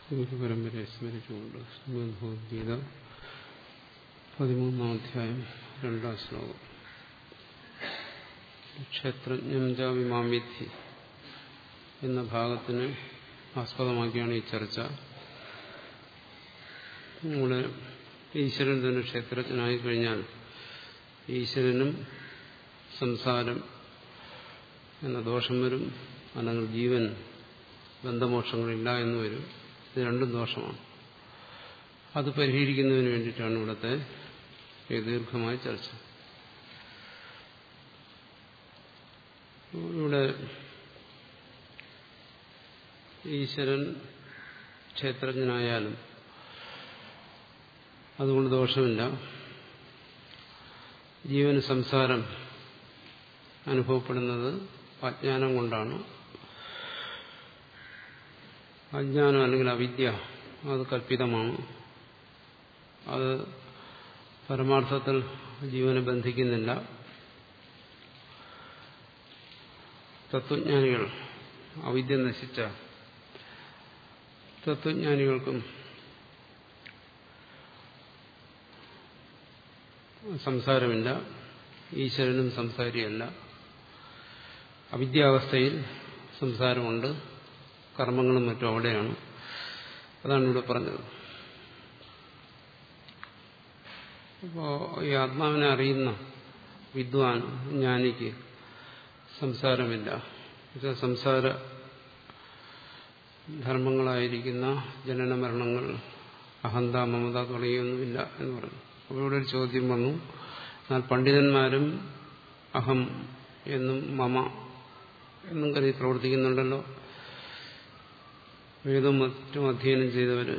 ഗുരുപരമ്പരയെ സ്മരിച്ചുകൊണ്ട് ഭഗവത്ഗീത പതിമൂന്നാം അധ്യായം രണ്ടാം ശ്ലോകം ക്ഷേത്രജ്ഞം ജാവിമാമിഥി എന്ന ഭാഗത്തിന് ആസ്പദമാക്കിയാണ് ഈ ചർച്ച നമ്മുടെ ഈശ്വരൻ തന്നെ ക്ഷേത്രജ്ഞനായി കഴിഞ്ഞാൽ ഈശ്വരനും സംസാരം എന്ന ദോഷം വരും അല്ലെങ്കിൽ ജീവൻ ബന്ധമോക്ഷങ്ങളില്ല എന്ന് വരും ഇത് രണ്ടും ദോഷമാണ് അത് പരിഹരിക്കുന്നതിന് വേണ്ടിയിട്ടാണ് ഇവിടുത്തെ ദീർഘമായ ചർച്ച ഇവിടെ ഈശ്വരൻ ക്ഷേത്രജ്ഞനായാലും അതുകൊണ്ട് ദോഷമില്ല ജീവന് സംസാരം അനുഭവപ്പെടുന്നത് അജ്ഞാനം കൊണ്ടാണ് അജ്ഞാനം അല്ലെങ്കിൽ അവിദ്യ അത് കല്പിതമാണ് അത് പരമാർത്ഥത്തിൽ ജീവനെ ബന്ധിക്കുന്നില്ല തത്വജ്ഞാനികൾ അവിദ്യ നശിച്ച തത്വജ്ഞാനികൾക്കും സംസാരമില്ല ഈശ്വരനും സംസാരിയല്ല അവിദ്യാവസ്ഥയിൽ സംസാരമുണ്ട് കർമ്മങ്ങളും മറ്റും അവിടെയാണ് അതാണ് ഇവിടെ പറഞ്ഞത് അപ്പോൾ ഈ ആത്മാവിനെ അറിയുന്ന വിദ്വാൻ ജ്ഞാനിക്ക് സംസാരമില്ല സംസാര ധർമ്മങ്ങളായിരിക്കുന്ന ജനന മരണങ്ങൾ അഹന്ത മമത തുടങ്ങിയൊന്നുമില്ല എന്ന് പറഞ്ഞു അപ്പോൾ ഇവിടെ ഒരു ചോദ്യം വന്നു എന്നാൽ പണ്ഡിതന്മാരും അഹം എന്നും മമ എന്നും കരുതി പ്രവർത്തിക്കുന്നുണ്ടല്ലോ വേദം മറ്റും അധ്യയനം ചെയ്തവര്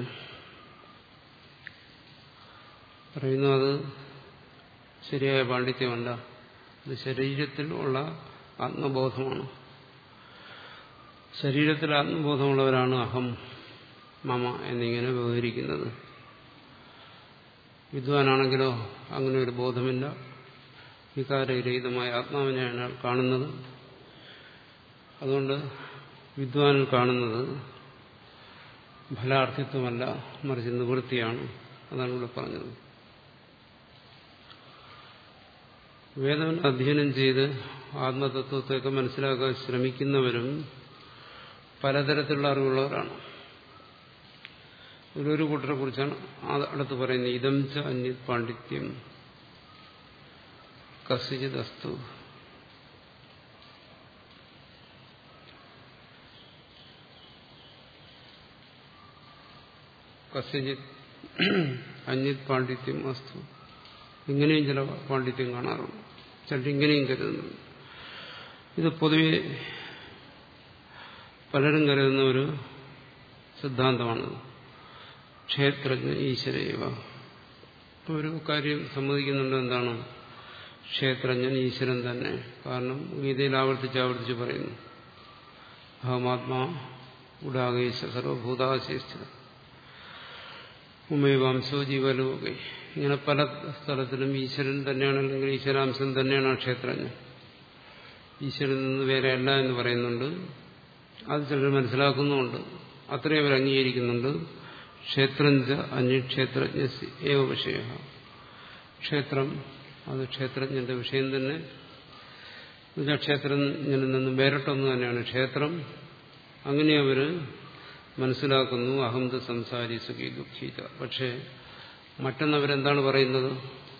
പറയുന്നു അത് ശരിയായ പാണ്ഡിത്യമല്ല ഇത് ശരീരത്തിൽ ഉള്ള ആത്മബോധമാണ് ശരീരത്തിൽ ആത്മബോധമുള്ളവരാണ് അഹം മമ എന്നിങ്ങനെ വ്യവഹരിക്കുന്നത് വിദ്വാനാണെങ്കിലോ അങ്ങനെ ഒരു ബോധമില്ല വികാരരഹിതമായ ആത്മാവിനെയാണ് അയാൾ കാണുന്നത് അതുകൊണ്ട് വിദ്വാനിൽ കാണുന്നത് ഫലാർത്ഥിത്വമല്ല മറിച്ച് നിവൃത്തിയാണ് അതാണ് ഇവിടെ പറഞ്ഞത് വേദം അധ്യയനം ചെയ്ത് ആത്മതത്വത്തെയൊക്കെ മനസ്സിലാക്കാൻ ശ്രമിക്കുന്നവരും പലതരത്തിലുള്ള അറിവുള്ളവരാണ് ഇതിലൊരു കൂട്ടരെ കുറിച്ചാണ് അടുത്ത് പറയുന്നത് ഇതം ച അന്യത് പാണ്ഡിത്യം കസിജിത് അസ്തു കസ്യജിത് അന്യത് പാണ്ഡിത്യം അസ്തു ഇങ്ങനെയും ചില പാണ്ഡിത്യം കാണാറുണ്ട് ചിലർ ഇങ്ങനെയും കരുതുന്നുണ്ട് ഇത് പൊതുവെ പലരും കരുതുന്ന ഒരു സിദ്ധാന്തമാണ് ക്ഷേത്രജ്ഞ ഈശ്വരയവ ഒരു കാര്യം സമ്മതിക്കുന്നുണ്ട് എന്താണ് ക്ഷേത്രജ്ഞൻ ഈശ്വരൻ തന്നെ കാരണം ഗീതയിൽ ആവർത്തിച്ച് ആവർത്തിച്ച് പറയുന്നു അഹമാത്മാ ഉടാകേശ സർവഭൂതാശേഷിച്ച ഉമയവാംശോ ജീവലോകെ ഇങ്ങനെ പല സ്ഥലത്തിലും ഈശ്വരൻ തന്നെയാണ് അല്ലെങ്കിൽ ഈശ്വരാംശം തന്നെയാണ് ക്ഷേത്രജ്ഞൻ ഈശ്വരൻ നിന്ന് വേറെ അല്ല എന്ന് പറയുന്നുണ്ട് അത് ചിലർ മനസ്സിലാക്കുന്നുമുണ്ട് അത്രയും അവർ അംഗീകരിക്കുന്നുണ്ട് ക്ഷേത്രഞ്ച അന്യക്ഷേത്രജ്ഞ ഏവ വിഷയ ക്ഷേത്രം അത് ക്ഷേത്രജ്ഞന്റെ വിഷയം തന്നെ ക്ഷേത്രജ്ഞനിൽ നിന്നും വേറിട്ടൊന്നു തന്നെയാണ് ക്ഷേത്രം അങ്ങനെ അവർ മനസ്സിലാക്കുന്നു അഹന്ത സംസാരി സുഖി ദുഃഖിത പക്ഷേ മറ്റൊന്നവരെന്താണ് പറയുന്നത്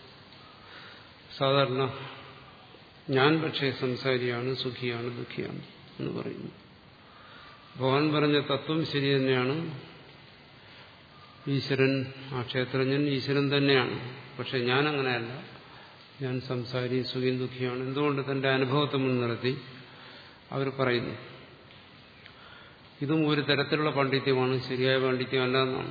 സാധാരണ ഞാൻ പക്ഷേ സംസാരിയാണ് സുഖിയാണ് ദുഃഖിയാണ് എന്ന് പറയുന്നു ഭഗവാൻ പറഞ്ഞ തത്വം ശരി തന്നെയാണ് ഈശ്വരൻ ആ ക്ഷേത്രജ്ഞൻ ഈശ്വരൻ തന്നെയാണ് പക്ഷെ ഞാൻ അങ്ങനെയല്ല ഞാൻ സംസാരി സുഖിയും ദുഃഖിയാണ് എന്തുകൊണ്ട് തന്റെ അനുഭവത്തെ മുൻനിർത്തി അവർ പറയുന്നു ഇതും ഒരു തരത്തിലുള്ള പാണ്ഡിത്യമാണ് ശരിയായ പാണ്ഡിത്യമല്ല എന്നാണ്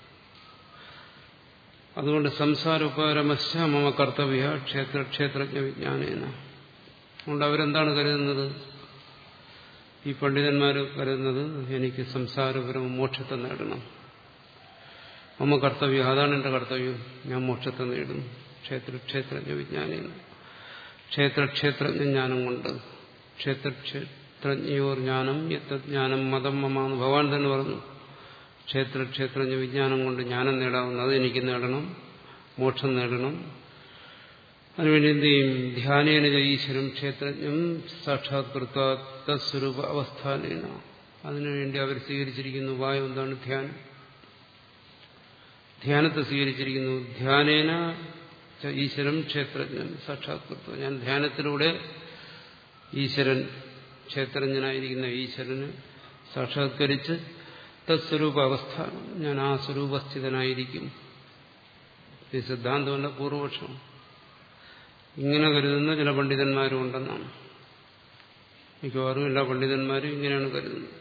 അതുകൊണ്ട് സംസാരോപരമശ മമ കർത്തവ്യ ക്ഷേത്ര ക്ഷേത്രജ്ഞ വിജ്ഞാനേന അതുകൊണ്ട് അവരെന്താണ് കരുതുന്നത് ഈ പണ്ഡിതന്മാർ കരുതുന്നത് എനിക്ക് സംസാരപരം മോക്ഷത്തെ നേടണം മമ കർത്തവ്യം അതാണ് എന്റെ കർത്തവ്യം ഞാൻ മോക്ഷത്തെ നേടും ക്ഷേത്ര ക്ഷേത്രജ്ഞ വിജ്ഞാനേന ക്ഷേത്ര ക്ഷേത്രജ്ഞ ജ്ഞാനം കൊണ്ട് ക്ഷേത്ര ക്ഷേത്രജ്ഞയോർ ജ്ഞാനം യജ്ഞാനം മതം മമാന്ന് ഭഗവാൻ തന്നെ പറഞ്ഞു ക്ഷേത്ര ക്ഷേത്രജ്ഞ വിജ്ഞാനം കൊണ്ട് ജ്ഞാനം നേടാവുന്നത് അത് എനിക്ക് നേടണം മോക്ഷം നേടണം അതിനുവേണ്ടി എന്ത് ചെയ്യും ധ്യാനേന ഈശ്വരം ക്ഷേത്രജ്ഞം സാക്ഷാത്കൃത്വ തസ്വരൂപ അവസ്ഥാനേന അതിനുവേണ്ടി അവർ സ്വീകരിച്ചിരിക്കുന്ന ഉപായം എന്താണ് ധ്യാനം ധ്യാനത്തെ സ്വീകരിച്ചിരിക്കുന്നു ധ്യാനേന ഈശ്വരം ക്ഷേത്രജ്ഞൻ സാക്ഷാത്കൃത്വം ഞാൻ ധ്യാനത്തിലൂടെ ഈശ്വരൻ ക്ഷേത്രജ്ഞനായിരിക്കുന്ന ഈശ്വരന് സാക്ഷാത്കരിച്ച് തത്സ്വരൂപ അവസ്ഥ ഞാൻ ആ സ്വരൂപസ്ഥിതനായിരിക്കും ഈ സിദ്ധാന്തമല്ല പൂർവപക്ഷം ഇങ്ങനെ കരുതുന്ന ചില പണ്ഡിതന്മാരും ഉണ്ടെന്നാണ് മിക്കവാറും എല്ലാ പണ്ഡിതന്മാരും ഇങ്ങനെയാണ് കരുതുന്നത്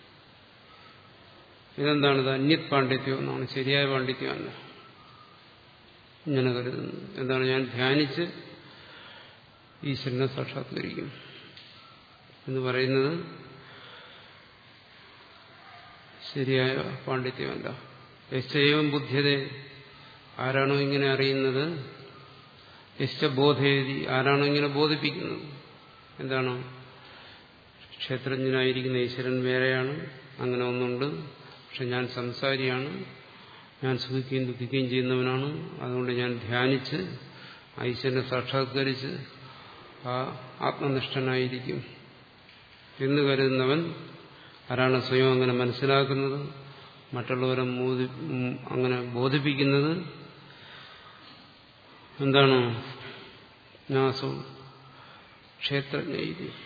ഇതെന്താണിത് അന്യത് പാണ്ഡിത്യം എന്നാണ് ശരിയായ പാണ്ഡിത്യമല്ല ഇങ്ങനെ കരുതുന്നത് എന്താണ് ഞാൻ ധ്യാനിച്ച് ഈശ്വരനെ സാക്ഷാത്കരിക്കും എന്ന് പറയുന്നത് ശരിയായ പാണ്ഡിത്യമല്ല യശ്ചൈവം ബുദ്ധ്യത ആരാണോ ഇങ്ങനെ അറിയുന്നത് യശ്ച ബോധേതി ആരാണോ ഇങ്ങനെ ബോധിപ്പിക്കുന്നത് എന്താണ് ക്ഷേത്രജ്ഞനായിരിക്കുന്ന ഈശ്വരൻ വേറെയാണ് അങ്ങനെ ഒന്നുണ്ട് പക്ഷെ ഞാൻ സംസാരിയാണ് ഞാൻ സുഖിക്കുകയും ദുഃഖിക്കുകയും ചെയ്യുന്നവനാണ് അതുകൊണ്ട് ഞാൻ ധ്യാനിച്ച് ഈശ്വരനെ സാക്ഷാത്കരിച്ച് ആ ആത്മനിഷ്ഠനായിരിക്കും എന്ന് കരുതുന്നവൻ ആരാണ് സ്വയം അങ്ങനെ മനസ്സിലാക്കുന്നത് മറ്റുള്ളവരെ അങ്ങനെ ബോധിപ്പിക്കുന്നത് എന്താണ് നാസോ ക്ഷേത്രജ്ഞ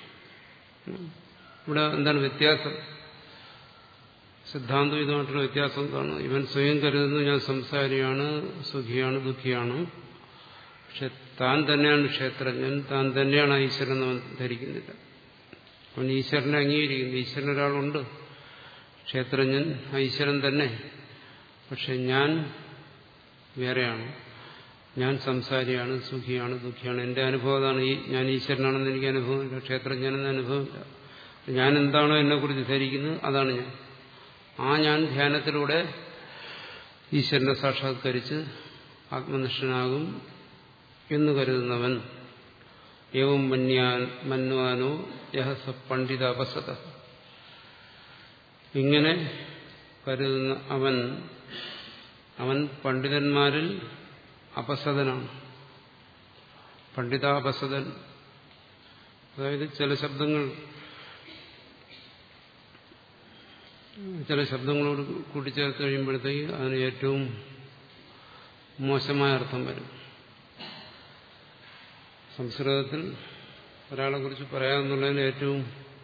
ഇവിടെ എന്താണ് വ്യത്യാസം സിദ്ധാന്തം ഇതുമായിട്ടുള്ള വ്യത്യാസം എന്താണ് ഇവൻ സ്വയം കരുതുന്നു ഞാൻ സംസാരിയാണ് സുഖിയാണ് ദുഃഖിയാണ് പക്ഷെ താൻ തന്നെയാണ് ക്ഷേത്രജ്ഞൻ താൻ തന്നെയാണ് ഈശ്വരൻ അവൻ ധരിക്കുന്നില്ല അവൻ ഈശ്വരനെ അംഗീകരിക്കുന്നു ഈശ്വരൻ ഒരാളുണ്ട് ക്ഷേത്രജ്ഞൻ ഈശ്വരൻ തന്നെ പക്ഷെ ഞാൻ വേറെയാണ് ഞാൻ സംസാരിയാണ് സുഖിയാണ് ദുഃഖിയാണ് എന്റെ അനുഭവമാണ് ഈ ഞാൻ ഈശ്വരനാണെന്ന് എനിക്ക് അനുഭവമില്ല ക്ഷേത്രജ്ഞനെന്ന് അനുഭവമില്ല ഞാൻ എന്താണോ എന്നെക്കുറിച്ച് ധരിക്കുന്നത് അതാണ് ഞാൻ ആ ഞാൻ ധ്യാനത്തിലൂടെ ഈശ്വരനെ സാക്ഷാത്കരിച്ച് ആത്മനിഷ്ഠനാകും എന്ന് കരുതുന്നവൻ ഏവം മന്യാൻ മന്വാനോ യഹസ പണ്ഡിത അപസത ഇങ്ങനെ കരുതുന്ന അവൻ അവൻ പണ്ഡിതന്മാരിൽ അപസദനാണ് പണ്ഡിതാപസദൻ അതായത് ചില ശബ്ദങ്ങൾ ചില ശബ്ദങ്ങളോട് കൂട്ടിച്ചേർത്ത് കഴിയുമ്പോഴത്തേക്ക് അതിന് ഏറ്റവും മോശമായ അർത്ഥം വരും സംസ്കൃതത്തിൽ ഒരാളെ കുറിച്ച് പറയാമെന്നുള്ളതിന് ഏറ്റവും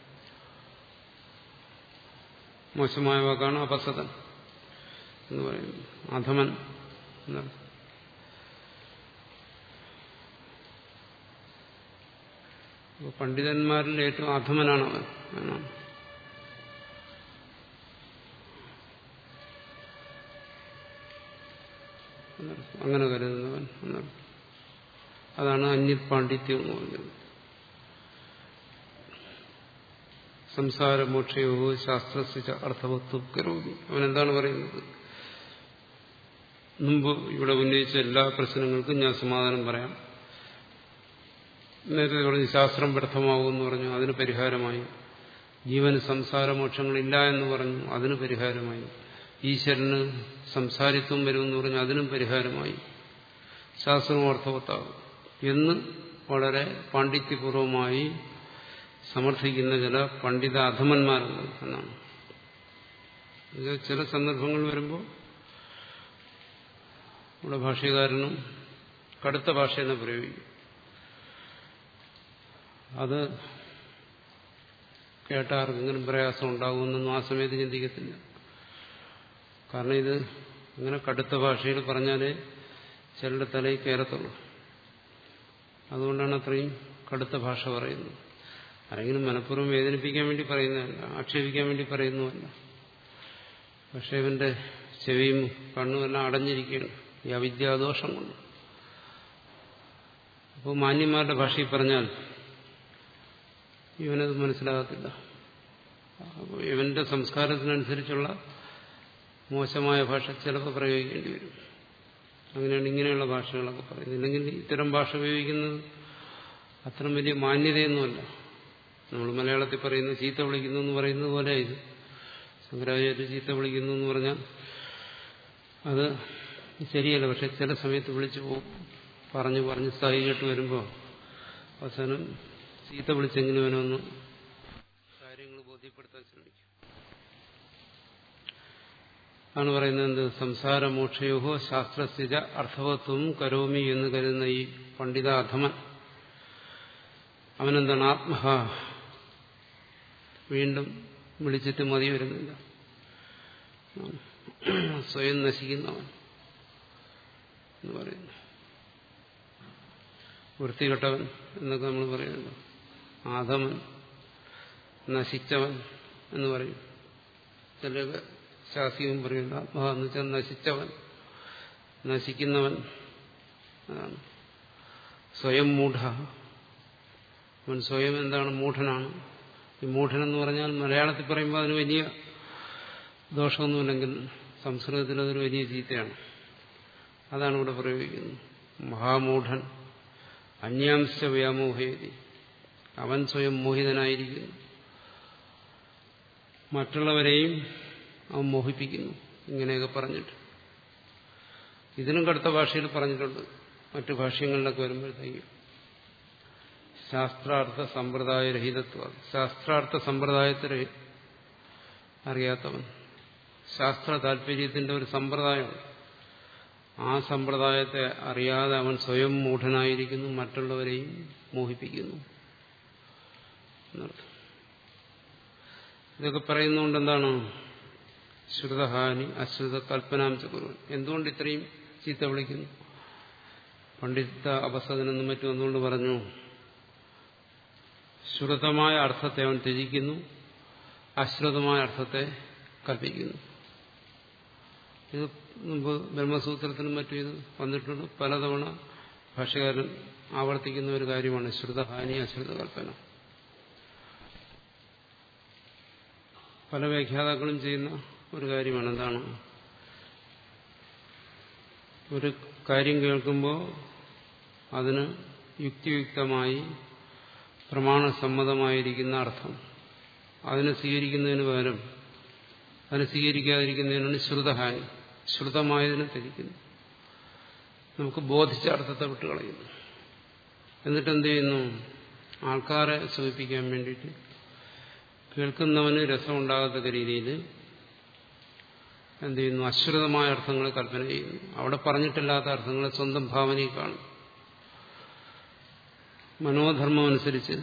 മോശമായ വാക്കാണ് അപസതൻ എന്ന് പറയുന്നത് അധമൻ എന്നർത്ഥം പണ്ഡിതന്മാരിൽ ഏറ്റവും അധമനാണ് അവൻ എന്നാണ് അങ്ങനെ കരുതുന്നവൻ എന്നർത്ഥം അതാണ് അന്യത് പാണ്ഡിത്യം എന്ന് പറഞ്ഞത് സംസാരമോക്ഷയോ ശാസ്ത്രസ്യ അർത്ഥവത്വം കരോമി അവൻ എന്താണ് പറയുന്നത് മുമ്പ് ഇവിടെ ഉന്നയിച്ച എല്ലാ പ്രശ്നങ്ങൾക്കും ഞാൻ സമാധാനം പറയാം നേരത്തെ പറഞ്ഞു ശാസ്ത്രം വ്യർത്ഥമാകുമെന്ന് പറഞ്ഞു അതിന് പരിഹാരമായി ജീവന് സംസാരമോക്ഷങ്ങളില്ല എന്ന് പറഞ്ഞു അതിന് പരിഹാരമായി ഈശ്വരന് സംസാരിത്വം വരുമെന്ന് പറഞ്ഞു അതിനും പരിഹാരമായി ശാസ്ത്രവും അർത്ഥവത്താകും എന്ന് വളരെ പാണ്ഡിത്യപൂർവമായി സമർത്ഥിക്കുന്ന ചില പണ്ഡിത അധമന്മാരുണ്ട് എന്നാണ് ചില സന്ദർഭങ്ങൾ വരുമ്പോൾ ഇവിടെ ഭാഷ്യകാരനും കടുത്ത ഭാഷ എന്ന് പ്രയോഗിക്കും അത് കേട്ട ആർക്കെങ്കിലും പ്രയാസം ഉണ്ടാകുമെന്നൊന്നും ആ സമയത്ത് ചിന്തിക്കത്തില്ല കാരണം ഇത് ഇങ്ങനെ കടുത്ത ഭാഷയിൽ പറഞ്ഞാലേ ചിലരുടെ തലയിൽ കയറത്തുള്ളൂ അതുകൊണ്ടാണ് അത്രയും കടുത്ത ഭാഷ പറയുന്നത് ആരെങ്കിലും മനഃപൂർവ്വം വേദനിപ്പിക്കാൻ വേണ്ടി പറയുന്നതല്ല ആക്ഷേപിക്കാൻ വേണ്ടി പറയുന്നതല്ല പക്ഷെ ഇവന്റെ ചെവിയും കണ്ണുമെല്ലാം അടഞ്ഞിരിക്കുകയാണ് ഈ അവിദ്യാദോഷം കൊണ്ട് അപ്പോൾ മാന്യന്മാരുടെ ഭാഷയിൽ പറഞ്ഞാൽ ഇവനത് മനസ്സിലാകത്തില്ല അപ്പോൾ ഇവന്റെ സംസ്കാരത്തിനനുസരിച്ചുള്ള മോശമായ ഭാഷ ചിലപ്പോൾ പ്രയോഗിക്കേണ്ടി വരും അങ്ങനെയാണ് ഇങ്ങനെയുള്ള ഭാഷകളൊക്കെ പറയുന്നത് ഇല്ലെങ്കിൽ ഇത്തരം ഭാഷ ഉപയോഗിക്കുന്നത് അത്ര വലിയ മാന്യതയൊന്നുമല്ല നമ്മൾ മലയാളത്തിൽ പറയുന്ന ചീത്ത വിളിക്കുന്നു എന്ന് പറയുന്നത് പോലെ ഇത് ശങ്കരാചാര്യ ചീത്ത വിളിക്കുന്നു എന്ന് പറഞ്ഞാൽ അത് ശരിയല്ല പക്ഷെ ചില സമയത്ത് വിളിച്ചു പോകും പറഞ്ഞു പറഞ്ഞ് സ്ഥായി കേട്ട് വരുമ്പോൾ അവസാനം ചീത്ത വിളിച്ചെങ്കിലും അവനൊന്ന് കാര്യങ്ങൾ ബോധ്യപ്പെടുത്താൻ ശ്രമിക്കും ആണ് പറയുന്നത് എന്ത് സംസാരമോക്ഷയോഹോ ശാസ്ത്രസ്ഥിത അർത്ഥവത്വം കരോമി എന്ന് കരുതുന്ന ഈ പണ്ഡിത അധമൻ അവനെന്താണ് ആത്മഹ വീണ്ടും വിളിച്ചിട്ട് മതി വരുന്നില്ല സ്വയം നശിക്കുന്നവൻ എന്ന് പറയുന്നു വൃത്തികെട്ടവൻ എന്നൊക്കെ നമ്മൾ പറയുമല്ലോ ആധമൻ നശിച്ചവൻ എന്ന് പറയും ചിലൊക്കെ ശാസ്ത്രീയം പറയുന്നു ആത്മാ എന്ന് വെച്ചാൽ നശിച്ചവൻ നശിക്കുന്നവൻ അതാണ് സ്വയം മൂഢ അവൻ സ്വയം എന്താണ് മൂഢനാണ് ഈ മൂഢനെന്ന് പറഞ്ഞാൽ മലയാളത്തിൽ പറയുമ്പോൾ അതിന് വലിയ ദോഷമൊന്നുമില്ലെങ്കിൽ സംസ്കൃതത്തിൽ അതൊരു വലിയ ചീത്തയാണ് അതാണ് ഇവിടെ പ്രയോഗിക്കുന്നത് മഹാമൂഢൻ അന്യാംശ വ്യാമോഹേതി അവൻ സ്വയം മോഹിതനായിരിക്കുന്നു മറ്റുള്ളവരെയും അവൻ മോഹിപ്പിക്കുന്നു ഇങ്ങനെയൊക്കെ പറഞ്ഞിട്ട് ഇതിനും കടുത്ത ഭാഷയിൽ പറഞ്ഞിട്ടുണ്ട് മറ്റു ഭാഷ്യങ്ങളിലൊക്കെ വരുമ്പോഴത്തേക്കും ശാസ്ത്രാർത്ഥ സമ്പ്രദായ രഹിതത്വം ശാസ്ത്രാർത്ഥ സമ്പ്രദായത്തെ അറിയാത്തവൻ ശാസ്ത്ര താല്പര്യത്തിന്റെ ഒരു സമ്പ്രദായമുണ്ട് ആ സമ്പ്രദായത്തെ അറിയാതെ അവൻ സ്വയം മൂഢനായിരിക്കുന്നു മറ്റുള്ളവരെയും മോഹിപ്പിക്കുന്നു എന്നർത്ഥം ഇതൊക്കെ പറയുന്നതുകൊണ്ട് എന്താണ് ശ്രുതഹാനി അശ്രുത കൽപ്പനാംശ കുറുവൻ എന്തുകൊണ്ട് ഇത്രയും ചീത്ത വിളിക്കുന്നു പണ്ഡിത അപസദനെന്നും മറ്റും എന്തുകൊണ്ട് പറഞ്ഞു ശ്രുതമായ അർത്ഥത്തെ അവൻ ത്യജിക്കുന്നു അശ്രുതമായ അർത്ഥത്തെ കൽപ്പിക്കുന്നു ഇത് മുമ്പ് ബ്രഹ്മസൂത്രത്തിനും മറ്റും ഇത് വന്നിട്ടുണ്ട് പലതവണ ഭാഷകാരൻ ആവർത്തിക്കുന്ന ഒരു കാര്യമാണ് ശ്രുതഹാനി അശ്രുത കൽപ്പന പല വ്യാഖ്യാതാക്കളും ചെയ്യുന്ന ഒരു കാര്യമാണ് എന്താണ് ഒരു കാര്യം കേൾക്കുമ്പോൾ അതിന് യുക്തിയുക്തമായി പ്രമാണസമ്മതമായിരിക്കുന്ന അർത്ഥം അതിനെ സ്വീകരിക്കുന്നതിന് പകരം അതിനെ സ്വീകരിക്കാതിരിക്കുന്നതിനാണ് ശ്രുതഹാനി ശ്രുതമായതിനെ ധരിക്കുന്നു നമുക്ക് ബോധിച്ച അർത്ഥത്തെ വിട്ടുകളയുന്നു എന്നിട്ട് എന്ത് ചെയ്യുന്നു ആൾക്കാരെ സൂചിപ്പിക്കാൻ വേണ്ടിയിട്ട് കേൾക്കുന്നവന് രസമുണ്ടാകത്തക്ക രീതിയിൽ എന്ത് ചെയ്യുന്നു അശ്രുതമായ അർത്ഥങ്ങളെ കൽപ്പന ചെയ്യുന്നു അവിടെ പറഞ്ഞിട്ടില്ലാത്ത അർത്ഥങ്ങളെ സ്വന്തം ഭാവനയിൽ കാണും മനോധർമ്മം അനുസരിച്ച്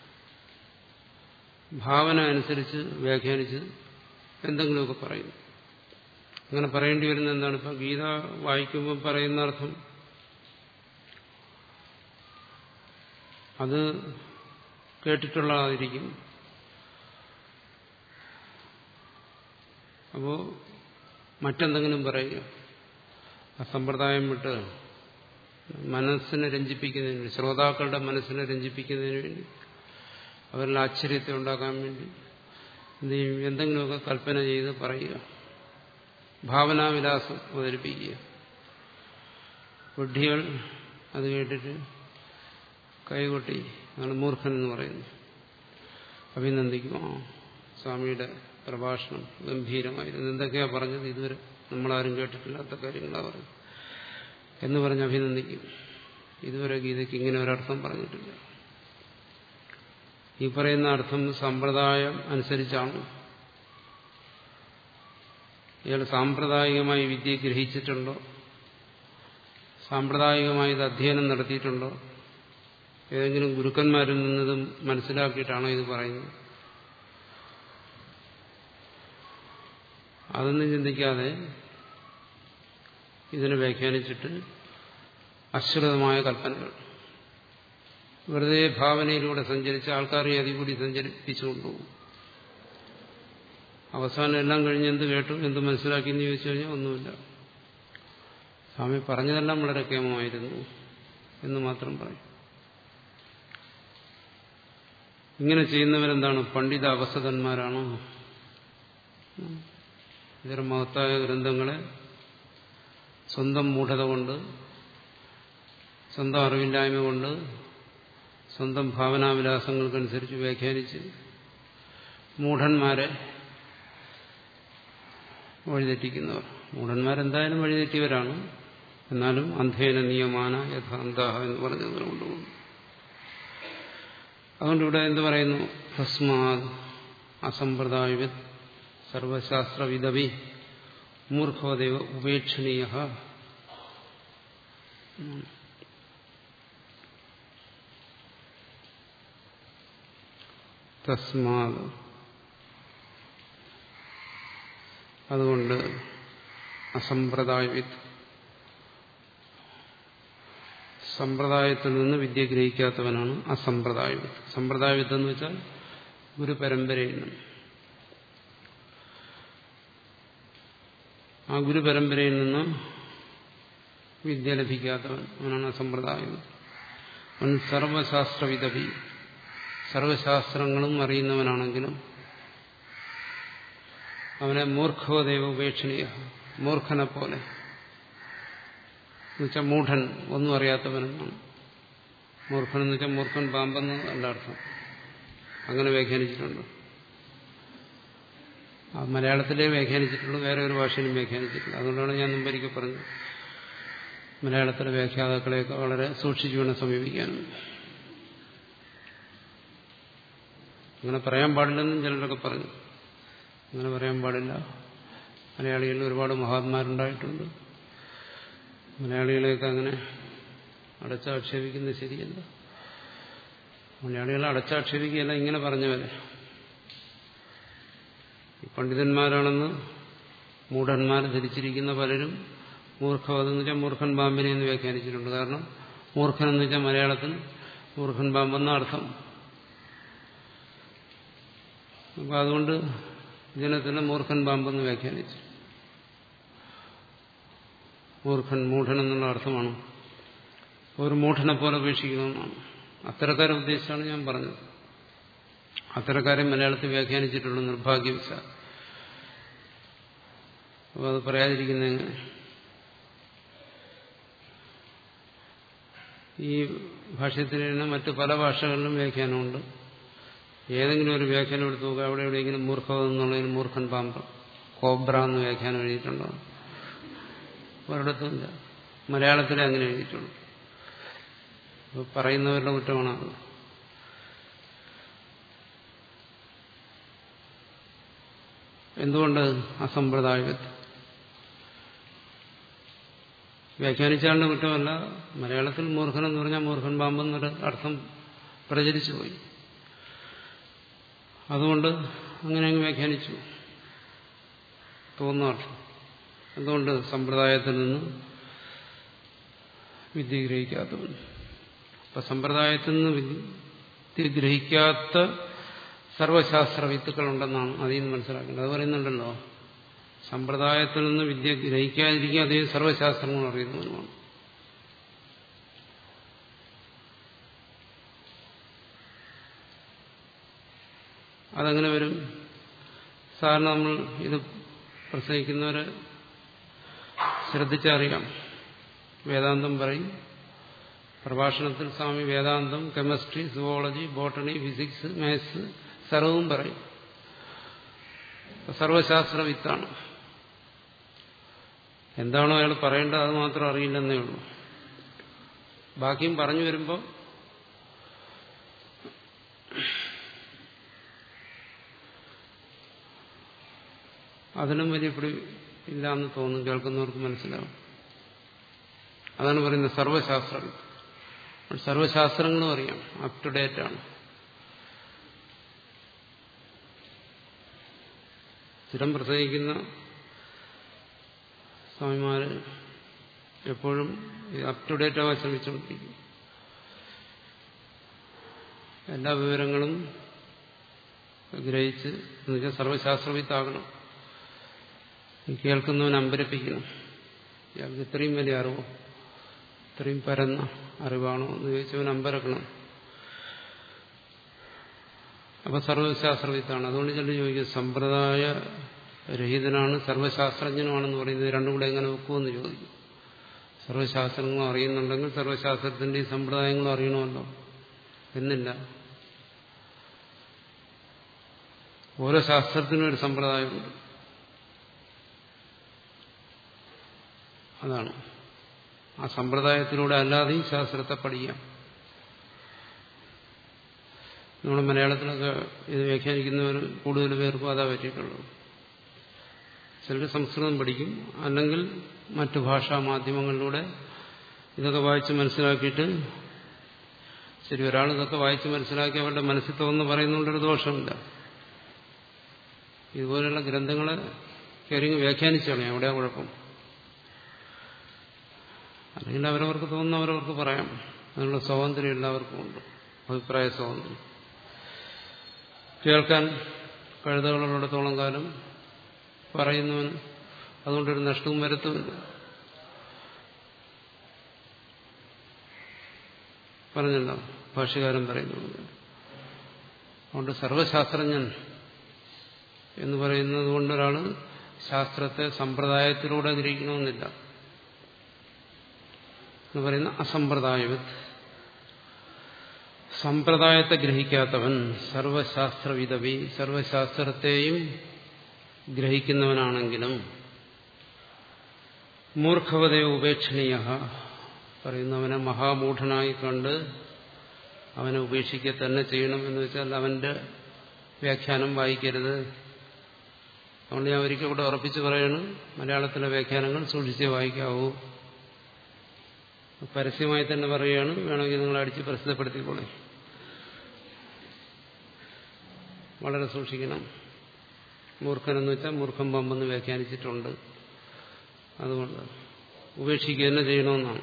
ഭാവന അനുസരിച്ച് വ്യാഖ്യാനിച്ച് എന്തെങ്കിലുമൊക്കെ പറയുന്നു അങ്ങനെ പറയേണ്ടി വരുന്ന എന്താണ് ഇപ്പം ഗീത വായിക്കുമ്പോൾ പറയുന്ന അർത്ഥം അത് കേട്ടിട്ടുള്ളതായിരിക്കും അപ്പോ മറ്റെന്തെങ്കിലും പറയുക ആ സമ്പ്രദായം വിട്ട് മനസ്സിനെ രഞ്ജിപ്പിക്കുന്നതിന് വേണ്ടി ശ്രോതാക്കളുടെ മനസ്സിനെ രഞ്ജിപ്പിക്കുന്നതിന് വേണ്ടി അവരിൽ ആശ്ചര്യത്തെ ഉണ്ടാക്കാൻ വേണ്ടി എന്ത് ചെയ്യും എന്തെങ്കിലുമൊക്കെ കൽപ്പന ചെയ്ത് പറയുക ഭാവനാവിലാസം അവതരിപ്പിക്കുക ബുദ്ധികൾ അത് കേട്ടിട്ട് കൈകൊട്ടി അതാണ് മൂർഖൻ എന്ന് പറയുന്നു അഭിനന്ദിക്കും ആ സ്വാമിയുടെ പ്രഭാഷണം ഗംഭീരമായിരുന്നു എന്തൊക്കെയാ പറഞ്ഞത് ഇതുവരെ നമ്മളാരും കേട്ടിട്ടില്ലാത്ത കാര്യങ്ങളാണ് പറഞ്ഞത് എന്ന് പറഞ്ഞ് അഭിനന്ദിക്കും ഇതുവരെ ഗീതയ്ക്ക് ഇങ്ങനെ ഒരർത്ഥം പറഞ്ഞിട്ടില്ല ഈ പറയുന്ന അർത്ഥം സമ്പ്രദായം അനുസരിച്ചാണ് ഇയാൾ സാമ്പ്രദായികമായി വിദ്യ ഗ്രഹിച്ചിട്ടുണ്ടോ സാമ്പ്രദായികമായി ഇത് അധ്യയനം നടത്തിയിട്ടുണ്ടോ ഏതെങ്കിലും ഗുരുക്കന്മാരിൽ നിന്നതും മനസ്സിലാക്കിയിട്ടാണോ ഇത് പറയുന്നത് അതൊന്നും ചിന്തിക്കാതെ ഇതിനെ വ്യാഖ്യാനിച്ചിട്ട് അശ്രുതമായ കൽപ്പനകൾ വെറുതെ ഭാവനയിലൂടെ സഞ്ചരിച്ച ആൾക്കാരെ അതിൽ കൂടി സഞ്ചരിപ്പിച്ചുകൊണ്ടുപോകും അവസാനം എല്ലാം കഴിഞ്ഞ് എന്ത് കേട്ടു എന്ത് മനസ്സിലാക്കി എന്ന് ചോദിച്ചു കഴിഞ്ഞാൽ ഒന്നുമില്ല സ്വാമി പറഞ്ഞതെല്ലാം വളരെ കേമമായിരുന്നു എന്ന് മാത്രം പറയും ഇങ്ങനെ ചെയ്യുന്നവരെന്താണ് പണ്ഡിത അവസതന്മാരാണോ ഇത്തരം മഹത്തായ ഗ്രന്ഥങ്ങളെ സ്വന്തം മൂഢത കൊണ്ട് സ്വന്തം അറിവില്ലായ്മ കൊണ്ട് സ്വന്തം ഭാവനാവിലാസങ്ങൾക്കനുസരിച്ച് വ്യാഖ്യാനിച്ച് മൂഢന്മാരെ വഴിതെറ്റിക്കുന്നവർ മൂഢന്മാരെന്തായാലും വഴിതെറ്റിയവരാണ് എന്നാലും അന്ധേന നിയമാന യഥാന്താഹ എന്ന് പറഞ്ഞതിനെ കൊണ്ടുപോകുന്നു അതുകൊണ്ട് ഇവിടെ എന്ത് പറയുന്നു തസ്മാത് അസമ്പ്രദായവിത് സർവശാസ്ത്രവിദവി മൂർഖോദൈവ ഉപേക്ഷണീയ തസ്മാത് അതുകൊണ്ട് അസമ്പ്രദായവിത്ത് സമ്പ്രദായത്തിൽ നിന്ന് വിദ്യ ഗ്രഹിക്കാത്തവനാണ് അസമ്പ്രദായവിത്ത് സമ്പ്രദായവിത്ത് എന്ന് വെച്ചാൽ ഗുരു പരമ്പരയിൽ നിന്ന് ആ ഗുരു പരമ്പരയിൽ നിന്ന് വിദ്യ ലഭിക്കാത്തവൻ അവനാണ് അസമ്പ്രദായം അവൻ സർവശാസ്ത്രവിദവി സർവശാസ്ത്രങ്ങളും അറിയുന്നവനാണെങ്കിലും അവനെ മൂർഖോദൈവ ഉപേക്ഷണീയ മൂർഖനെ പോലെ എന്നുവെച്ചാൽ മൂഢൻ ഒന്നും അറിയാത്തവനെന്നാണ് മൂർഖൻ എന്ന് വെച്ചാൽ മൂർഖൻ പാമ്പെന്ന് അല്ല അർത്ഥം അങ്ങനെ വ്യാഖ്യാനിച്ചിട്ടുണ്ട് ആ മലയാളത്തിലേ വ്യാഖ്യാനിച്ചിട്ടുള്ളൂ വേറെ ഒരു ഭാഷയിലും വ്യാഖ്യാനിച്ചിട്ടില്ല അതുകൊണ്ടാണ് ഞാൻ മുമ്പൊരിക്കൽ പറഞ്ഞത് മലയാളത്തിലെ വ്യാഖ്യാതാക്കളെയൊക്കെ വളരെ സൂക്ഷിച്ചു വേണം സമീപിക്കാനും അങ്ങനെ പറയാൻ പാടില്ലെന്നും ചിലരൊക്കെ പറഞ്ഞു അങ്ങനെ പറയാൻ പാടില്ല മലയാളികളിൽ ഒരുപാട് മഹാത്മാരുണ്ടായിട്ടുണ്ട് മലയാളികളെയൊക്കെ അങ്ങനെ അടച്ചാക്ഷേപിക്കുന്നത് ശരിയല്ല മലയാളികളെ അടച്ചാക്ഷേപിക്കുകയല്ല ഇങ്ങനെ പറഞ്ഞവരെ ഈ പണ്ഡിതന്മാരാണെന്ന് മൂഢന്മാർ ധരിച്ചിരിക്കുന്ന പലരും മൂർഖവതെന്ന് വെച്ചാൽ മൂർഖൻ പാമ്പിനെ എന്ന് വ്യാഖ്യാനിച്ചിട്ടുണ്ട് കാരണം മൂർഖൻ എന്ന് വെച്ചാൽ മലയാളത്തിൽ മൂർഖൻ പാമ്പെന്ന അർത്ഥം അപ്പൊ അതുകൊണ്ട് ജനത്തിന് മൂർഖൻ പാമ്പെന്ന് വ്യാഖ്യാനിച്ചു മൂർഖൻ മൂഢൻ എന്നുള്ള അർത്ഥമാണ് ഒരു മൂഢനെ പോലെ ഉപേക്ഷിക്കണമെന്നാണ് അത്തരക്കാരെ ഉദ്ദേശിച്ചാണ് ഞാൻ പറഞ്ഞത് അത്തരക്കാരെ മലയാളത്തിൽ വ്യാഖ്യാനിച്ചിട്ടുള്ള നിർഭാഗ്യവശാൽ അപ്പോൾ അത് പറയാതിരിക്കുന്ന എങ്ങനെ ഈ ഭാഷ്യത്തിൽ തന്നെ മറ്റു പല ഭാഷകളിലും വ്യാഖ്യാനമുണ്ട് ഏതെങ്കിലും ഒരു വ്യാഖ്യാനം എടുത്ത് നോക്കുക അവിടെ എവിടെയെങ്കിലും മൂർഖം എന്നുള്ളതിന് മൂർഖൻ പാമ്പ് കോബ്ര എന്ന് വ്യാഖ്യാനം എഴുതിയിട്ടുണ്ടോ ഒരിടത്തുമില്ല മലയാളത്തിലെ അങ്ങനെ എഴുതിയിട്ടുള്ളൂ അപ്പോൾ പറയുന്നവരുടെ കുറ്റമാണ് അത് എന്തുകൊണ്ട് അസമ്പ്രദായകത്ത് വ്യാഖ്യാനിച്ചാളുടെ കുറ്റമല്ല മലയാളത്തിൽ മൂർഖൻ എന്ന് പറഞ്ഞാൽ മൂർഖൻ പാമ്പെന്നൊരു അർത്ഥം പ്രചരിച്ചു പോയി അതുകൊണ്ട് അങ്ങനെ അങ്ങ് വ്യാഖ്യാനിച്ചു തോന്നുന്ന അർത്ഥം എന്തുകൊണ്ട് സമ്പ്രദായത്തിൽ നിന്ന് വിദ്യ ഗ്രഹിക്കാത്തവൻ അപ്പൊ സമ്പ്രദായത്തിൽ നിന്ന് വിദ്യ ഗ്രഹിക്കാത്ത സർവശാസ്ത്ര വിത്തുക്കളുണ്ടെന്നാണ് അതിൽ നിന്ന് മനസ്സിലാക്കേണ്ടത് അത് പറയുന്നുണ്ടല്ലോ സമ്പ്രദായത്തിൽ നിന്ന് വിദ്യ ഗ്രഹിക്കാതിരിക്കുക അതേ സർവശാസ്ത്രങ്ങൾ അറിയുന്നതുമാണ് അതെങ്ങനെ വരും സാധാരണ നമ്മൾ ഇത് പ്രസംഗിക്കുന്നവരെ ശ്രദ്ധിച്ചറിയാം വേദാന്തം പറയും പ്രഭാഷണത്തിൽ സ്വാമി വേദാന്തം chemistry zoology botany physics maths സർവവും പറയും സർവശാസ്ത്ര വിത്താണ് എന്താണോ അയാൾ പറയേണ്ടത് അത് മാത്രം അറിയില്ലെന്നേ ഉള്ളൂ ബാക്കിയും പറഞ്ഞു വരുമ്പോൾ അതിനും വലിയ പിടി ഇല്ല എന്ന് തോന്നും കേൾക്കുന്നവർക്ക് മനസ്സിലാവും അതാണ് പറയുന്നത് സർവശാസ്ത്രം സർവശാസ്ത്രങ്ങളും അറിയാം അപ് ടു ഡേറ്റ് ആണ് സ്ഥിരം പ്രസംഗിക്കുന്ന സ്വാമിമാര് എപ്പോഴും അപ് ടു ഡേറ്റ് ആവാൻ ശ്രമിച്ചുകൊണ്ടിരിക്കും എല്ലാ വിവരങ്ങളും ഗ്രഹിച്ച് എന്നുവെച്ചാൽ സർവശാസ്ത്രവിത്താകണം കേൾക്കുന്നവൻ അമ്പരപ്പിക്കണം ഇയാൾക്ക് ഇത്രയും വലിയ അറിവോ ഇത്രയും പരന്ന അറിവാണോ എന്ന് ചോദിച്ചവൻ അമ്പരക്കണം അപ്പൊ സർവശാസ്ത്രവിത്താണ് അതുകൊണ്ട് ചിലർ ചോദിക്കും സമ്പ്രദായ രഹിതനാണ് സർവശാസ്ത്രജ്ഞനുമാണെന്ന് പറയുന്നത് രണ്ടും കൂടെ എങ്ങനെ വെക്കുമെന്ന് ചോദിക്കും സർവശാസ്ത്രങ്ങളും അറിയുന്നുണ്ടെങ്കിൽ സർവശാസ്ത്രത്തിന്റെയും സമ്പ്രദായങ്ങളും അറിയണമല്ലോ എന്നില്ല ഓരോ ശാസ്ത്രത്തിനും ഒരു സമ്പ്രദായമുണ്ട് അതാണ് ആ സമ്പ്രദായത്തിലൂടെ അല്ലാതെയും ശാസ്ത്രത്തെ പഠിക്കാം നമ്മുടെ മലയാളത്തിലൊക്കെ ഇത് വ്യാഖ്യാനിക്കുന്നവർ കൂടുതൽ പേർക്കും അതാ പറ്റിയിട്ടുള്ളൂ ചിലർ സംസ്കൃതം പഠിക്കും അല്ലെങ്കിൽ മറ്റു ഭാഷാ മാധ്യമങ്ങളിലൂടെ ഇതൊക്കെ വായിച്ച് മനസ്സിലാക്കിയിട്ട് ശരി ഒരാൾ ഇതൊക്കെ വായിച്ച് മനസ്സിലാക്കി അവരുടെ മനസ്സിൽ തോന്നുന്നു പറയുന്നതുകൊണ്ടൊരു ദോഷമില്ല ഇതുപോലെയുള്ള ഗ്രന്ഥങ്ങളെ കയറി വ്യാഖ്യാനിച്ചാണ് എവിടെയാ കുഴപ്പം അല്ലെങ്കിൽ അവരവർക്ക് തോന്നുന്ന അവരവർക്ക് പറയാം അതിനുള്ള സ്വാതന്ത്ര്യം എല്ലാവർക്കും ഉണ്ട് അഭിപ്രായ സ്വാതന്ത്ര്യം കേൾക്കാൻ കഴുതകളുള്ളിടത്തോളം കാലം പറയുന്നവന് അതുകൊണ്ടൊരു നഷ്ടവും വരത്തുമില്ല പറഞ്ഞല്ലോ ഭാഷ്യകാരൻ പറയുന്നുണ്ട് അതുകൊണ്ട് സർവശാസ്ത്രജ്ഞൻ എന്ന് പറയുന്നത് കൊണ്ടൊരാൾ ശാസ്ത്രത്തെ സമ്പ്രദായത്തിലൂടെ ഗ്രഹിക്കണമെന്നില്ല എന്ന് പറയുന്ന അസമ്പ്രദായവിത്ത് സമ്പ്രദായത്തെ ഗ്രഹിക്കാത്തവൻ സർവശാസ്ത്രവിധവി സർവശാസ്ത്രത്തെയും ഗ്രഹിക്കുന്നവനാണെങ്കിലും മൂർഖവതയെ ഉപേക്ഷണീയ പറയുന്നവനെ മഹാമൂഢനായി കണ്ട് അവനെ ഉപേക്ഷിക്കുക തന്നെ ചെയ്യണം എന്ന് വെച്ചാൽ അവന്റെ വ്യാഖ്യാനം വായിക്കരുത് അതുകൊണ്ട് ഞാൻ ഒരിക്കൽ കൂടെ ഉറപ്പിച്ച് പറയണം മലയാളത്തിലെ വ്യാഖ്യാനങ്ങൾ സൂക്ഷിച്ചേ വായിക്കാവൂ പരസ്യമായി തന്നെ പറയുകയാണ് വേണമെങ്കിൽ നിങ്ങൾ അടിച്ച് പ്രസിദ്ധപ്പെടുത്തിക്കോളെ വളരെ സൂക്ഷിക്കണം മൂർഖനെന്ന് വെച്ചാൽ മൂർഖം പമ്പെന്ന് വ്യാഖ്യാനിച്ചിട്ടുണ്ട് അതുകൊണ്ട് ഉപേക്ഷിക്കുക തന്നെ ചെയ്യണമെന്നാണ്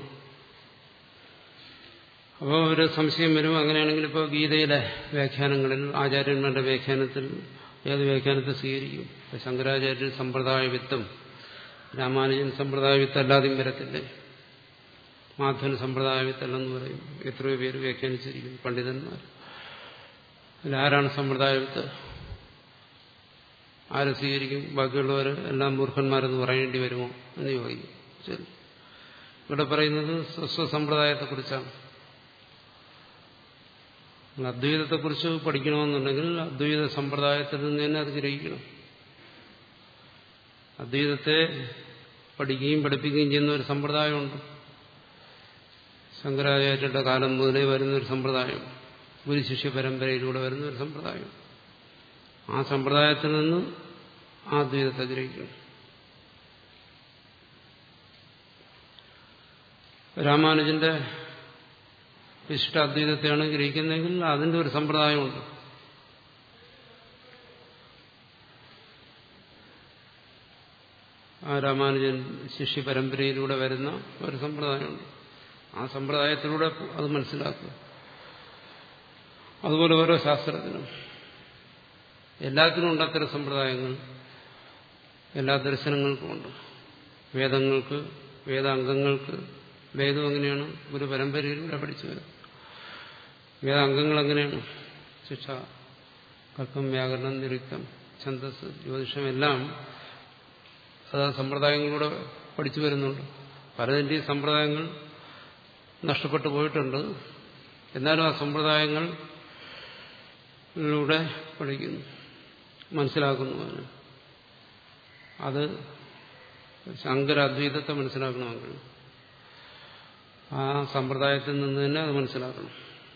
അപ്പോൾ ഒരു സംശയം വരും അങ്ങനെയാണെങ്കിൽ ഇപ്പോൾ ഗീതയിലെ വ്യാഖ്യാനങ്ങളിൽ ആചാര്യന്മാരുടെ വ്യാഖ്യാനത്തിൽ ഏത് വ്യാഖ്യാനത്തെ സ്വീകരിക്കും ഇപ്പൊ ശങ്കരാചാര്യ സമ്പ്രദായ വിത്തും രാമാനുജൻ സമ്പ്രദായ വിത്ത് അല്ലാതെയും വരത്തില്ലേ മാധവൻ സമ്പ്രദായ വിത്തല്ലെന്ന് പറയും എത്രയോ പേര് വ്യാഖ്യാനിച്ചിരിക്കുന്നു പണ്ഡിതന്മാർ അതിലാരാണ് സമ്പ്രദായ വിത്ത് ആരെ സ്വീകരിക്കും ബാക്കിയുള്ളവർ എല്ലാം മൂർഖന്മാരെന്ന് പറയേണ്ടി വരുമോ എന്ന് ചോദിക്കും ശരി ഇവിടെ പറയുന്നത് സ്വസ്വസമ്പ്രദായത്തെക്കുറിച്ചാണ് അദ്വൈതത്തെക്കുറിച്ച് പഠിക്കണമെന്നുണ്ടെങ്കിൽ അദ്വൈത സമ്പ്രദായത്തിൽ നിന്ന് തന്നെ അത് ഗ്രഹിക്കണം അദ്വൈതത്തെ പഠിക്കുകയും പഠിപ്പിക്കുകയും ചെയ്യുന്ന ഒരു സമ്പ്രദായമുണ്ട് ശങ്കരാചാര്യരുടെ കാലം മുതലേ വരുന്ന ഒരു സമ്പ്രദായം ഗുരു ശിഷ്യ പരമ്പരയിലൂടെ വരുന്ന ഒരു സമ്പ്രദായം ആ സമ്പ്രദായത്തിൽ നിന്ന് ആ അദ്വൈതത്തെ ഗ്രഹിക്കണം രാമാനുജന്റെ വിശിഷ്ടാദ്വൈതത്തെയാണ് ഗ്രഹിക്കുന്നതെങ്കിൽ അതിന്റെ ഒരു സമ്പ്രദായമുണ്ട് ആ രാമാനുജൻ ശിഷ്യ പരമ്പരയിലൂടെ വരുന്ന ഒരു സമ്പ്രദായമുണ്ട് ആ സമ്പ്രദായത്തിലൂടെ അത് മനസ്സിലാക്കുക അതുപോലെ ഓരോ ശാസ്ത്രത്തിനും എല്ലാത്തിനും ഉണ്ട് അത്തരം സമ്പ്രദായങ്ങൾ എല്ലാ ദർശനങ്ങൾക്കും ഉണ്ട് വേദങ്ങൾക്ക് വേദാംഗങ്ങൾക്ക് വേദം എങ്ങനെയാണ് ഒരു പരമ്പരയിലൂടെ പഠിച്ചു വരുന്നത് വേദാംഗങ്ങൾ എങ്ങനെയാണ് ശിക്ഷ കൽപ്പം വ്യാകരണം നിരുക്തം ഛന്തസ് ജ്യോതിഷം എല്ലാം അത് സമ്പ്രദായങ്ങളിലൂടെ പഠിച്ചു വരുന്നുണ്ട് പലതിൻ്റെയും സമ്പ്രദായങ്ങൾ നഷ്ടപ്പെട്ടു പോയിട്ടുണ്ട് എന്നാലും ആ സമ്പ്രദായങ്ങളിലൂടെ പഠിക്കുന്നു മനസ്സിലാക്കുന്നു അതിന് അത് ശങ്കര അദ്വൈതത്തെ മനസ്സിലാക്കണമെങ്കിൽ ആ സമ്പ്രദായത്തിൽ നിന്ന് തന്നെ അത് മനസ്സിലാക്കണം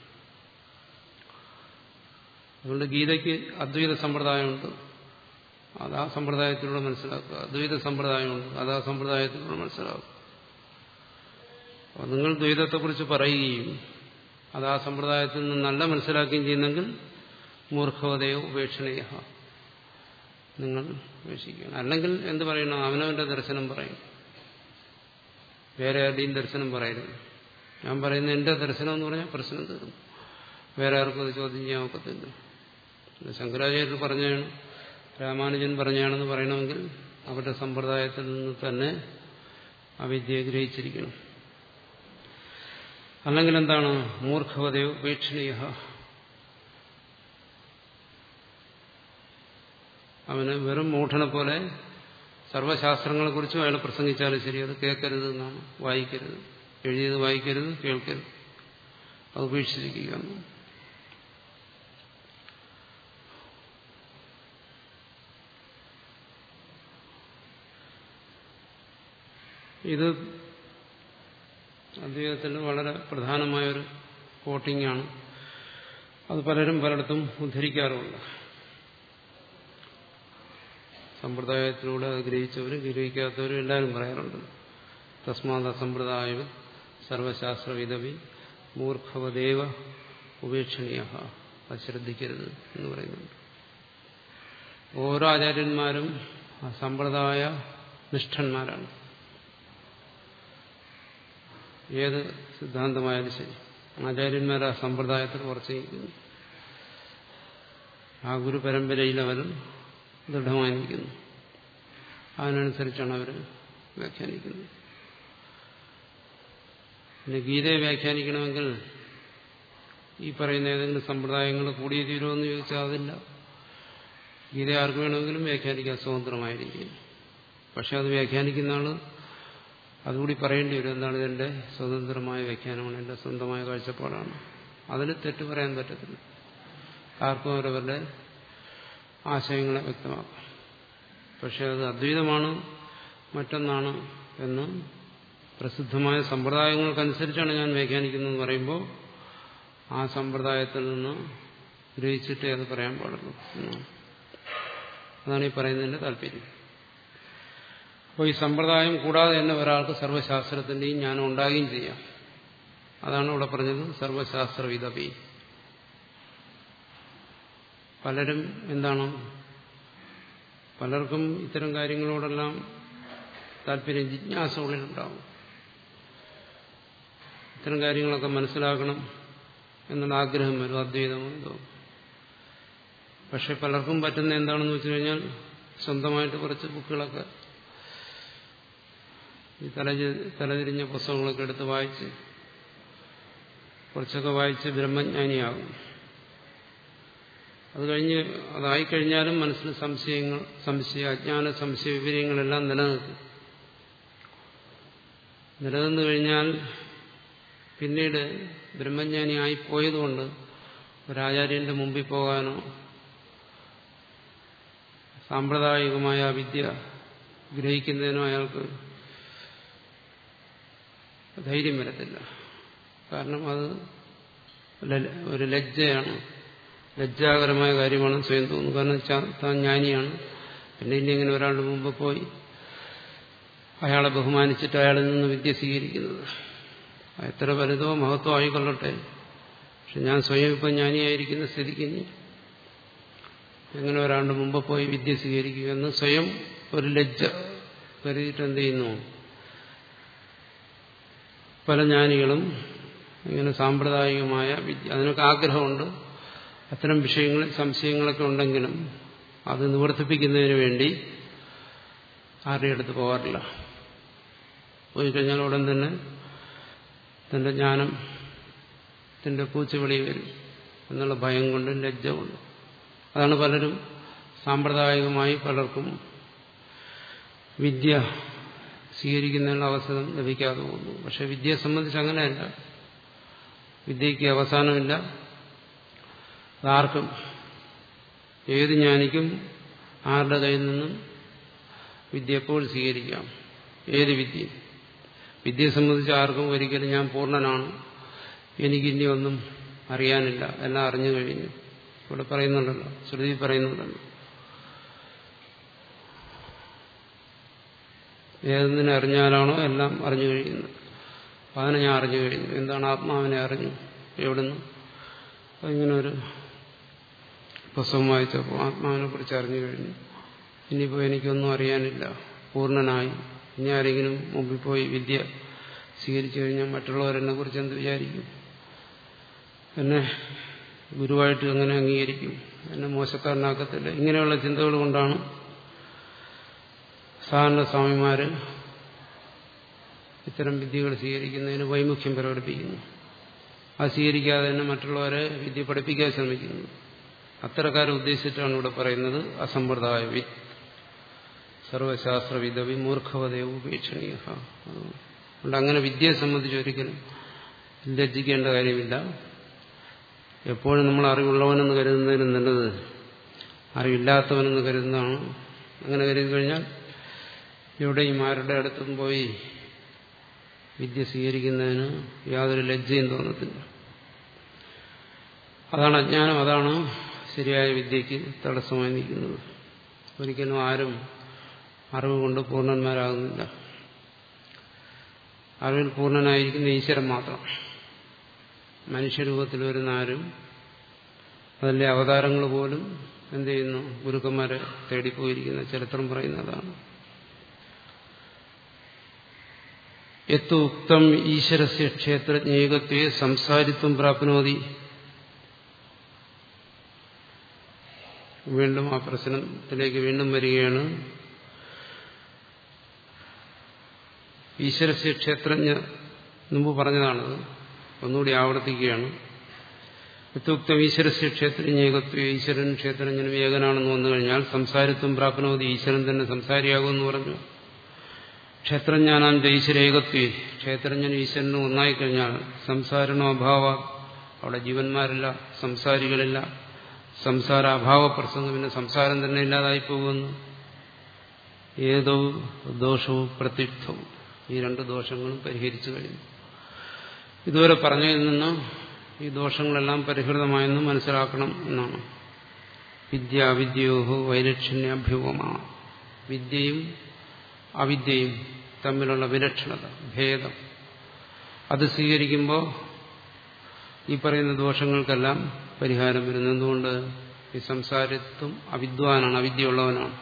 അതുകൊണ്ട് ഗീതയ്ക്ക് അദ്വൈത സമ്പ്രദായമുണ്ട് അത് ആ സമ്പ്രദായത്തിലൂടെ മനസ്സിലാക്കുക അദ്വൈത സമ്പ്രദായമുണ്ട് അത് ആ സമ്പ്രദായത്തിലൂടെ മനസ്സിലാക്കുക അപ്പോൾ നിങ്ങൾ ദ്വൈതത്തെക്കുറിച്ച് പറയുകയും അത് ആ സമ്പ്രദായത്തിൽ നിന്ന് നല്ല മനസ്സിലാക്കുകയും ചെയ്യുന്നെങ്കിൽ മൂർഖവതയോ ഉപേക്ഷണീയ നിങ്ങൾ ഉപേക്ഷിക്കുകയാണ് അല്ലെങ്കിൽ എന്ത് പറയണം അവനവന്റെ ദർശനം പറയും വേറെ ആരുടെയും ദർശനം പറയരുത് ഞാൻ പറയുന്ന എന്റെ ദർശനം എന്ന് പറഞ്ഞാൽ പ്രശ്നം തീർന്നു വേറെ ആർക്കും അത് ചോദ്യം ചെയ്യാൻ ഒക്കത്തില്ല ശങ്കരാചാര്യർ പറഞ്ഞാണ് രാമാനുജൻ പറഞ്ഞാണെന്ന് പറയണമെങ്കിൽ അവരുടെ സമ്പ്രദായത്തിൽ നിന്ന് തന്നെ ആ വിദ്യയെ ഗ്രഹിച്ചിരിക്കണം അല്ലെങ്കിൽ എന്താണ് മൂർഖവതയോ ഉപേക്ഷണീയ അവന് വെറും മൂഢനെ പോലെ സർവശാസ്ത്രങ്ങളെക്കുറിച്ചും അയാൾ പ്രസംഗിച്ചാലും ശരി അത് കേൾക്കരുത് എന്നാണ് വായിക്കരുത് എഴുതിയത് വായിക്കരുത് കേൾക്കരുത് അത് ഉപേക്ഷിച്ചിരിക്കുക എന്നാണ് ഇത് അദ്വൈതത്തിൽ വളരെ പ്രധാനമായൊരു കോട്ടിങ്ങാണ് അത് പലരും പലയിടത്തും ഉദ്ധരിക്കാറുമുണ്ട് സമ്പ്രദായത്തിലൂടെ അത് ഗ്രഹിച്ചവരും ഗ്രഹിക്കാത്തവരും എല്ലാവരും പറയാറുണ്ട് തസ്മാത് അസമ്പ്രദായ സർവശാസ്ത്രവിധവി മൂർഖവദേവ ഉപേക്ഷണീയ അത് ശ്രദ്ധിക്കരുത് എന്ന് പറയുന്നുണ്ട് ഓരോ ആചാര്യന്മാരും സമ്പ്രദായ നിഷ്ഠന്മാരാണ് ഏത് സിദ്ധാന്തമായാലും ശരി ആചാര്യന്മാർ ആ സമ്പ്രദായത്തിൽ ഉറച്ചു നിൽക്കുന്നു ആ ഗുരു പരമ്പരയിൽ അവരും ദൃഢമായി നിൽക്കുന്നു അതിനനുസരിച്ചാണ് അവർ വ്യാഖ്യാനിക്കുന്നത് പിന്നെ ഗീതയെ വ്യാഖ്യാനിക്കണമെങ്കിൽ ഈ പറയുന്ന ഏതെങ്കിലും സമ്പ്രദായങ്ങൾ കൂടിയ തീരുമെന്ന് ചോദിച്ചാൽ അതില്ല ഗീത ആർക്ക് വേണമെങ്കിലും വ്യാഖ്യാനിക്കാൻ സ്വതന്ത്രമായിരിക്കും പക്ഷെ അത് വ്യാഖ്യാനിക്കുന്ന ആള് അതുകൂടി പറയേണ്ടി വരും എന്താണ് ഇതെന്റെ സ്വതന്ത്രമായ വ്യാഖ്യാനമാണ് എന്റെ സ്വന്തമായ കാഴ്ചപ്പാടാണ് അതിന് തെറ്റ് പറയാൻ പറ്റത്തില്ല ആർക്കും അവരവരുടെ ആശയങ്ങളെ വ്യക്തമാക്കാം പക്ഷെ അത് അദ്വൈതമാണ് മറ്റൊന്നാണ് എന്ന് പ്രസിദ്ധമായ സമ്പ്രദായങ്ങൾക്കനുസരിച്ചാണ് ഞാൻ വ്യാഖ്യാനിക്കുന്നതെന്ന് പറയുമ്പോൾ ആ സമ്പ്രദായത്തിൽ നിന്ന് ഗ്രഹിച്ചിട്ടേ അത് പറയാൻ പാടുള്ളൂ എന്നാണ് അതാണ് ഈ പറയുന്നതിന്റെ താല്പര്യം അപ്പോൾ ഈ സമ്പ്രദായം കൂടാതെ തന്നെ ഒരാൾക്ക് സർവ്വശാസ്ത്രത്തിന്റെയും ജ്ഞാനം ഉണ്ടാകുകയും ചെയ്യാം അതാണ് ഇവിടെ പറഞ്ഞത് സർവശാസ്ത്രവിധപി പലരും എന്താണ് പലർക്കും ഇത്തരം കാര്യങ്ങളോടെല്ലാം താല്പര്യം ജിജ്ഞാസ ഉള്ളിലുണ്ടാവും ഇത്തരം കാര്യങ്ങളൊക്കെ മനസ്സിലാക്കണം എന്നുള്ള ആഗ്രഹം വരും അദ്വൈതമെന്തോ പക്ഷെ പലർക്കും പറ്റുന്ന എന്താണെന്ന് വെച്ചു കഴിഞ്ഞാൽ സ്വന്തമായിട്ട് കുറച്ച് ബുക്കുകളൊക്കെ ഈ തല തലതിരിഞ്ഞ പുസ്തകങ്ങളൊക്കെ എടുത്ത് വായിച്ച് കുറച്ചൊക്കെ വായിച്ച് ബ്രഹ്മജ്ഞാനിയാകും അത് കഴിഞ്ഞ് അതായിക്കഴിഞ്ഞാലും മനസ്സിൽ സംശയങ്ങൾ സംശയ അജ്ഞാന സംശയ വിവരങ്ങളെല്ലാം നിലനിൽക്കും നിലനിന്നു കഴിഞ്ഞാൽ പിന്നീട് ബ്രഹ്മജ്ഞാനിയായി പോയതുകൊണ്ട് ഒരാചാര്യന്റെ മുമ്പിൽ പോകാനോ സാമ്പ്രദായികമായ വിദ്യ ഗ്രഹിക്കുന്നതിനോ അയാൾക്ക് ധൈര്യം വരത്തില്ല കാരണം അത് ഒരു ലജ്ജയാണ് ലജ്ജാകരമായ കാര്യമാണ് സ്വയം തോന്നുന്നു കാരണം താൻ ജ്ഞാനിയാണ് പിന്നെ ഇനി ഇങ്ങനെ ഒരാളുടെ മുമ്പ് പോയി അയാളെ ബഹുമാനിച്ചിട്ട് അയാളിൽ നിന്ന് വിദ്യ സ്വീകരിക്കുന്നത് എത്ര വലുതോ മഹത്വം ആയിക്കൊള്ളട്ടെ പക്ഷെ ഞാൻ സ്വയം ഇപ്പം ജ്ഞാനിയായിരിക്കുന്ന സ്ഥിതിക്ക് ഇനി എങ്ങനെ ഒരാളുടെ മുമ്പ് പോയി വിദ്യ സ്വീകരിക്കുമെന്ന് സ്വയം ഒരു ലജ്ജ കരുതിയിട്ട് എന്ത് ചെയ്യുന്നു പല ജ്ഞാനികളും ഇങ്ങനെ സാമ്പ്രദായികമായ വിദ്യ അതിനൊക്കെ ആഗ്രഹമുണ്ട് അത്തരം വിഷയങ്ങളിൽ സംശയങ്ങളൊക്കെ ഉണ്ടെങ്കിലും അത് നിവർത്തിപ്പിക്കുന്നതിന് വേണ്ടി ആരുടെ അടുത്ത് പോകാറില്ല പോയി കഴിഞ്ഞാൽ ഉടൻ തന്നെ തന്റെ ജ്ഞാനം തന്റെ പൂച്ചവിളി വരും എന്നുള്ള ഭയം കൊണ്ട് ലജ്ജ കൊണ്ട് അതാണ് പലരും സാമ്പ്രദായികമായി പലർക്കും വിദ്യ സ്വീകരിക്കുന്നതിനുള്ള അവസരം ലഭിക്കാതെ പോകുന്നു പക്ഷെ വിദ്യയെ സംബന്ധിച്ച് അങ്ങനെയല്ല വിദ്യയ്ക്ക് അവസാനമില്ല അതാർക്കും ഏത് ജ്ഞാനിക്കും ആരുടെ കയ്യിൽ നിന്നും വിദ്യ എപ്പോൾ സ്വീകരിക്കാം ഏത് വിദ്യ വിദ്യയെ സംബന്ധിച്ച് ആർക്കും ഒരിക്കലും ഞാൻ പൂർണ്ണനാണ് എനിക്കിനി ഒന്നും അറിയാനില്ല എല്ലാം അറിഞ്ഞു കഴിഞ്ഞു ഇവിടെ പറയുന്നുണ്ടല്ലോ ശ്രുതി പറയുന്നുണ്ടല്ലോ ഏതെന്നിനെ അറിഞ്ഞാലാണോ എല്ലാം അറിഞ്ഞു കഴിയുന്നത് അതിനെ ഞാൻ അറിഞ്ഞു കഴിഞ്ഞു എന്താണ് ആത്മാവിനെ അറിഞ്ഞു എവിടുന്ന് ഇങ്ങനെ ഒരു പുസ്തകം വായിച്ചപ്പോൾ ആത്മാവിനെ കുറിച്ച് അറിഞ്ഞു കഴിഞ്ഞു ഇനിയിപ്പോൾ എനിക്കൊന്നും അറിയാനില്ല പൂർണ്ണനായി ഇനി ആരെങ്കിലും മുമ്പിൽ പോയി വിദ്യ സ്വീകരിച്ചു കഴിഞ്ഞാൽ മറ്റുള്ളവരെന്നെ കുറിച്ച് എന്ത് വിചാരിക്കും എന്നെ ഗുരുവായിട്ട് എങ്ങനെ അംഗീകരിക്കും എന്നെ മോശക്കാരനാക്കത്തില്ല ഇങ്ങനെയുള്ള ചിന്തകൾ കൊണ്ടാണ് സാധാരണ സ്വാമിമാര് ഇത്തരം വിദ്യകൾ സ്വീകരിക്കുന്നതിന് വൈമുഖ്യം പ്രകടിപ്പിക്കുന്നു അത് സ്വീകരിക്കാതെ തന്നെ മറ്റുള്ളവരെ വിദ്യ പഠിപ്പിക്കാൻ ശ്രമിക്കുന്നു അത്തരക്കാരെ ഉദ്ദേശിച്ചിട്ടാണ് ഇവിടെ പറയുന്നത് അസമ്പ്രദായ വിത്ത് സർവശാസ്ത്രവിധ വിമൂർഖവതയോ ഉപേക്ഷണീയ അതുകൊണ്ട് അങ്ങനെ വിദ്യയെ സംബന്ധിച്ച് ഒരിക്കലും ലജ്ജിക്കേണ്ട കാര്യമില്ല എപ്പോഴും നമ്മൾ അറിവുള്ളവനെന്ന് കരുതുന്നതിന് നല്ലത് അറിവില്ലാത്തവനെന്ന് കരുതുന്നതാണ് അങ്ങനെ കരുതി കഴിഞ്ഞാൽ എവിടെയും ആരുടെ അടുത്തും പോയി വിദ്യ സ്വീകരിക്കുന്നതിന് യാതൊരു ലജ്ജയും തോന്നത്തില്ല അതാണ് അജ്ഞാനം അതാണ് ശരിയായ വിദ്യയ്ക്ക് തടസ്സമായി നിൽക്കുന്നത് ഒരിക്കലും ആരും അറിവ് കൊണ്ട് പൂർണ്ണന്മാരാകുന്നില്ല അറിവിൽ പൂർണ്ണനായിരിക്കുന്ന ഈശ്വരൻ മാത്രം മനുഷ്യരൂപത്തിൽ വരുന്ന ആരും അതിലെ അവതാരങ്ങൾ പോലും എന്ത് ചെയ്യുന്നു ഗുരുക്കന്മാരെ തേടിപ്പോയിരിക്കുന്ന ചരിത്രം പറയുന്നതാണ് എത്തു ഉക്തം ഈശ്വരസ്യ ക്ഷേത്രജ്ഞേകത്വേ സംസാരിത്വം പ്രാപ്നോതി വീണ്ടും ആ പ്രശ്നത്തിലേക്ക് വീണ്ടും വരികയാണ് ഈശ്വരസ്യ ക്ഷേത്രജ്ഞ മുമ്പ് പറഞ്ഞതാണത് ഒന്നുകൂടി ആവർത്തിക്കുകയാണ് യഥോക്തം ഈശ്വരസ്യ ക്ഷേത്രജ്ഞേകത്വ ഈശ്വരൻ ക്ഷേത്രജ്ഞനും ഏകനാണെന്ന് വന്നു കഴിഞ്ഞാൽ സംസാരിത്വം പ്രാപ്നോതി ഈശ്വരൻ തന്നെ സംസാരിയാകുമെന്ന് പറഞ്ഞു ക്ഷേത്രജ്ഞാനാം ഈശ്വരേകത്വേ ക്ഷേത്രജ്ഞനും ഈശ്വരനും ഒന്നായിക്കഴിഞ്ഞാൽ സംസാരണോ അഭാവ അവിടെ ജീവന്മാരില്ല സംസാരികളില്ല സംസാര അഭാവ പ്രസംഗം പിന്നെ സംസാരം തന്നെ ഇല്ലാതായി പോകുന്നു ഏതോ ദോഷവും പ്രത്യുക്തവും ഈ രണ്ട് ദോഷങ്ങളും പരിഹരിച്ചു കഴിഞ്ഞു ഇതുവരെ പറഞ്ഞതിൽ നിന്ന് ഈ ദോഷങ്ങളെല്ലാം പരിഹൃതമായെന്ന് മനസ്സിലാക്കണം എന്നാണ് വിദ്യ അവിദ്യോഹോ വൈലക്ഷണ്യാഭ്യൂഹമാണ് വിദ്യയും അവിദ്യയും തമ്മിലുള്ള വിലക്ഷണത ഭേദം അത് സ്വീകരിക്കുമ്പോൾ ഈ പറയുന്ന ദോഷങ്ങൾക്കെല്ലാം പരിഹാരം വരുന്നു എന്തുകൊണ്ട് ഈ സംസാരത്വം അവിദ്വാനാണ് അവിദ്യയുള്ളവനാണ്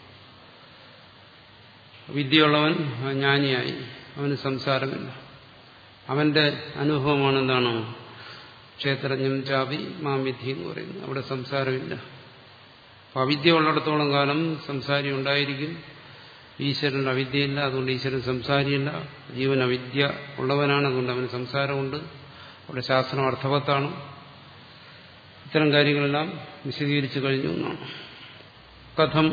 വിദ്യയുള്ളവൻ ജ്ഞാനിയായി അവന് സംസാരമില്ല അവന്റെ അനുഭവമാണ് എന്താണ് ക്ഷേത്രജ്ഞം ചാപി മാമിധി എന്ന് പറയുന്നത് അവിടെ സംസാരമില്ല അപ്പൊ അവിദ്യ ഉള്ളിടത്തോളം കാലം സംസാരി ഉണ്ടായിരിക്കും ഈശ്വരൻ അവിദ്യയില്ല അതുകൊണ്ട് ഈശ്വരൻ സംസാരിയില്ല ജീവൻ അവിദ്യ ഉള്ളവനാണ് അതുകൊണ്ട് അവന് സംസാരമുണ്ട് അവിടെ ശാസ്ത്രം അർത്ഥവത്താണ് ഇത്തരം കാര്യങ്ങളെല്ലാം വിശദീകരിച്ചു കഴിഞ്ഞു എന്നാണ് കഥം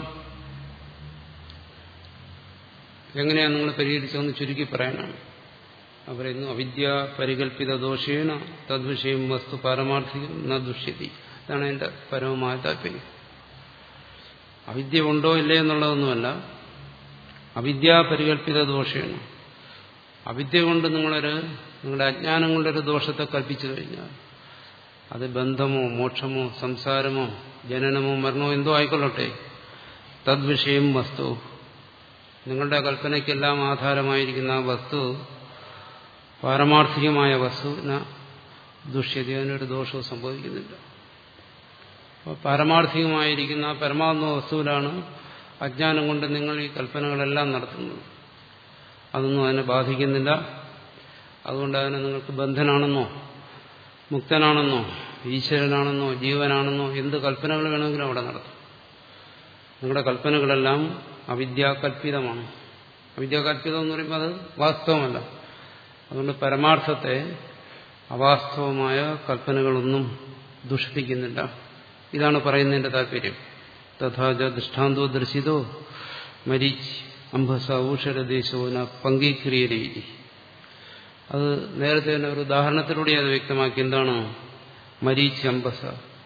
എങ്ങനെയാണ് നിങ്ങൾ പരിഹരിച്ചതെന്ന് ചുരുക്കി പറയാനാണ് പറയുന്നു അവിദ്യ പരികല്പിത ദോഷേണ തദ്വിഷയം വസ്തു പാരമാർത്ഥികം ന ദുഷ്യതി ഇതാണ് എന്റെ പരമമായ താല്പര്യം അവിദ്യ ഉണ്ടോ ഇല്ലേ എന്നുള്ളതൊന്നുമല്ല അവിദ്യ പരികല്പിത ദോഷേണ അവിദ്യ കൊണ്ട് നിങ്ങളൊരു നിങ്ങളുടെ അജ്ഞാനം കൊണ്ടൊരു ദോഷത്തെ കൽപ്പിച്ചു കഴിഞ്ഞാൽ അത് ബന്ധമോ മോക്ഷമോ സംസാരമോ ജനനമോ മരണമോ എന്തോ ആയിക്കൊള്ളട്ടെ തദ്വിഷയം വസ്തു നിങ്ങളുടെ കൽപ്പനയ്ക്കെല്ലാം ആധാരമായിരിക്കുന്ന ആ വസ്തു പാരമാർത്ഥികമായ വസ്തുവിന ദുഷ്യത അതിനൊരു ദോഷവും സംഭവിക്കുന്നില്ല അപ്പോൾ പാരമാർത്ഥികമായിരിക്കുന്ന പരമാത്മ വസ്തുവിലാണ് അജ്ഞാനം കൊണ്ട് നിങ്ങൾ ഈ കൽപ്പനകളെല്ലാം നടത്തുന്നത് അതൊന്നും അതിനെ ബാധിക്കുന്നില്ല അതുകൊണ്ട് അതിനെ നിങ്ങൾക്ക് ബന്ധനാണെന്നോ മുക്തനാണെന്നോ ഈശ്വരനാണെന്നോ ജീവനാണെന്നോ എന്ത് കൽപ്പനകൾ വേണമെങ്കിലും അവിടെ നടത്തും നിങ്ങളുടെ കൽപ്പനകളെല്ലാം അവിദ്യാകൽപിതമാണ് അവിദ്യാകൽപിതം എന്ന് പറയുമ്പോൾ അത് വാസ്തവമല്ല അതുകൊണ്ട് പരമാർത്ഥത്തെ അവാസ്തവമായ കൽപ്പനകളൊന്നും ദുഷിപ്പിക്കുന്നില്ല ഇതാണ് പറയുന്നതിന്റെ താല്പര്യം തഥാച ദൃഷ്ടാന്തോ ദർശിതോ മരീച്ച് അംബസ ഊഷരദേശോന പങ്കീക്രിയരീ അത് നേരത്തെ തന്നെ ഒരു ഉദാഹരണത്തിലൂടെ അത് വ്യക്തമാക്കി എന്താണ് മരീച്ച് അംബസ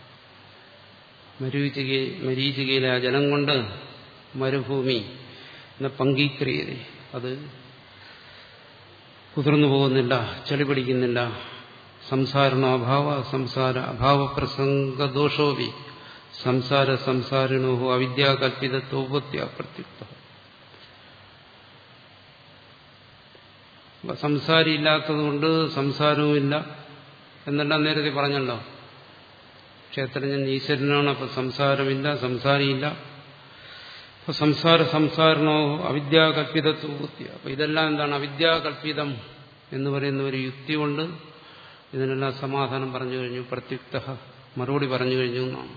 മരീചിക മരീചികയിലെ ആ ജലം കൊണ്ട് മരുഭൂമി എന്ന പങ്കീക്രിയത അത് കുതിർന്നു പോകുന്നില്ല ചെളി പിടിക്കുന്നില്ല സംസാരണോ അഭാവ സംസാര അഭാവ പ്രസംഗദോഷോപി സംസാര സംസാരിണോ അവിദ്യാകൽപിതത്വോപത്യ പ്രത്യുക്ത സംസാരി ഇല്ലാത്തതുകൊണ്ട് സംസാരവുമില്ല എന്നെല്ലാം നേരത്തെ പറഞ്ഞല്ലോ ക്ഷേത്രജ്ഞൻ ഈശ്വരനാണ് അപ്പൊ സംസാരമില്ല സംസാരിയില്ല അപ്പൊ സംസാര സംസാരണോ അവിദ്യാകൽപിതത്വബുദ്ധി അപ്പൊ ഇതെല്ലാം എന്താണ് അവിദ്യാകൽപിതം എന്ന് പറയുന്ന ഒരു യുക്തി കൊണ്ട് ഇതിനെല്ലാം സമാധാനം പറഞ്ഞു കഴിഞ്ഞു പ്രത്യുക്ത മറുപടി പറഞ്ഞു കഴിഞ്ഞു എന്നാണ്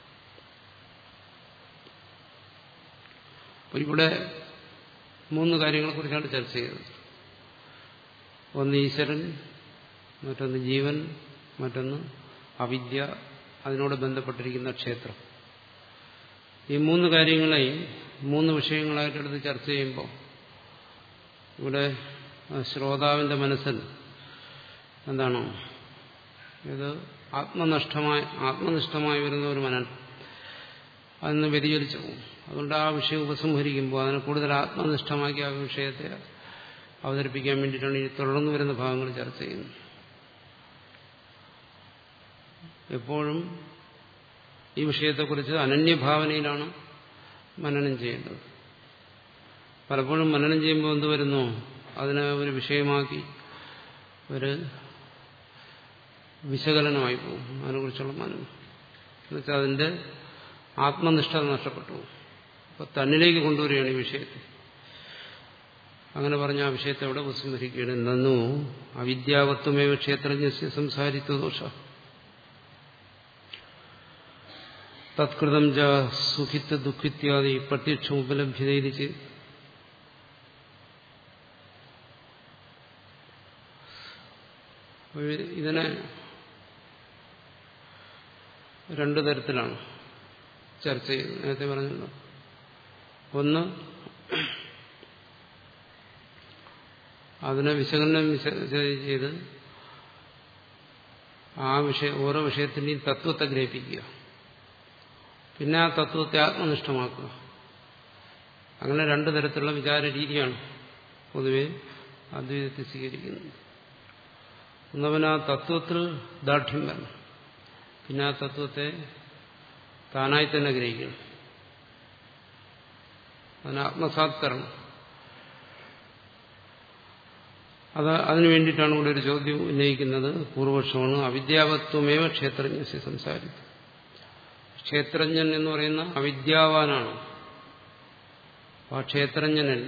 അപ്പൊ ഇവിടെ മൂന്ന് കാര്യങ്ങളെക്കുറിച്ചാണ് ചർച്ച ചെയ്തത് ഒന്ന് ഈശ്വരൻ മറ്റൊന്ന് ജീവൻ മറ്റൊന്ന് അവിദ്യ അതിനോട് ബന്ധപ്പെട്ടിരിക്കുന്ന ക്ഷേത്രം ഈ മൂന്ന് കാര്യങ്ങളെയും മൂന്ന് വിഷയങ്ങളായിട്ടെടുത്ത് ചർച്ച ചെയ്യുമ്പോൾ ഇവിടെ ശ്രോതാവിന്റെ മനസ്സിൽ എന്താണ് ഇത് ആത്മനഷ്ടമായി ആത്മനിഷ്ഠമായി വരുന്ന ഒരു മനൻ അതിന് വ്യതിചലിച്ചു പോകും അതുകൊണ്ട് ആ വിഷയം ഉപസംഹരിക്കുമ്പോൾ അതിനെ കൂടുതൽ ആത്മനിഷ്ഠമാക്കി ആ വിഷയത്തെ അവതരിപ്പിക്കാൻ വേണ്ടിയിട്ടാണ് ഈ തുടർന്നു വരുന്ന ഭാഗങ്ങൾ ചർച്ച ചെയ്യുന്നത് എപ്പോഴും ഈ വിഷയത്തെക്കുറിച്ച് അനന്യഭാവനയിലാണ് മനനം ചെയ്യേണ്ടത് പലപ്പോഴും മനനം ചെയ്യുമ്പോൾ എന്ത് വരുന്നു അതിനെ ഒരു വിഷയമാക്കി ഒരു വിശകലനമായി പോകും അതിനെക്കുറിച്ചുള്ള മനനം എന്നുവെച്ചാൽ അതിന്റെ ആത്മനിഷ്ഠ നഷ്ടപ്പെട്ടു അപ്പൊ തന്നിലേക്ക് കൊണ്ടുവരികയാണ് ഈ വിഷയത്തെ അങ്ങനെ പറഞ്ഞ ആ വിഷയത്തെ അവിടെ ഉപസംഹരിക്കുകയാണ് നന്നു അവിദ്യാവത്വമേവ ക്ഷേത്രജ്ഞ സംസാരിത്വ ദോഷ തത്കൃതം ച സുഖിത്വ ദുഃഖിത്യാദി പ്രത്യക്ഷം ഉപലഭ്യതയിച്ച് ഇതിനെ രണ്ടു തരത്തിലാണ് ചർച്ച ചെയ്യുന്നത് നേരത്തെ പറഞ്ഞല്ലോ ഒന്ന് അതിനെ വിശകലനം ചെയ്ത് ആ വിഷയം ഓരോ വിഷയത്തിന്റെയും തത്വത്തെ ഗ്രഹിപ്പിക്കുക പിന്നെ ആ തത്വത്തെ ആത്മനിഷ്ഠമാക്കുക അങ്ങനെ രണ്ടു തരത്തിലുള്ള വിചാര രീതിയാണ് പൊതുവെ അദ്വൈതത്തെ സ്വീകരിക്കുന്നത് ഒന്നവൻ ആ തത്വത്തിൽ ദാർഢ്യം വരണം പിന്നെ ആ തത്വത്തെ താനായി തന്നെ ഗ്രഹിക്കണം അതിന് ആത്മസാത്കരണം അത് അതിനു വേണ്ടിയിട്ടാണ് ഇവിടെ ഒരു ചോദ്യം ഉന്നയിക്കുന്നത് പൂർവപക്ഷമാണ് അവിദ്യാവത്വമേവ ക്ഷേത്രജ്ഞ സംസാരിക്കുന്നത് ക്ഷേത്രജ്ഞൻ എന്ന് പറയുന്ന അവിദ്യാവാനാണ് ആ ക്ഷേത്രജ്ഞനിൽ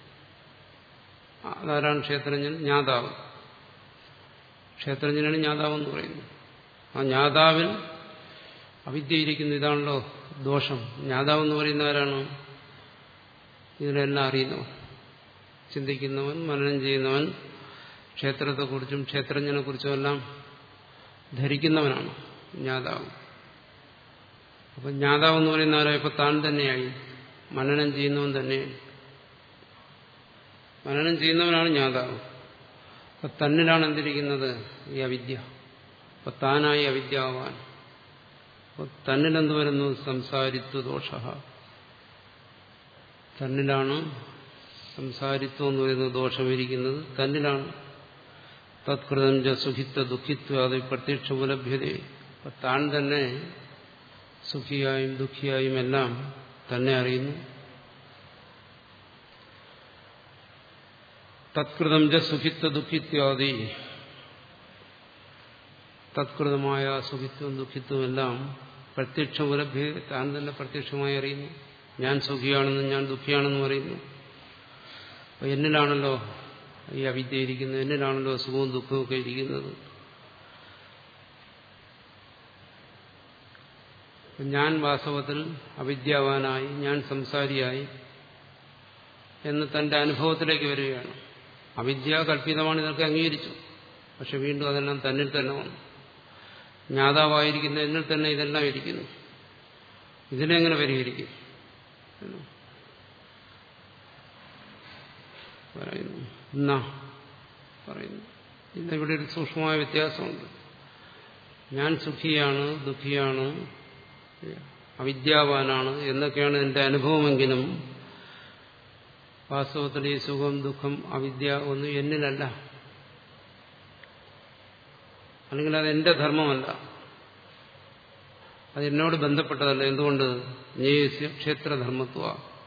അതാരാണ് ക്ഷേത്രജ്ഞൻ ജ്ഞാതാവ് ക്ഷേത്രജ്ഞനാണ് ജ്ഞാതാവ് എന്ന് പറയുന്നത് ആ ജ്ഞാതാവിൽ അവിദ്യ ഇരിക്കുന്ന ഇതാണല്ലോ ദോഷം ജ്ഞാതാവ് എന്ന് പറയുന്ന ആരാണ് ഇതിനെല്ലാം അറിയുന്നവൻ ചിന്തിക്കുന്നവൻ മനനം ചെയ്യുന്നവൻ ക്ഷേത്രത്തെക്കുറിച്ചും ക്ഷേത്രജ്ഞനെക്കുറിച്ചും എല്ലാം ധരിക്കുന്നവനാണ് ജ്ഞാതാവ് അപ്പം ജ്ഞാതാവ് എന്ന് പറയുന്ന ആരോ ഇപ്പൊ താൻ തന്നെയായി മനനം ചെയ്യുന്നവൻ തന്നെയായി മനനം ചെയ്യുന്നവനാണ് ജ്ഞാതാവ് അപ്പൊ തന്നിലാണ് എന്തിരിക്കുന്നത് ഈ അവിദ്യ അപ്പൊ താനായി അവിദ്യാവാൻ അപ്പൊ തന്നിലെന്ത് വരുന്നു സംസാരിത്വ ദോഷ തന്നിലാണ് സംസാരിത്വം എന്ന് പറയുന്നത് ദോഷമിരിക്കുന്നത് തന്നിലാണ് തത്കൃതം ച സുഖിത്വ ദുഃഖിത്വ അത് പ്രത്യക്ഷ ഉപലഭ്യത അപ്പൊ താൻ തന്നെ സുഖിയായും ദുഃഖിയായും എല്ലാം തന്നെ അറിയുന്നു തത്കൃതം ച സുഖിത്വ ദുഃഖിത്വാദി തത്കൃതമായ സുഖിത്വം ദുഃഖിത്വം എല്ലാം പ്രത്യക്ഷ ഉപലഭ്യ താൻ തന്നെ പ്രത്യക്ഷമായി അറിയുന്നു ഞാൻ സുഖിയാണെന്നും ഞാൻ ദുഃഖിയാണെന്നും അറിയുന്നു അപ്പൊ എന്നിലാണല്ലോ ഈ അവിദ്യ ഇരിക്കുന്നത് എന്നിലാണല്ലോ സുഖവും ദുഃഖവും ഒക്കെ ഇരിക്കുന്നത് ഞാൻ വാസ്തവത്തിൽ അവിദ്യാവാനായി ഞാൻ സംസാരിയായി എന്ന് തന്റെ അനുഭവത്തിലേക്ക് വരികയാണ് അവിദ്യ കല്പിതമാണ് ഇതൊക്കെ അംഗീകരിച്ചു പക്ഷെ വീണ്ടും അതെല്ലാം തന്നിൽ തന്നെ വന്നു ജ്ഞാതാവായിരിക്കുന്ന എന്നിൽ തന്നെ ഇതെല്ലാം ഇരിക്കുന്നു ഇതിനെങ്ങനെ പരിഹരിക്കും പറയുന്നു എന്നാ പറയുന്നു ഇന്നിവിടെ ഒരു സൂക്ഷ്മമായ വ്യത്യാസമുണ്ട് ഞാൻ സുഖിയാണ് ദുഃഖിയാണ് അവിദ്യാവാനാണ് എന്നൊക്കെയാണ് എന്റെ അനുഭവമെങ്കിലും വാസ്തവത്തിൽ ഈ സുഖം ദുഃഖം അവിദ്യ ഒന്നും എന്നിലല്ല അല്ലെങ്കിൽ അത് എന്റെ ധർമ്മമല്ല അത് എന്നോട് ബന്ധപ്പെട്ടതല്ല എന്തുകൊണ്ട് നീസ്യ ക്ഷേത്രധർമ്മത്വ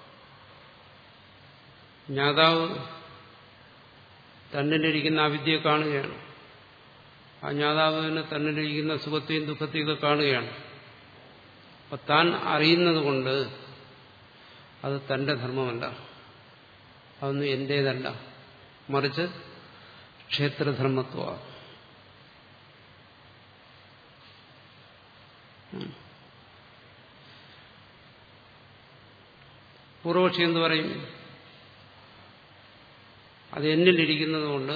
ജ്ഞാതാവ് തന്നിലിരിക്കുന്ന അവിദ്യയെ കാണുകയാണ് ആ ജ്ഞാതാവിനെ തന്നിലിരിക്കുന്ന സുഖത്തെയും ദുഃഖത്തെയും ഒക്കെ കാണുകയാണ് അപ്പൊ താൻ അറിയുന്നത് കൊണ്ട് അത് തന്റെ ധർമ്മമല്ല അതൊന്നും എന്റേതല്ല മറിച്ച് ക്ഷേത്രധർമ്മത്വ പൂർവക്ഷി എന്ന് പറയും അത് എന്നിലിരിക്കുന്നത് കൊണ്ട്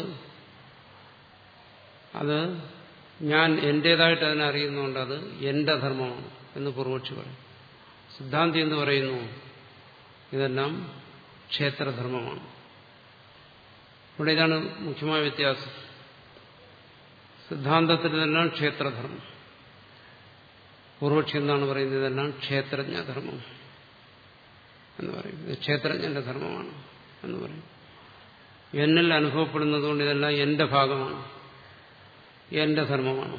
അത് ഞാൻ എന്റേതായിട്ട് അതിനെ അറിയുന്നതുകൊണ്ട് അത് എന്റെ ധർമ്മമാണ് എന്ന് പൂർവക്ഷി പറയും സിദ്ധാന്തി എന്ന് പറയുന്നു ഇതെല്ലാം ക്ഷേത്രധർമ്മമാണ് ഇവിടെ ഇതാണ് മുഖ്യമായ വ്യത്യാസം സിദ്ധാന്തത്തിൽ ഇതെല്ലാം ക്ഷേത്രധർമ്മം പൂർവക്ഷി എന്താണ് പറയുന്നത് ഇതെല്ലാം ക്ഷേത്രജ്ഞധർമ്മം എന്ന് പറയും ഇത് ക്ഷേത്രജ്ഞന്റെ ധർമ്മമാണ് എന്ന് പറയും എന്നിൽ അനുഭവപ്പെടുന്നതുകൊണ്ട് ഇതെല്ലാം എന്റെ ഭാഗമാണ് എന്റെ ധർമ്മമാണ്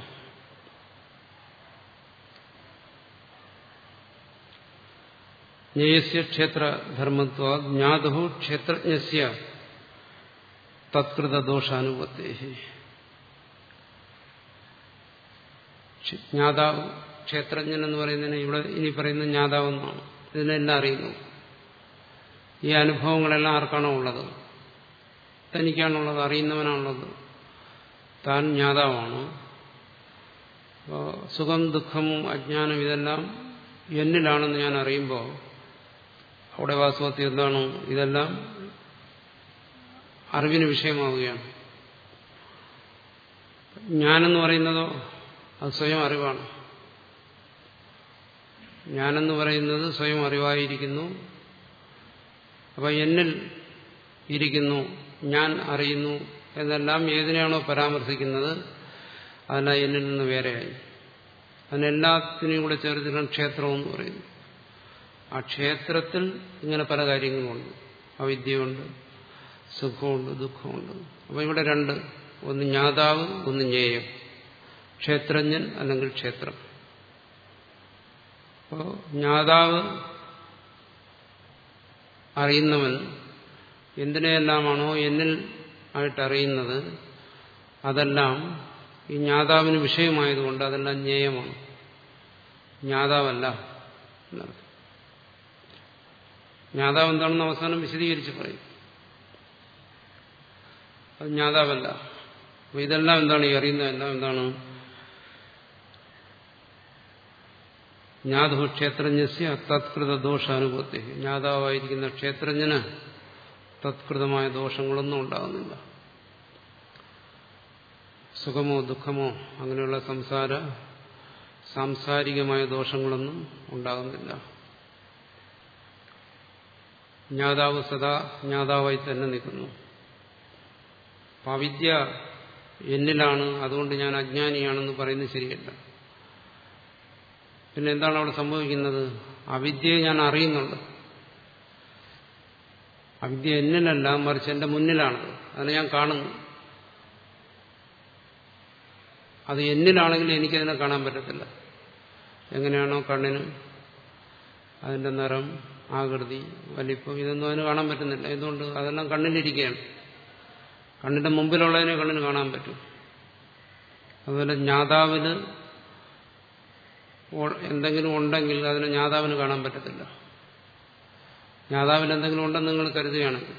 ജ്ഞേയസ്യ ക്ഷേത്രധർമ്മത്വ ജ്ഞാതു ക്ഷേത്രജ്ഞസ്യ തത്കൃത ദോഷാനുപത്തേ ജ്ഞാതാവ് ക്ഷേത്രജ്ഞൻ എന്ന് പറയുന്നതിന് ഇവിടെ ഇനി പറയുന്ന ജ്ഞാതാവെന്നാണ് ഇതിനെല്ലാം അറിയുന്നു ഈ അനുഭവങ്ങളെല്ലാം ആർക്കാണോ ഉള്ളത് തനിക്കാണുള്ളത് അറിയുന്നവനാണുള്ളത് താൻ ജ്ഞാതാവാണ് അപ്പോൾ സുഖം ദുഃഖം അജ്ഞാനം ഇതെല്ലാം എന്നിലാണെന്ന് ഞാൻ അറിയുമ്പോൾ അവിടെ വാസ്തവത്തിൽ എന്താണ് ഇതെല്ലാം അറിവിന് വിഷയമാവുകയാണ് ഞാനെന്ന് പറയുന്നതോ അത് സ്വയം അറിവാണ് ഞാനെന്ന് പറയുന്നത് സ്വയം അറിവായിരിക്കുന്നു അപ്പം എന്നിൽ ഇരിക്കുന്നു ഞാൻ അറിയുന്നു എന്നെല്ലാം ഏതിനെയാണോ പരാമർശിക്കുന്നത് അതെല്ലാം എന്നിൽ നിന്ന് വേറെയായി അതിനെല്ലാത്തിനെയും കൂടെ ചേർത്തിട്ടാണ് ക്ഷേത്രം എന്ന് പറയുന്നു ആ ക്ഷേത്രത്തിൽ ഇങ്ങനെ പല കാര്യങ്ങളുമുണ്ട് അവിദ്യയുണ്ട് സുഖമുണ്ട് ദുഃഖമുണ്ട് അപ്പം ഇവിടെ രണ്ട് ഒന്ന് ജ്ഞാതാവ് ഒന്ന് ജ്ഞേയം ക്ഷേത്രജ്ഞൻ അല്ലെങ്കിൽ ക്ഷേത്രം അപ്പോൾ ജ്ഞാതാവ് അറിയുന്നവൻ എന്തിനെയെല്ലാമാണോ എന്നിൽ ആയിട്ട് അറിയുന്നത് അതെല്ലാം ഈ ജ്ഞാതാവിന് വിഷയമായതുകൊണ്ട് അതെല്ലാം ജ്ഞേയമാണ് ജ്ഞാതാവല്ല എന്നർത്ഥം ജ്ഞാതാവ് എന്താണെന്ന് അവസാനം വിശദീകരിച്ച് പറയും അത് ജ്ഞാതാവല്ല അപ്പൊ ഇതെല്ലാം എന്താണ് ഈ അറിയുന്നതെല്ലാം എന്താണ് ജ്ഞാതു ക്ഷേത്രജ്ഞസ്യ തത്കൃത ദോഷാനുഭവത്തെ ജ്ഞാതാവായിരിക്കുന്ന ക്ഷേത്രജ്ഞന് തത്കൃതമായ ദോഷങ്ങളൊന്നും ഉണ്ടാകുന്നില്ല സുഖമോ ദുഃഖമോ അങ്ങനെയുള്ള സംസാര സാംസാരികമായ ദോഷങ്ങളൊന്നും ഉണ്ടാകുന്നില്ല ജ്ഞാതാവ് സദാ ജ്ഞാതാവായി തന്നെ നിൽക്കുന്നു അപ്പം അവിദ്യ എന്നിലാണ് അതുകൊണ്ട് ഞാൻ അജ്ഞാനിയാണെന്ന് പറയുന്നത് ശരിയല്ല പിന്നെ എന്താണ് അവിടെ സംഭവിക്കുന്നത് അവിദ്യയെ ഞാൻ അറിയുന്നുണ്ട് അവിദ്യ എന്നിലല്ല മറിച്ച് എന്റെ മുന്നിലാണ് അതിനെ ഞാൻ കാണുന്നു അത് എന്നിലാണെങ്കിൽ എനിക്കതിനെ കാണാൻ പറ്റത്തില്ല എങ്ങനെയാണോ കണ്ണിന് അതിന്റെ നിറം ആകൃതി വലിപ്പം ഇതൊന്നും അതിന് കാണാൻ പറ്റുന്നില്ല എന്തുകൊണ്ട് അതെല്ലാം കണ്ണിലിരിക്കുകയാണ് കണ്ണിന്റെ മുമ്പിലുള്ളതിനെ കണ്ണിന് കാണാൻ പറ്റും അതുപോലെ ജ്ഞാതാവിന് എന്തെങ്കിലും ഉണ്ടെങ്കിൽ അതിനെ ജ്ഞാതാവിന് കാണാൻ പറ്റത്തില്ല ജ്ഞാതാവിന് എന്തെങ്കിലും ഉണ്ടെന്ന് നിങ്ങൾ കരുതുകയാണെങ്കിൽ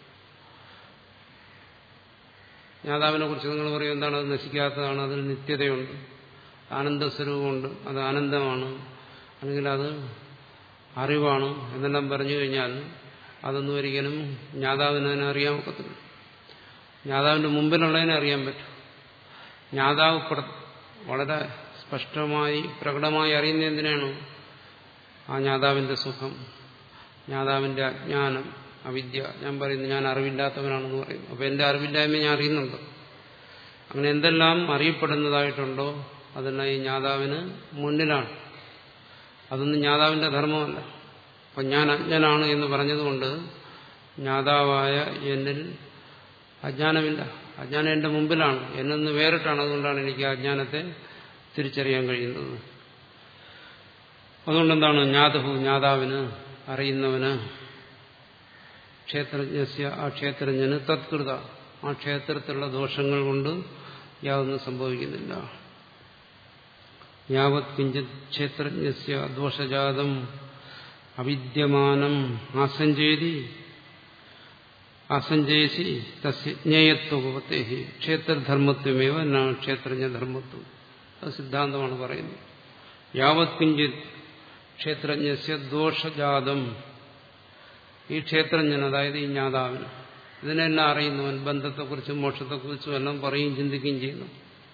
ജ്ഞാതാവിനെ കുറിച്ച് നിങ്ങൾ പറയും എന്താണ് അത് നശിക്കാത്തതാണ് അതിൽ നിത്യതയുണ്ട് ആനന്ദസ്വരൂപമുണ്ട് അത് ആനന്ദമാണ് അല്ലെങ്കിൽ അത് അറിവാണ് എന്നെല്ലാം പറഞ്ഞു കഴിഞ്ഞാൽ അതൊന്നും ഒരിക്കലും ജ്ഞാതാവിന് അതിനെ അറിയാൻ ഒക്കത്തില്ല ജ്ഞാതാവിന്റെ മുമ്പിലുള്ളതിനെ അറിയാൻ പറ്റും ജ്ഞാതാവ് വളരെ സ്പഷ്ടമായി പ്രകടമായി അറിയുന്ന എന്തിനാണ് ആ ജ്ഞാതാവിന്റെ സുഖം ജ്ഞാതാവിന്റെ അജ്ഞാനം അവിദ്യ ഞാൻ പറയുന്നു ഞാൻ അറിവില്ലാത്തവനാണെന്ന് പറയുന്നു അപ്പൊ എന്റെ അറിവില്ലായ്മ ഞാൻ അറിയുന്നുണ്ട് അങ്ങനെ എന്തെല്ലാം അറിയപ്പെടുന്നതായിട്ടുണ്ടോ അതെല്ലാം ഈ ജ്ഞാതാവിന് മുന്നിലാണ് അതൊന്നും ജ്ഞാതാവിന്റെ ധർമ്മമല്ല അപ്പൊ ഞാൻ അജ്ഞനാണ് എന്ന് പറഞ്ഞതുകൊണ്ട് ജ്ഞാതാവായ എന്നിൽ അജ്ഞാനമില്ല അജ്ഞാനം എന്റെ മുമ്പിലാണ് എന്നെന്ന് വേറിട്ടാണ് അതുകൊണ്ടാണ് എനിക്ക് ആ അജ്ഞാനത്തെ തിരിച്ചറിയാൻ കഴിയുന്നത് അതുകൊണ്ടെന്താണ് ജ്ഞാതഹു ജ്ഞാതാവിന് അറിയുന്നവന് ക്ഷേത്രജ്ഞസ്യ ആ ക്ഷേത്രജ്ഞന് തത്കൃത ആ ക്ഷേത്രത്തിലുള്ള ദോഷങ്ങൾ കൊണ്ട് യാതൊന്നും സംഭവിക്കുന്നില്ല യാവത് കിഞ്ചിത് ക്ഷേത്രജ്ഞസ്യ ദോഷജാതം അവിദ്യമാനം ആസഞ്ചേരി ആസഞ്ചയസി തസ്യ ജ്ഞേയത്വപത്തേ ക്ഷേത്രധർമ്മത്വമേവ ന ക്ഷേത്രജ്ഞധർമ്മത്വം അത് സിദ്ധാന്തമാണ് പറയുന്നത് യാവത് കിഞ്ചിത് ക്ഷേത്രജ്ഞസ്യ ദോഷജാതം ഈ ക്ഷേത്രജ്ഞൻ അതായത് ഈ ജ്ഞാതാവിന് ഇതിനെല്ലാം അറിയുന്നവൻ ബന്ധത്തെക്കുറിച്ചും മോക്ഷത്തെക്കുറിച്ചും എല്ലാം പറയുകയും ചിന്തിക്കുകയും ചെയ്യുന്നു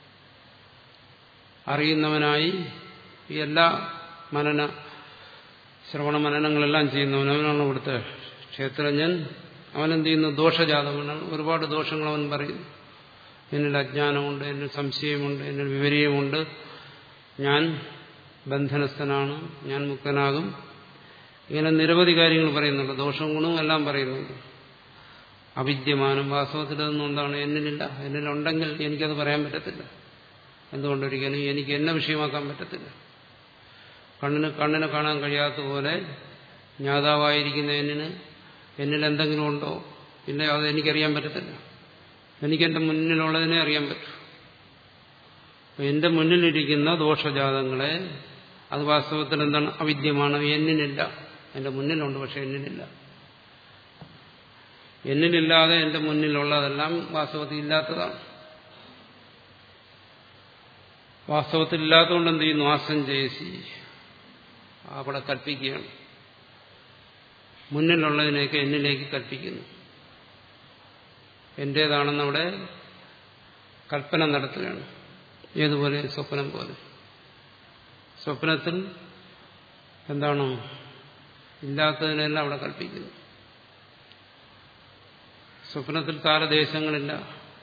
അറിയുന്നവനായി ഈ എല്ലാ മനന ശ്രവണ മനനങ്ങളെല്ലാം ചെയ്യുന്നവൻ അവനാണ് ഇവിടുത്തെ ക്ഷേത്രജ്ഞൻ അവനെന്ത് ചെയ്യുന്നു ദോഷജാതമാണ് ഒരുപാട് ദോഷങ്ങൾ അവൻ പറയുന്നു എന്നിൽ അജ്ഞാനമുണ്ട് എന്നിൽ സംശയമുണ്ട് എന്നിൽ വിപരീയമുണ്ട് ഞാൻ ബന്ധനസ്ഥനാണ് ഞാൻ മുക്തനാകും ഇങ്ങനെ നിരവധി കാര്യങ്ങൾ പറയുന്നുണ്ട് ദോഷവും ഗുണവും എല്ലാം പറയുന്നുണ്ട് അവിദ്യമാനം വാസ്തവത്തിൽ ഇതൊന്നും എന്താണ് എന്നിലില്ല എന്നിലുണ്ടെങ്കിൽ എനിക്കത് പറയാൻ പറ്റത്തില്ല എന്തുകൊണ്ടൊരിക്കലും എനിക്ക് എന്നെ വിഷയമാക്കാൻ പറ്റത്തില്ല കണ്ണിന് കണ്ണിനെ കാണാൻ കഴിയാത്ത പോലെ ജ്ഞാതാവായിരിക്കുന്ന എന്നിന് എന്നിൽ എന്തെങ്കിലും ഉണ്ടോ ഇല്ല അത് എനിക്കറിയാൻ പറ്റത്തില്ല എനിക്കെന്റെ മുന്നിലുള്ളതിനെ അറിയാൻ പറ്റും എന്റെ മുന്നിലിരിക്കുന്ന ദോഷജാതങ്ങളെ അത് വാസ്തവത്തിൽ എന്താണ് അവിദ്യമാണ് എന്നിനില്ല എന്റെ മുന്നിലുണ്ട് പക്ഷെ എന്നിനില്ല എന്നിലില്ലാതെ എന്റെ മുന്നിലുള്ളതെല്ലാം വാസ്തവത്തിൽ ഇല്ലാത്തതാണ് വാസ്തവത്തിൽ ഇല്ലാത്തതുകൊണ്ട് എന്ത് ചെയ്യുന്നു ആസഞ്ചയസി അവിടെ കൽപ്പിക്കുകയാണ് മുന്നിലുള്ളതിനെയൊക്കെ എന്നിലേക്ക് കൽപ്പിക്കുന്നു എന്റേതാണെന്ന് അവിടെ കൽപ്പന നടത്തുകയാണ് ഏതുപോലെ സ്വപ്നം പോലെ സ്വപ്നത്തിൽ എന്താണ് ഇല്ലാത്തതിനെല്ലാം അവിടെ കൽപ്പിക്കുന്നു സ്വപ്നത്തിൽ കാലദേശങ്ങളില്ല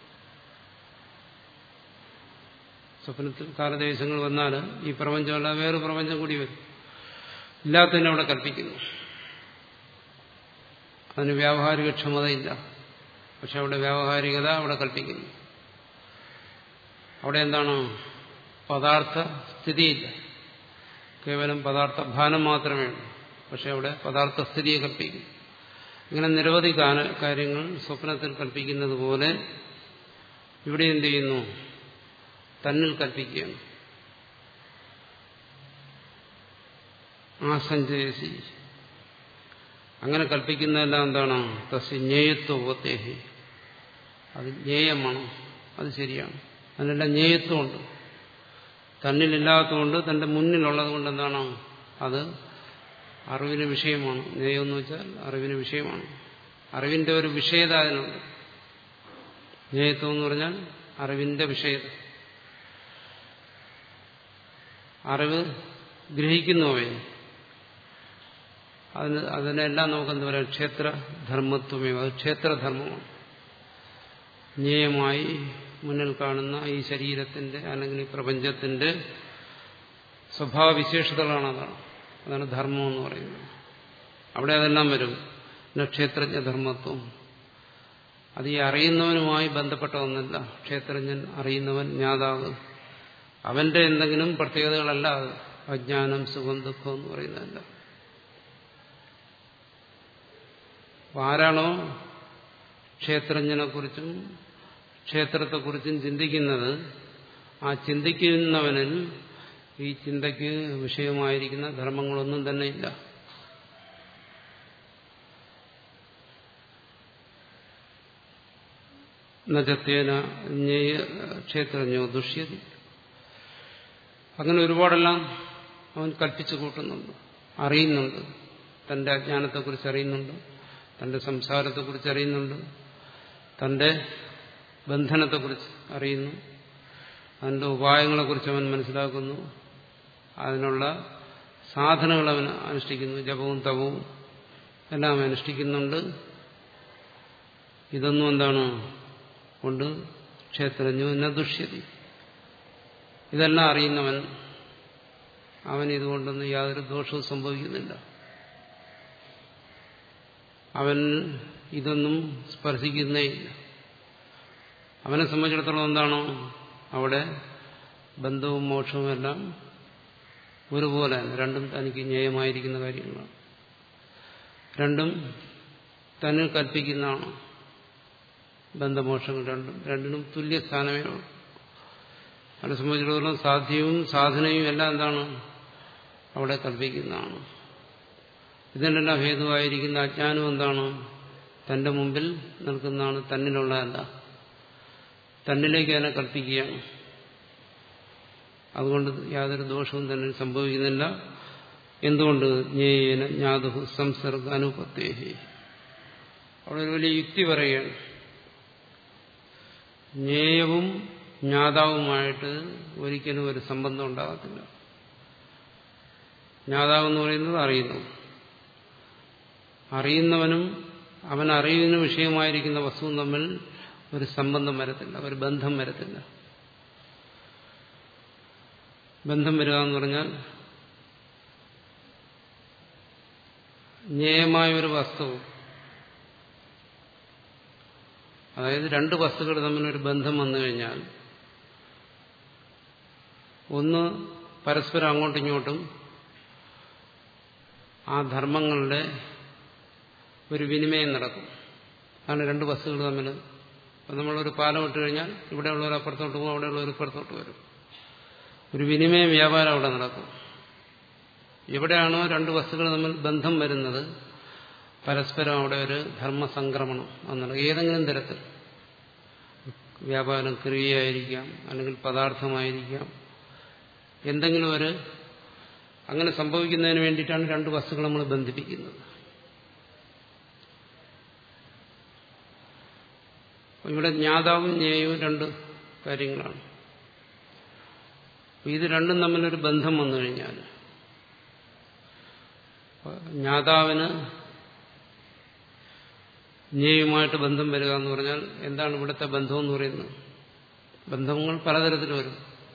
സ്വപ്നത്തിൽ കാലദേശങ്ങൾ വന്നാൽ ഈ പ്രപഞ്ചമല്ല വേറെ പ്രപഞ്ചം കൂടി വരും ഇല്ലാത്തതിനെ അവിടെ കൽപ്പിക്കുന്നു അതിന് വ്യാവഹാരിക ക്ഷമതയില്ല പക്ഷെ അവിടെ വ്യാവഹാരികത അവിടെ കൽപ്പിക്കുന്നു അവിടെ എന്താണ് പദാർത്ഥ സ്ഥിതിയില്ല കേവലം പദാർത്ഥ ഭാനം മാത്രമേ ഉള്ളൂ പക്ഷെ അവിടെ പദാർത്ഥ സ്ഥിതിയെ കൽപ്പിക്കും ഇങ്ങനെ നിരവധി കാര്യങ്ങൾ സ്വപ്നത്തിൽ കൽപ്പിക്കുന്നത് പോലെ ഇവിടെ എന്ത് ചെയ്യുന്നു തന്നിൽ കൽപ്പിക്കുകയാണ് ആസഞ്ചയസി അങ്ങനെ കൽപ്പിക്കുന്നതെല്ലാം എന്താണ് തസ്യ ജ്ഞേയത്വത്തേഹി അത് ജ്ഞേയമാണ് അത് ശരിയാണ് അതിനെല്ലാം ജ്ഞേയത്വമുണ്ട് തന്നിലില്ലാത്തതുകൊണ്ട് തന്റെ മുന്നിലുള്ളത് കൊണ്ട് എന്താണ് അത് അറിവിന് വിഷയമാണ് ജ്ഞേയം എന്ന് വെച്ചാൽ അറിവിന് വിഷയമാണ് അറിവിന്റെ ഒരു വിഷയത അതിനുണ്ട് ജ്ഞേയത്വം എന്ന് പറഞ്ഞാൽ അറിവിന്റെ വിഷയത അറിവ് ഗ്രഹിക്കുന്നവയെ അതിന് അതിനെല്ലാം നമുക്ക് എന്താ പറയുക ക്ഷേത്രധർമ്മത്വമേ അത് ക്ഷേത്രധർമ്മമാണ് ജ്ഞേയമായി മുന്നിൽ കാണുന്ന ഈ ശരീരത്തിന്റെ അല്ലെങ്കിൽ ഈ പ്രപഞ്ചത്തിന്റെ സ്വഭാവവിശേഷതകളാണ് അതാണ് അതാണ് ധർമ്മം എന്ന് പറയുന്നത് അവിടെ അതെല്ലാം വരും ക്ഷേത്രജ്ഞധർമ്മത്വം അത് ഈ അറിയുന്നവനുമായി ബന്ധപ്പെട്ട ഒന്നല്ല ക്ഷേത്രജ്ഞൻ അറിയുന്നവൻ ജ്ഞാതാവ് അവന്റെ എന്തെങ്കിലും പ്രത്യേകതകളല്ല അത് അജ്ഞാനം സുഖം ദുഃഖം എന്ന് പറയുന്നതല്ല ആരാണോ ക്ഷേത്രജ്ഞനെക്കുറിച്ചും ക്ഷേത്രത്തെക്കുറിച്ചും ചിന്തിക്കുന്നത് ആ ചിന്തിക്കുന്നവനിൽ ഈ ചിന്തയ്ക്ക് വിഷയമായിരിക്കുന്ന ധർമ്മങ്ങളൊന്നും തന്നെ ഇല്ല നജത്തേന ക്ഷേത്രജ്ഞോ ദുഷ്യതി അങ്ങനെ ഒരുപാടെല്ലാം അവൻ കൽപ്പിച്ചു കൂട്ടുന്നുണ്ട് അറിയുന്നുണ്ട് തന്റെ അജ്ഞാനത്തെക്കുറിച്ച് അറിയുന്നുണ്ട് തന്റെ സംസാരത്തെക്കുറിച്ച് അറിയുന്നുണ്ട് തന്റെ ബന്ധനത്തെക്കുറിച്ച് അറിയുന്നു അതിന്റെ ഉപായങ്ങളെക്കുറിച്ച് അവൻ മനസ്സിലാക്കുന്നു അതിനുള്ള സാധനങ്ങൾ അവൻ അനുഷ്ഠിക്കുന്നു ജപവും തപവും എല്ലാം അവൻ അനുഷ്ഠിക്കുന്നുണ്ട് ഇതൊന്നും എന്താണ് കൊണ്ട് ക്ഷേത്രജ്ഞു എന്ന ദുഷ്യതി ഇതെല്ലാം അറിയുന്നവൻ അവൻ ഇതുകൊണ്ടൊന്നും യാതൊരു ദോഷവും സംഭവിക്കുന്നില്ല അവൻ ഇതൊന്നും സ്പർശിക്കുന്നേയില്ല അവനെ സംബന്ധിച്ചിടത്തോളം എന്താണോ അവിടെ ബന്ധവും മോക്ഷവും എല്ലാം ഒരുപോലെ രണ്ടും തനിക്ക് ന്യായമായിരിക്കുന്ന കാര്യങ്ങളാണ് രണ്ടും തന്നിൽ കൽപ്പിക്കുന്നതാണ് ബന്ധമോക്ഷങ്ങൾ രണ്ടും രണ്ടിനും തുല്യ സ്ഥാനമേ ഉള്ളൂ അവനെ സംബന്ധിച്ചിടത്തോളം സാധ്യവും സാധനയും എല്ലാം എന്താണ് അവിടെ കൽപ്പിക്കുന്നതാണ് ഇതിനെല്ലാം ഹേതുവായിരിക്കുന്ന അജ്ഞാനം എന്താണ് തന്റെ മുമ്പിൽ നിൽക്കുന്നതാണ് തന്നിലുള്ളതല്ല തന്നിലേക്ക് അതിനെ കൽപ്പിക്കുകയാണ് അതുകൊണ്ട് യാതൊരു ദോഷവും തന്നെ സംഭവിക്കുന്നില്ല എന്തുകൊണ്ട് ജ്ഞേയന ജ്ഞാതുഹു സംസർഗ അനുപത്തേഹി അവിടെ ഒരു വലിയ യുക്തി പറയുകയാണ് ജ്ഞേയവും ജ്ഞാതാവുമായിട്ട് ഒരിക്കലും ഒരു സംബന്ധം ഉണ്ടാകത്തില്ല ജ്ഞാതാവെന്ന് പറയുന്നത് അറിയുന്നു അറിയുന്നവനും അവൻ അറിവിന് വിഷയമായിരിക്കുന്ന വസ്തുവും തമ്മിൽ ഒരു സംബന്ധം വരത്തില്ല ഒരു ബന്ധം വരത്തില്ല ബന്ധം വരിക എന്ന് പറഞ്ഞാൽ ജ്ഞേയമായ ഒരു വസ്തു അതായത് രണ്ട് വസ്തുക്കൾ തമ്മിലൊരു ബന്ധം വന്നു കഴിഞ്ഞാൽ ഒന്ന് പരസ്പരം അങ്ങോട്ടും ഇങ്ങോട്ടും ആ ധർമ്മങ്ങളുടെ ഒരു വിനിമയം നടക്കും അതാണ് രണ്ട് വസ്തുക്കൾ തമ്മിൽ അപ്പം നമ്മളൊരു പാലം ഇട്ട് കഴിഞ്ഞാൽ ഇവിടെയുള്ളവർ അപ്പുറത്തോട്ട് പോകും അവിടെയുള്ളവർ ഇപ്പുറത്തോട്ട് വരും ഒരു വിനിമയ വ്യാപാരം അവിടെ നടക്കും എവിടെയാണോ രണ്ട് വസ്തുക്കൾ തമ്മിൽ ബന്ധം വരുന്നത് പരസ്പരം അവിടെ ഒരു ധർമ്മസംക്രമണം എന്നുള്ളത് ഏതെങ്കിലും തരത്തിൽ വ്യാപാരം ക്രിയയായിരിക്കാം അല്ലെങ്കിൽ പദാർത്ഥമായിരിക്കാം എന്തെങ്കിലും ഒരു അങ്ങനെ സംഭവിക്കുന്നതിന് വേണ്ടിയിട്ടാണ് രണ്ട് വസ്തുക്കൾ നമ്മൾ ബന്ധിപ്പിക്കുന്നത് ഇവിടെ ജ്ഞാതാവും ജ്ഞേയവും രണ്ട് കാര്യങ്ങളാണ് ഇത് രണ്ടും തമ്മിലൊരു ബന്ധം വന്നു കഴിഞ്ഞാൽ ജ്ഞാതാവിന് ജ്ഞേയുമായിട്ട് ബന്ധം വരിക എന്ന് പറഞ്ഞാൽ എന്താണ് ഇവിടുത്തെ ബന്ധം എന്ന് പറയുന്നത് ബന്ധങ്ങൾ പലതരത്തിൽ വരും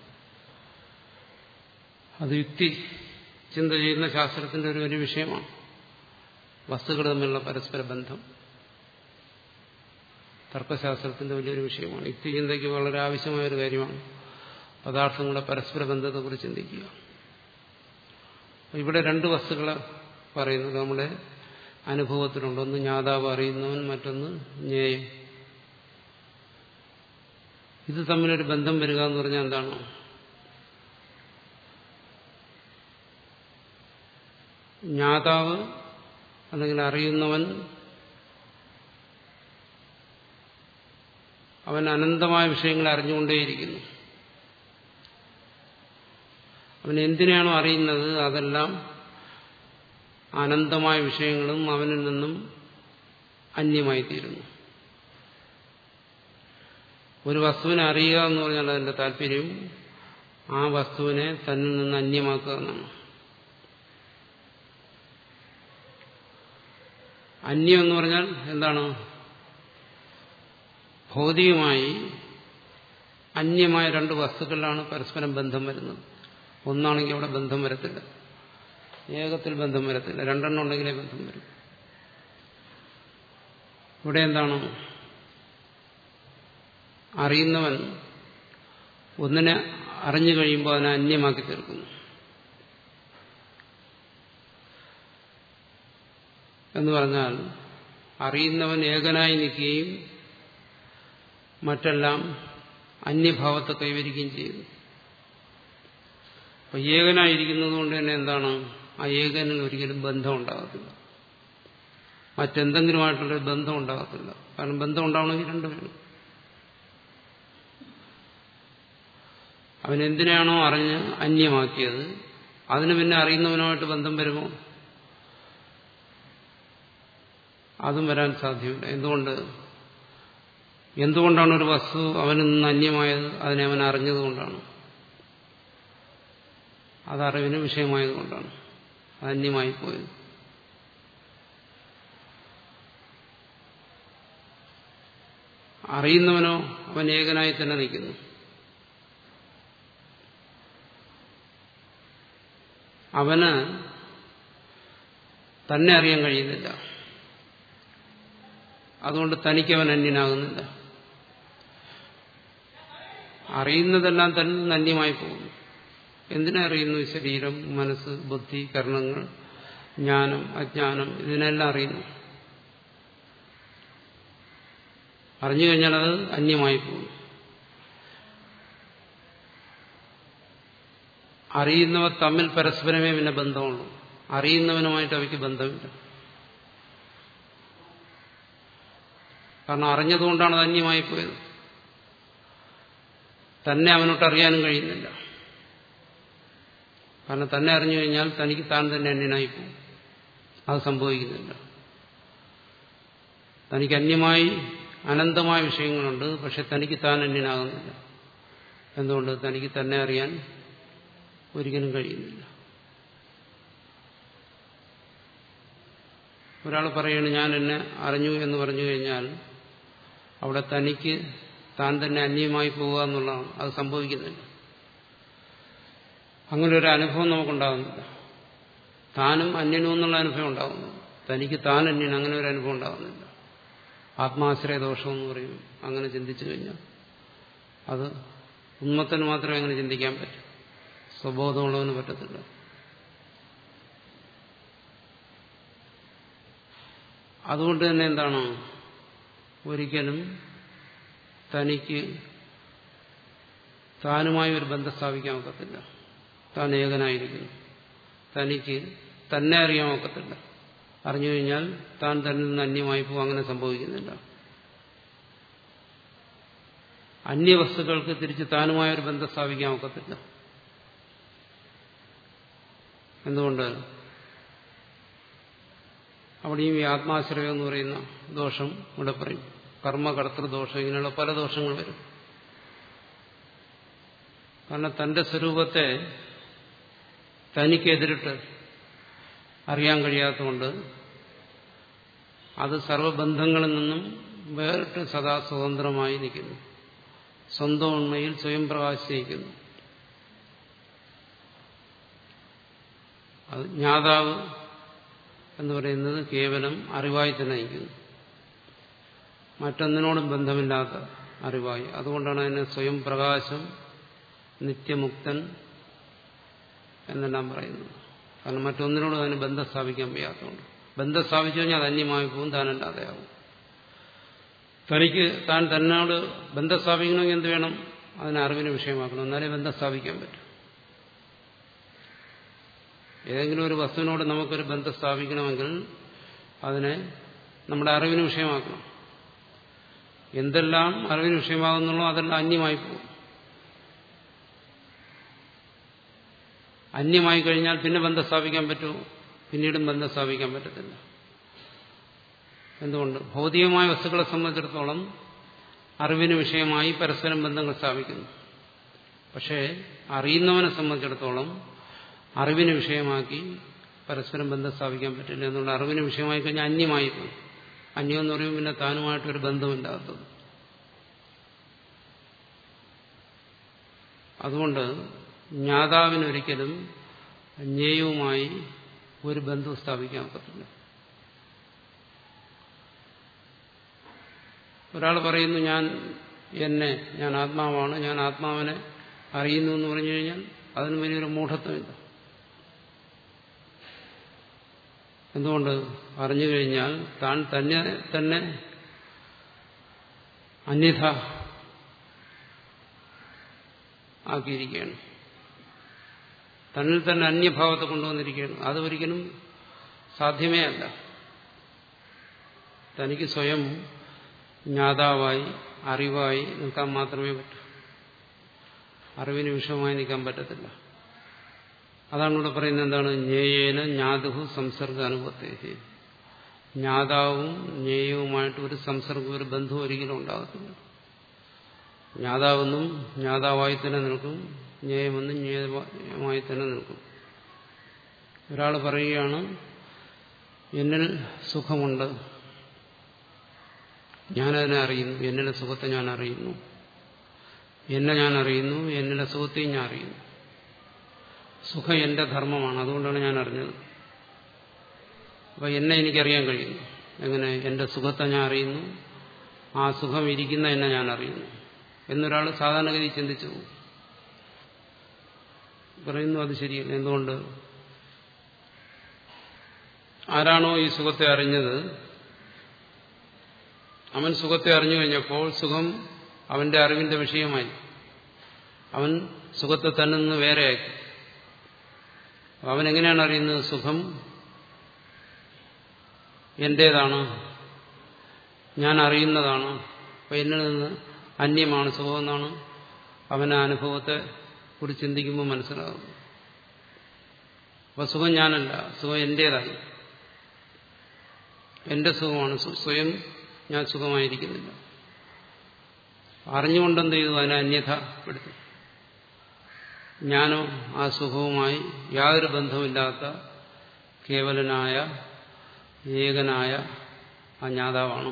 അത് യുക്തി ചിന്ത ചെയ്യുന്ന ശാസ്ത്രത്തിന്റെ ഒരു വലിയ വിഷയമാണ് വസ്തുക്കൾ തമ്മിലുള്ള പരസ്പര ബന്ധം തർക്കശാസ്ത്രത്തിന്റെ വലിയൊരു വിഷയമാണ് യുക്തി ചിന്തയ്ക്ക് വളരെ ആവശ്യമായ ഒരു കാര്യമാണ് പദാർത്ഥങ്ങളുടെ പരസ്പര ബന്ധത്തെക്കുറിച്ച് ചിന്തിക്കുക ഇവിടെ രണ്ട് വസ്തുക്കളെ പറയുന്നത് നമ്മുടെ അനുഭവത്തിലുണ്ട് ഒന്ന് ജ്ഞാതാവ് അറിയുന്നവൻ മറ്റൊന്ന് ജ്ഞേയം ഇത് തമ്മിലൊരു ബന്ധം വരിക എന്ന് പറഞ്ഞാൽ എന്താണ് ജ്ഞാതാവ് അല്ലെങ്കിൽ അറിയുന്നവൻ അവൻ അനന്തമായ വിഷയങ്ങൾ അറിഞ്ഞുകൊണ്ടേയിരിക്കുന്നു അവൻ എന്തിനാണോ അറിയുന്നത് അതെല്ലാം അനന്തമായ വിഷയങ്ങളും അവനിൽ നിന്നും അന്യമായിത്തീരുന്നു ഒരു വസ്തുവിനെ അറിയുക എന്ന് പറഞ്ഞാൽ അതിന്റെ താല്പര്യം ആ വസ്തുവിനെ തന്നിൽ നിന്ന് അന്യമാക്കുക എന്നാണ് അന്യം എന്ന് പറഞ്ഞാൽ എന്താണ് ഭൗതികമായി അന്യമായ രണ്ട് വസ്തുക്കളിലാണ് പരസ്പരം ബന്ധം വരുന്നത് ഒന്നാണെങ്കിൽ അവിടെ ബന്ധം വരത്തില്ല ഏകത്തിൽ ബന്ധം വരത്തില്ല രണ്ടെണ്ണം ഉണ്ടെങ്കിലേ ബന്ധം വരും ഇവിടെ എന്താണ് അറിയുന്നവൻ ഒന്നിനെ അറിഞ്ഞു കഴിയുമ്പോൾ അതിനെ അന്യമാക്കി തീർക്കുന്നു എന്ന് പറഞ്ഞാൽ അറിയുന്നവൻ ഏകനായി നിൽക്കുകയും മറ്റെല്ലാം അന്യഭാവത്തെ കൈവരിക്കുകയും ചെയ്യുന്നു അപ്പൊ ഏകനായിരിക്കുന്നത് കൊണ്ട് തന്നെ എന്താണ് ആ ഏകനിൽ ഒരിക്കലും ബന്ധം ഉണ്ടാകത്തില്ല മറ്റെന്തെങ്കിലുമായിട്ടുള്ളൊരു ബന്ധം ഉണ്ടാകത്തില്ല കാരണം ബന്ധം ഉണ്ടാവണമെങ്കിൽ രണ്ടു വേണം അവൻ എന്തിനാണോ അറിഞ്ഞ് അന്യമാക്കിയത് അതിന് പിന്നെ അറിയുന്നവനുമായിട്ട് ബന്ധം വരുമോ അതും വരാൻ സാധ്യമല്ല എന്തുകൊണ്ട് എന്തുകൊണ്ടാണ് ഒരു വസ്തു അവനിൽ നിന്ന് അന്യമായത് അതിനെ അവൻ അറിഞ്ഞതുകൊണ്ടാണ് അതറിവിന് വിഷയമായതുകൊണ്ടാണ് അത് അന്യമായി പോയത് അറിയുന്നവനോ അവൻ ഏകനായി തന്നെ നിൽക്കുന്നു അവന് തന്നെ അറിയാൻ കഴിയുന്നില്ല അതുകൊണ്ട് തനിക്കവൻ അന്യനാകുന്നില്ല അറിയുന്നതെല്ലാം തന്നെ അന്യമായി പോകുന്നു എന്തിനറിയുന്നു ശരീരം മനസ്സ് ബുദ്ധി കർണങ്ങൾ ജ്ഞാനം അജ്ഞാനം ഇതിനെല്ലാം അറിയുന്നു അറിഞ്ഞു കഴിഞ്ഞാൽ അത് അന്യമായി പോകുന്നു അറിയുന്നവർ തമ്മിൽ പരസ്പരമേ പിന്നെ ബന്ധമുള്ളൂ അറിയുന്നവനുമായിട്ട് അവയ്ക്ക് ബന്ധമില്ല കാരണം അറിഞ്ഞതുകൊണ്ടാണ് അത് അന്യമായി പോയത് തന്നെ അവനോട്ട് അറിയാനും കഴിയുന്നില്ല കാരണം തന്നെ അറിഞ്ഞു കഴിഞ്ഞാൽ തനിക്ക് താൻ തന്നെ അന്യനായി പോകും അത് സംഭവിക്കുന്നില്ല തനിക്ക് അന്യമായി അനന്തമായ വിഷയങ്ങളുണ്ട് പക്ഷെ തനിക്ക് താൻ അന്യനാകുന്നില്ല എന്തുകൊണ്ട് തനിക്ക് തന്നെ അറിയാൻ ഒരിക്കലും കഴിയുന്നില്ല ഒരാൾ പറയാണ് ഞാൻ എന്നെ അറിഞ്ഞു എന്ന് പറഞ്ഞു കഴിഞ്ഞാൽ അവിടെ തനിക്ക് താൻ തന്നെ അന്യമായി പോവുക എന്നുള്ളതാണ് അത് സംഭവിക്കുന്നില്ല അങ്ങനെ ഒരു അനുഭവം നമുക്കുണ്ടാകുന്നില്ല താനും അന്യനും എന്നുള്ള അനുഭവം ഉണ്ടാകുന്നു തനിക്ക് താൻ അന്യൻ അങ്ങനെ ഒരു അനുഭവം ഉണ്ടാകുന്നില്ല ആത്മാശ്രയ ദോഷമെന്ന് പറയും അങ്ങനെ ചിന്തിച്ചു കഴിഞ്ഞാൽ അത് ഉന്മത്തിന് മാത്രമേ അങ്ങനെ ചിന്തിക്കാൻ പറ്റൂ സ്വബോധമുള്ളവന് പറ്റത്തില്ല അതുകൊണ്ട് തന്നെ എന്താണ് ഒരിക്കലും തനിക്ക് താനുമായി ഒരു ബന്ധം സ്ഥാപിക്കാൻ ഒക്കത്തില്ല താൻ ഏകനായിരിക്കുന്നു തനിക്ക് തന്നെ അറിയാൻ ഒക്കത്തില്ല അറിഞ്ഞു കഴിഞ്ഞാൽ താൻ തന്നിൽ നിന്ന് അന്യമായി പോകും അങ്ങനെ സംഭവിക്കുന്നില്ല അന്യവസ്തുക്കൾക്ക് തിരിച്ച് താനുമായ ഒരു ബന്ധം സ്ഥാപിക്കാൻ ഒക്കത്തില്ല എന്തുകൊണ്ട് അവിടെയും ഈ ആത്മാശ്രയം എന്ന് പറയുന്ന ദോഷം ഇവിടെ പറയും കർമ്മകർത്തൃദോഷം ഇങ്ങനെയുള്ള പല ദോഷങ്ങൾ വരും കാരണം തന്റെ സ്വരൂപത്തെ തനിക്കെതിരിട്ട് അറിയാൻ കഴിയാത്തതുകൊണ്ട് അത് സർവബന്ധങ്ങളിൽ നിന്നും വേറിട്ട് സദാ സ്വതന്ത്രമായി നിൽക്കുന്നു സ്വന്തം ഉണ്മയിൽ സ്വയം പ്രകാശിച്ചിരിക്കുന്നു അത് ജ്ഞാതാവ് എന്ന് പറയുന്നത് കേവലം അറിവായി തന്നെ നിൽക്കുന്നു മറ്റൊന്നിനോടും ബന്ധമില്ലാത്ത അറിവായി അതുകൊണ്ടാണ് അതിനെ സ്വയം പ്രകാശം നിത്യമുക്തൻ എന്നെല്ലാം പറയുന്നത് കാരണം മറ്റൊന്നിനോടും അതിന് ബന്ധം സ്ഥാപിക്കാൻ വയ്യാത്തതുകൊണ്ട് ബന്ധം സ്ഥാപിച്ചു കഴിഞ്ഞാൽ അത് അന്യമായി പോകും താനല്ലാതെയാവും തനിക്ക് താൻ തന്നോട് ബന്ധം സ്ഥാപിക്കണമെങ്കിൽ എന്ത് വേണം അതിനെ അറിവിന് വിഷയമാക്കണം എന്നാലേ ബന്ധം സ്ഥാപിക്കാൻ പറ്റും ഏതെങ്കിലും ഒരു വസ്തുവിനോട് നമുക്കൊരു ബന്ധം സ്ഥാപിക്കണമെങ്കിൽ അതിനെ നമ്മുടെ അറിവിന് വിഷയമാക്കണം എന്തെല്ലാം അറിവിന് വിഷയമാകുന്നുള്ളോ അതെല്ലാം അന്യമായി പോകും അന്യമായി കഴിഞ്ഞാൽ പിന്നെ ബന്ധം സ്ഥാപിക്കാൻ പറ്റുമോ പിന്നീടും ബന്ധം സ്ഥാപിക്കാൻ പറ്റത്തില്ല എന്തുകൊണ്ട് ഭൗതികമായ വസ്തുക്കളെ സംബന്ധിച്ചിടത്തോളം അറിവിന് വിഷയമായി പരസ്പരം ബന്ധങ്ങൾ സ്ഥാപിക്കുന്നു പക്ഷേ അറിയുന്നവനെ സംബന്ധിച്ചിടത്തോളം അറിവിന് വിഷയമാക്കി പരസ്പരം ബന്ധം സ്ഥാപിക്കാൻ പറ്റില്ല എന്നുള്ള അറിവിന് വിഷയമായി കഴിഞ്ഞാൽ അന്യമായി പോകും അന്യം എന്ന് പറയുമ്പോൾ പിന്നെ താനുമായിട്ടൊരു ബന്ധമില്ലാത്തത് അതുകൊണ്ട് ജ്ഞാതാവിനൊരിക്കലും ജ്ഞേയവുമായി ഒരു ബന്ധം സ്ഥാപിക്കാൻ ഒക്കത്തില്ല ഒരാൾ പറയുന്നു ഞാൻ എന്നെ ഞാൻ ആത്മാവാണ് ഞാൻ ആത്മാവിനെ അറിയുന്നു എന്ന് പറഞ്ഞു കഴിഞ്ഞാൽ അതിന് വലിയൊരു മൂഢത്വമില്ല എന്തുകൊണ്ട് അറിഞ്ഞു കഴിഞ്ഞാൽ താൻ തന്നെ തന്നെ അന്യഥ ആക്കിയിരിക്കുകയാണ് തന്നിൽ തന്നെ അന്യഭാവത്തെ കൊണ്ടുവന്നിരിക്കുകയാണ് അത് ഒരിക്കലും സാധ്യമേ അല്ല തനിക്ക് സ്വയം ജ്ഞാതാവായി അറിവായി നിൽക്കാൻ മാത്രമേ പറ്റൂ അറിവിന് വിഷയമായി നിൽക്കാൻ പറ്റത്തില്ല അതാണ് ഇവിടെ പറയുന്നത് എന്താണ് ജ്ഞേയേന ജ്ഞാതുഹു സംസർഗ അനുഭവത്തെ ജ്ഞാതാവും ജ്ഞേയവുമായിട്ട് ഒരു സംസർഗം ഒരു ബന്ധവും ഒരിക്കലും ഉണ്ടാകത്തില്ല ജ്ഞാതാവെന്നും ജ്ഞാതാവായി തന്നെ നിൽക്കും ജ്ഞേയമെന്നും ജ്ഞേയമായി തന്നെ നിൽക്കും ഒരാൾ പറയുകയാണ് എന്നിൽ സുഖമുണ്ട് ഞാനതിനെ അറിയുന്നു എന്നിലെ സുഖത്തെ ഞാൻ അറിയുന്നു എന്നെ ഞാൻ അറിയുന്നു എന്നിലെ സുഖത്തെയും ഞാൻ അറിയുന്നു സുഖം എന്റെ ധർമ്മമാണ് അതുകൊണ്ടാണ് ഞാൻ അറിഞ്ഞത് അപ്പൊ എന്നെ എനിക്കറിയാൻ കഴിയുന്നു എങ്ങനെ എന്റെ സുഖത്തെ ഞാൻ അറിയുന്നു ആ സുഖം ഇരിക്കുന്ന എന്നെ ഞാൻ അറിയുന്നു എന്നൊരാൾ സാധാരണഗതി ചിന്തിച്ചു പോകും പറയുന്നു അത് ശരിയല്ല എന്തുകൊണ്ട് ആരാണോ ഈ സുഖത്തെ അറിഞ്ഞത് അവൻ സുഖത്തെ അറിഞ്ഞു കഴിഞ്ഞപ്പോൾ സുഖം അവന്റെ അറിവിന്റെ വിഷയമായി അവൻ സുഖത്തെ തന്നെ നിന്ന് വേറെയാക്കി അവൻ എങ്ങനെയാണ് അറിയുന്നത് സുഖം എന്റേതാണ് ഞാൻ അറിയുന്നതാണ് അപ്പൊ എന്നിൽ നിന്ന് അന്യമാണ് സുഖമെന്നാണ് അവന് അനുഭവത്തെ കുറിച്ച് ചിന്തിക്കുമ്പോൾ മനസ്സിലാകും അപ്പൊ സുഖം ഞാനല്ല സുഖം എന്റേതാണ് എന്റെ സുഖമാണ് സ്വയം ഞാൻ സുഖമായിരിക്കുന്നില്ല അറിഞ്ഞുകൊണ്ടെന്ത് ചെയ്തു അതിനെ അന്യഥപ്പെടുത്തി ഞാനോ ആ സുഖവുമായി യാതൊരു ബന്ധമില്ലാത്ത കേവലനായ ഏകനായ ആ ജ്ഞാതാവാണ്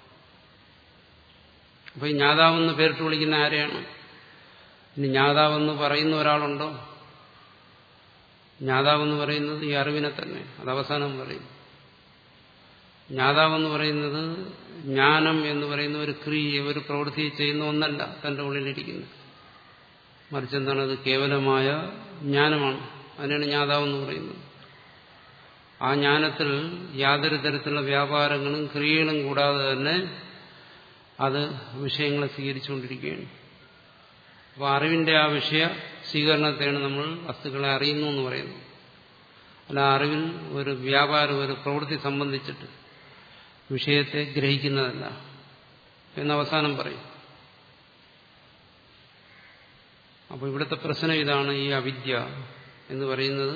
അപ്പൊ ഈ ജ്ഞാതാവെന്ന് പേരിട്ട് വിളിക്കുന്ന ആരെയാണ് ഇനി ജ്ഞാതാവെന്ന് പറയുന്ന ഒരാളുണ്ടോ ജ്ഞാതാവെന്ന് പറയുന്നത് ഈ അറിവിനെ തന്നെ അത് അവസാനം പറയും ജ്ഞാതാവെന്ന് പറയുന്നത് ജ്ഞാനം എന്ന് പറയുന്ന ഒരു ക്രിയ ഒരു പ്രവൃത്തി ചെയ്യുന്ന ഒന്നല്ല തന്റെ ഉള്ളിലിരിക്കുന്നത് മറിച്ച് എന്താണ് അത് കേവലമായ ജ്ഞാനമാണ് അതിനാണ് ജ്ഞാതാവെന്ന് പറയുന്നത് ആ ജ്ഞാനത്തിൽ യാതൊരു തരത്തിലുള്ള വ്യാപാരങ്ങളും ക്രിയകളും കൂടാതെ തന്നെ അത് വിഷയങ്ങളെ സ്വീകരിച്ചുകൊണ്ടിരിക്കുകയാണ് അപ്പോൾ അറിവിന്റെ ആ വിഷയ സ്വീകരണത്തെയാണ് നമ്മൾ വസ്തുക്കളെ അറിയുന്നു എന്ന് പറയുന്നത് അല്ല അറിവിൽ ഒരു വ്യാപാരം ഒരു പ്രവൃത്തി സംബന്ധിച്ചിട്ട് വിഷയത്തെ ഗ്രഹിക്കുന്നതല്ല എന്ന് അവസാനം പറയും അപ്പോൾ ഇവിടുത്തെ പ്രശ്നം ഇതാണ് ഈ അവിദ്യ എന്ന് പറയുന്നത്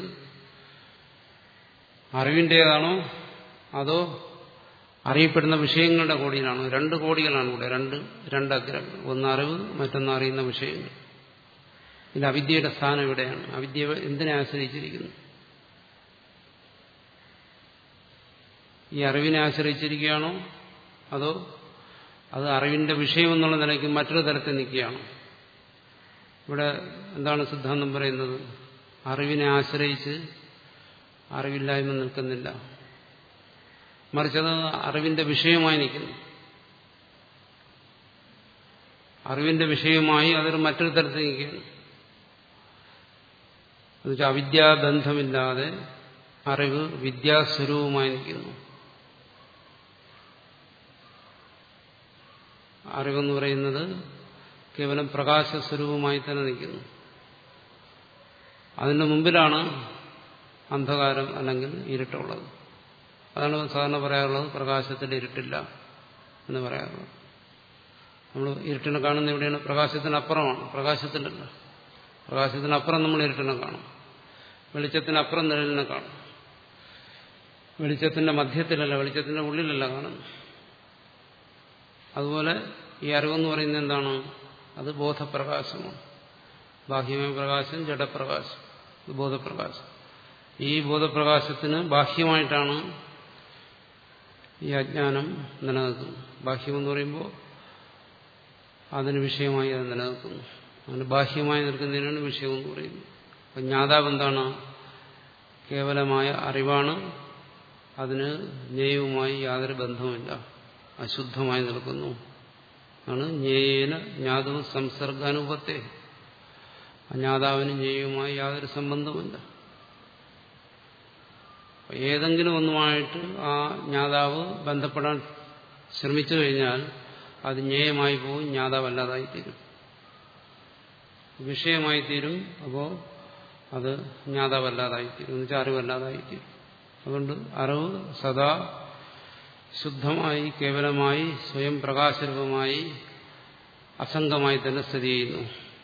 അറിവിൻ്റേതാണോ അതോ അറിയപ്പെടുന്ന വിഷയങ്ങളുടെ കോടിയിലാണോ രണ്ട് കോടികളാണ് ഇവിടെ രണ്ട് രണ്ട് അഗ്രഹങ്ങൾ ഒന്ന് അറിവ് മറ്റൊന്ന് അറിയുന്ന വിഷയങ്ങൾ ഇത് അവിദ്യയുടെ സ്ഥാനം ഇവിടെയാണ് അവിദ്യ എന്തിനെ ആശ്രയിച്ചിരിക്കുന്നു ഈ അറിവിനെ ആശ്രയിച്ചിരിക്കുകയാണോ അതോ അത് അറിവിന്റെ വിഷയം എന്നുള്ള നിലയ്ക്ക് മറ്റൊരു തരത്തിൽ നിൽക്കുകയാണോ ഇവിടെ എന്താണ് സിദ്ധാന്തം പറയുന്നത് അറിവിനെ ആശ്രയിച്ച് അറിവില്ലായ്മ നിൽക്കുന്നില്ല മറിച്ചത് അറിവിന്റെ വിഷയമായി നിൽക്കുന്നു അറിവിന്റെ വിഷയമായി അതൊരു മറ്റൊരു തരത്തിൽ നിൽക്കുകയാണ് എന്നുവെച്ചാൽ അവിദ്യാബന്ധമില്ലാതെ അറിവ് വിദ്യാസ്വരൂപമായി നിൽക്കുന്നു അറിവെന്ന് പറയുന്നത് കേവലം പ്രകാശസ്വരൂപമായി തന്നെ നിൽക്കുന്നു അതിന്റെ മുമ്പിലാണ് അന്ധകാരം അല്ലെങ്കിൽ ഇരുട്ടുള്ളത് അതാണ് സാധാരണ പറയാറുള്ളത് പ്രകാശത്തിൽ ഇരുട്ടില്ല എന്ന് പറയാറുള്ളത് നമ്മൾ ഇരുട്ടിനെ കാണുന്ന എവിടെയാണ് പ്രകാശത്തിനപ്പുറമാണ് പ്രകാശത്തിലല്ല പ്രകാശത്തിനപ്പുറം നമ്മൾ ഇരുട്ടിനെ കാണും വെളിച്ചത്തിനപ്പുറം നിഴലിനെ കാണും വെളിച്ചത്തിന്റെ മധ്യത്തിലല്ല വെളിച്ചത്തിന്റെ ഉള്ളിലല്ല കാണുന്നത് അതുപോലെ ഈ അറിവെന്ന് പറയുന്നത് എന്താണ് അത് ബോധപ്രകാശമാണ് ബാഹ്യമായ പ്രകാശം ജഡപ്രകാശം ഇത് ബോധപ്രകാശം ഈ ബോധപ്രകാശത്തിന് ബാഹ്യമായിട്ടാണ് ഈ അജ്ഞാനം നിലനിൽക്കുന്നത് ബാഹ്യമെന്ന് പറയുമ്പോൾ അതിന് വിഷയമായി അത് നിലനിൽക്കുന്നു അതിന് ബാഹ്യമായി നിൽക്കുന്നതിനാണ് വിഷയമെന്ന് പറയുന്നത് അപ്പം ജ്ഞാതാവ് എന്താണ് കേവലമായ അറിവാണ് അതിന് ജ്ഞേയവുമായി യാതൊരു ബന്ധവുമില്ല അശുദ്ധമായി നിൽക്കുന്നു ആണ് ജ്ഞേയേന ജ്ഞാതവും സംസർഗാനുപത്തെ അജ്ഞാതാവിന് ജ്ഞേയവുമായി യാതൊരു സംബന്ധവുമില്ല ഏതെങ്കിലും ഒന്നുമായിട്ട് ആ ജ്ഞാതാവ് ബന്ധപ്പെടാൻ ശ്രമിച്ചു കഴിഞ്ഞാൽ അത് ജ്ഞേയമായി പോകും ജ്ഞാതാവല്ലാതായി തീരും വിഷയമായി തീരും അപ്പോൾ അത് ജ്ഞാതാവല്ലാതായി തീരും എന്ന് വെച്ചാൽ അറിവല്ലാതായി തീരും അതുകൊണ്ട് അറിവ് സദാ ശുദ്ധമായി കേവലമായി സ്വയം പ്രകാശരൂപമായി അസംഗമായി തന്നെ സ്ഥിതി ചെയ്യുന്നു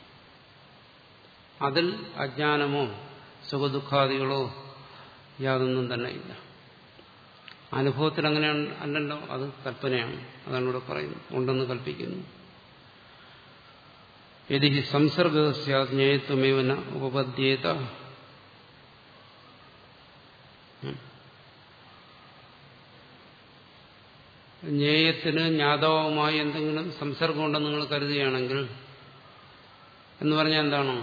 അതിൽ അജ്ഞാനമോ സുഖദുഃഖാദികളോ യാതൊന്നും തന്നെ ഇല്ല അനുഭവത്തിൽ അങ്ങനെ അല്ലല്ലോ അത് കൽപ്പനയാണ് അതാണ് ഇവിടെ പറയുന്നത് ഉണ്ടെന്ന് കൽപ്പിക്കുന്നു യതി സംസർഗസ്യാജ്ഞേയത്വമേവന ഉപപദ്യേത ജ്ഞേയത്തിന് ജ്ഞാതാവുമായി എന്തെങ്കിലും സംസർഗമുണ്ടെന്ന് നിങ്ങൾ കരുതുകയാണെങ്കിൽ എന്ന് പറഞ്ഞാൽ എന്താണോ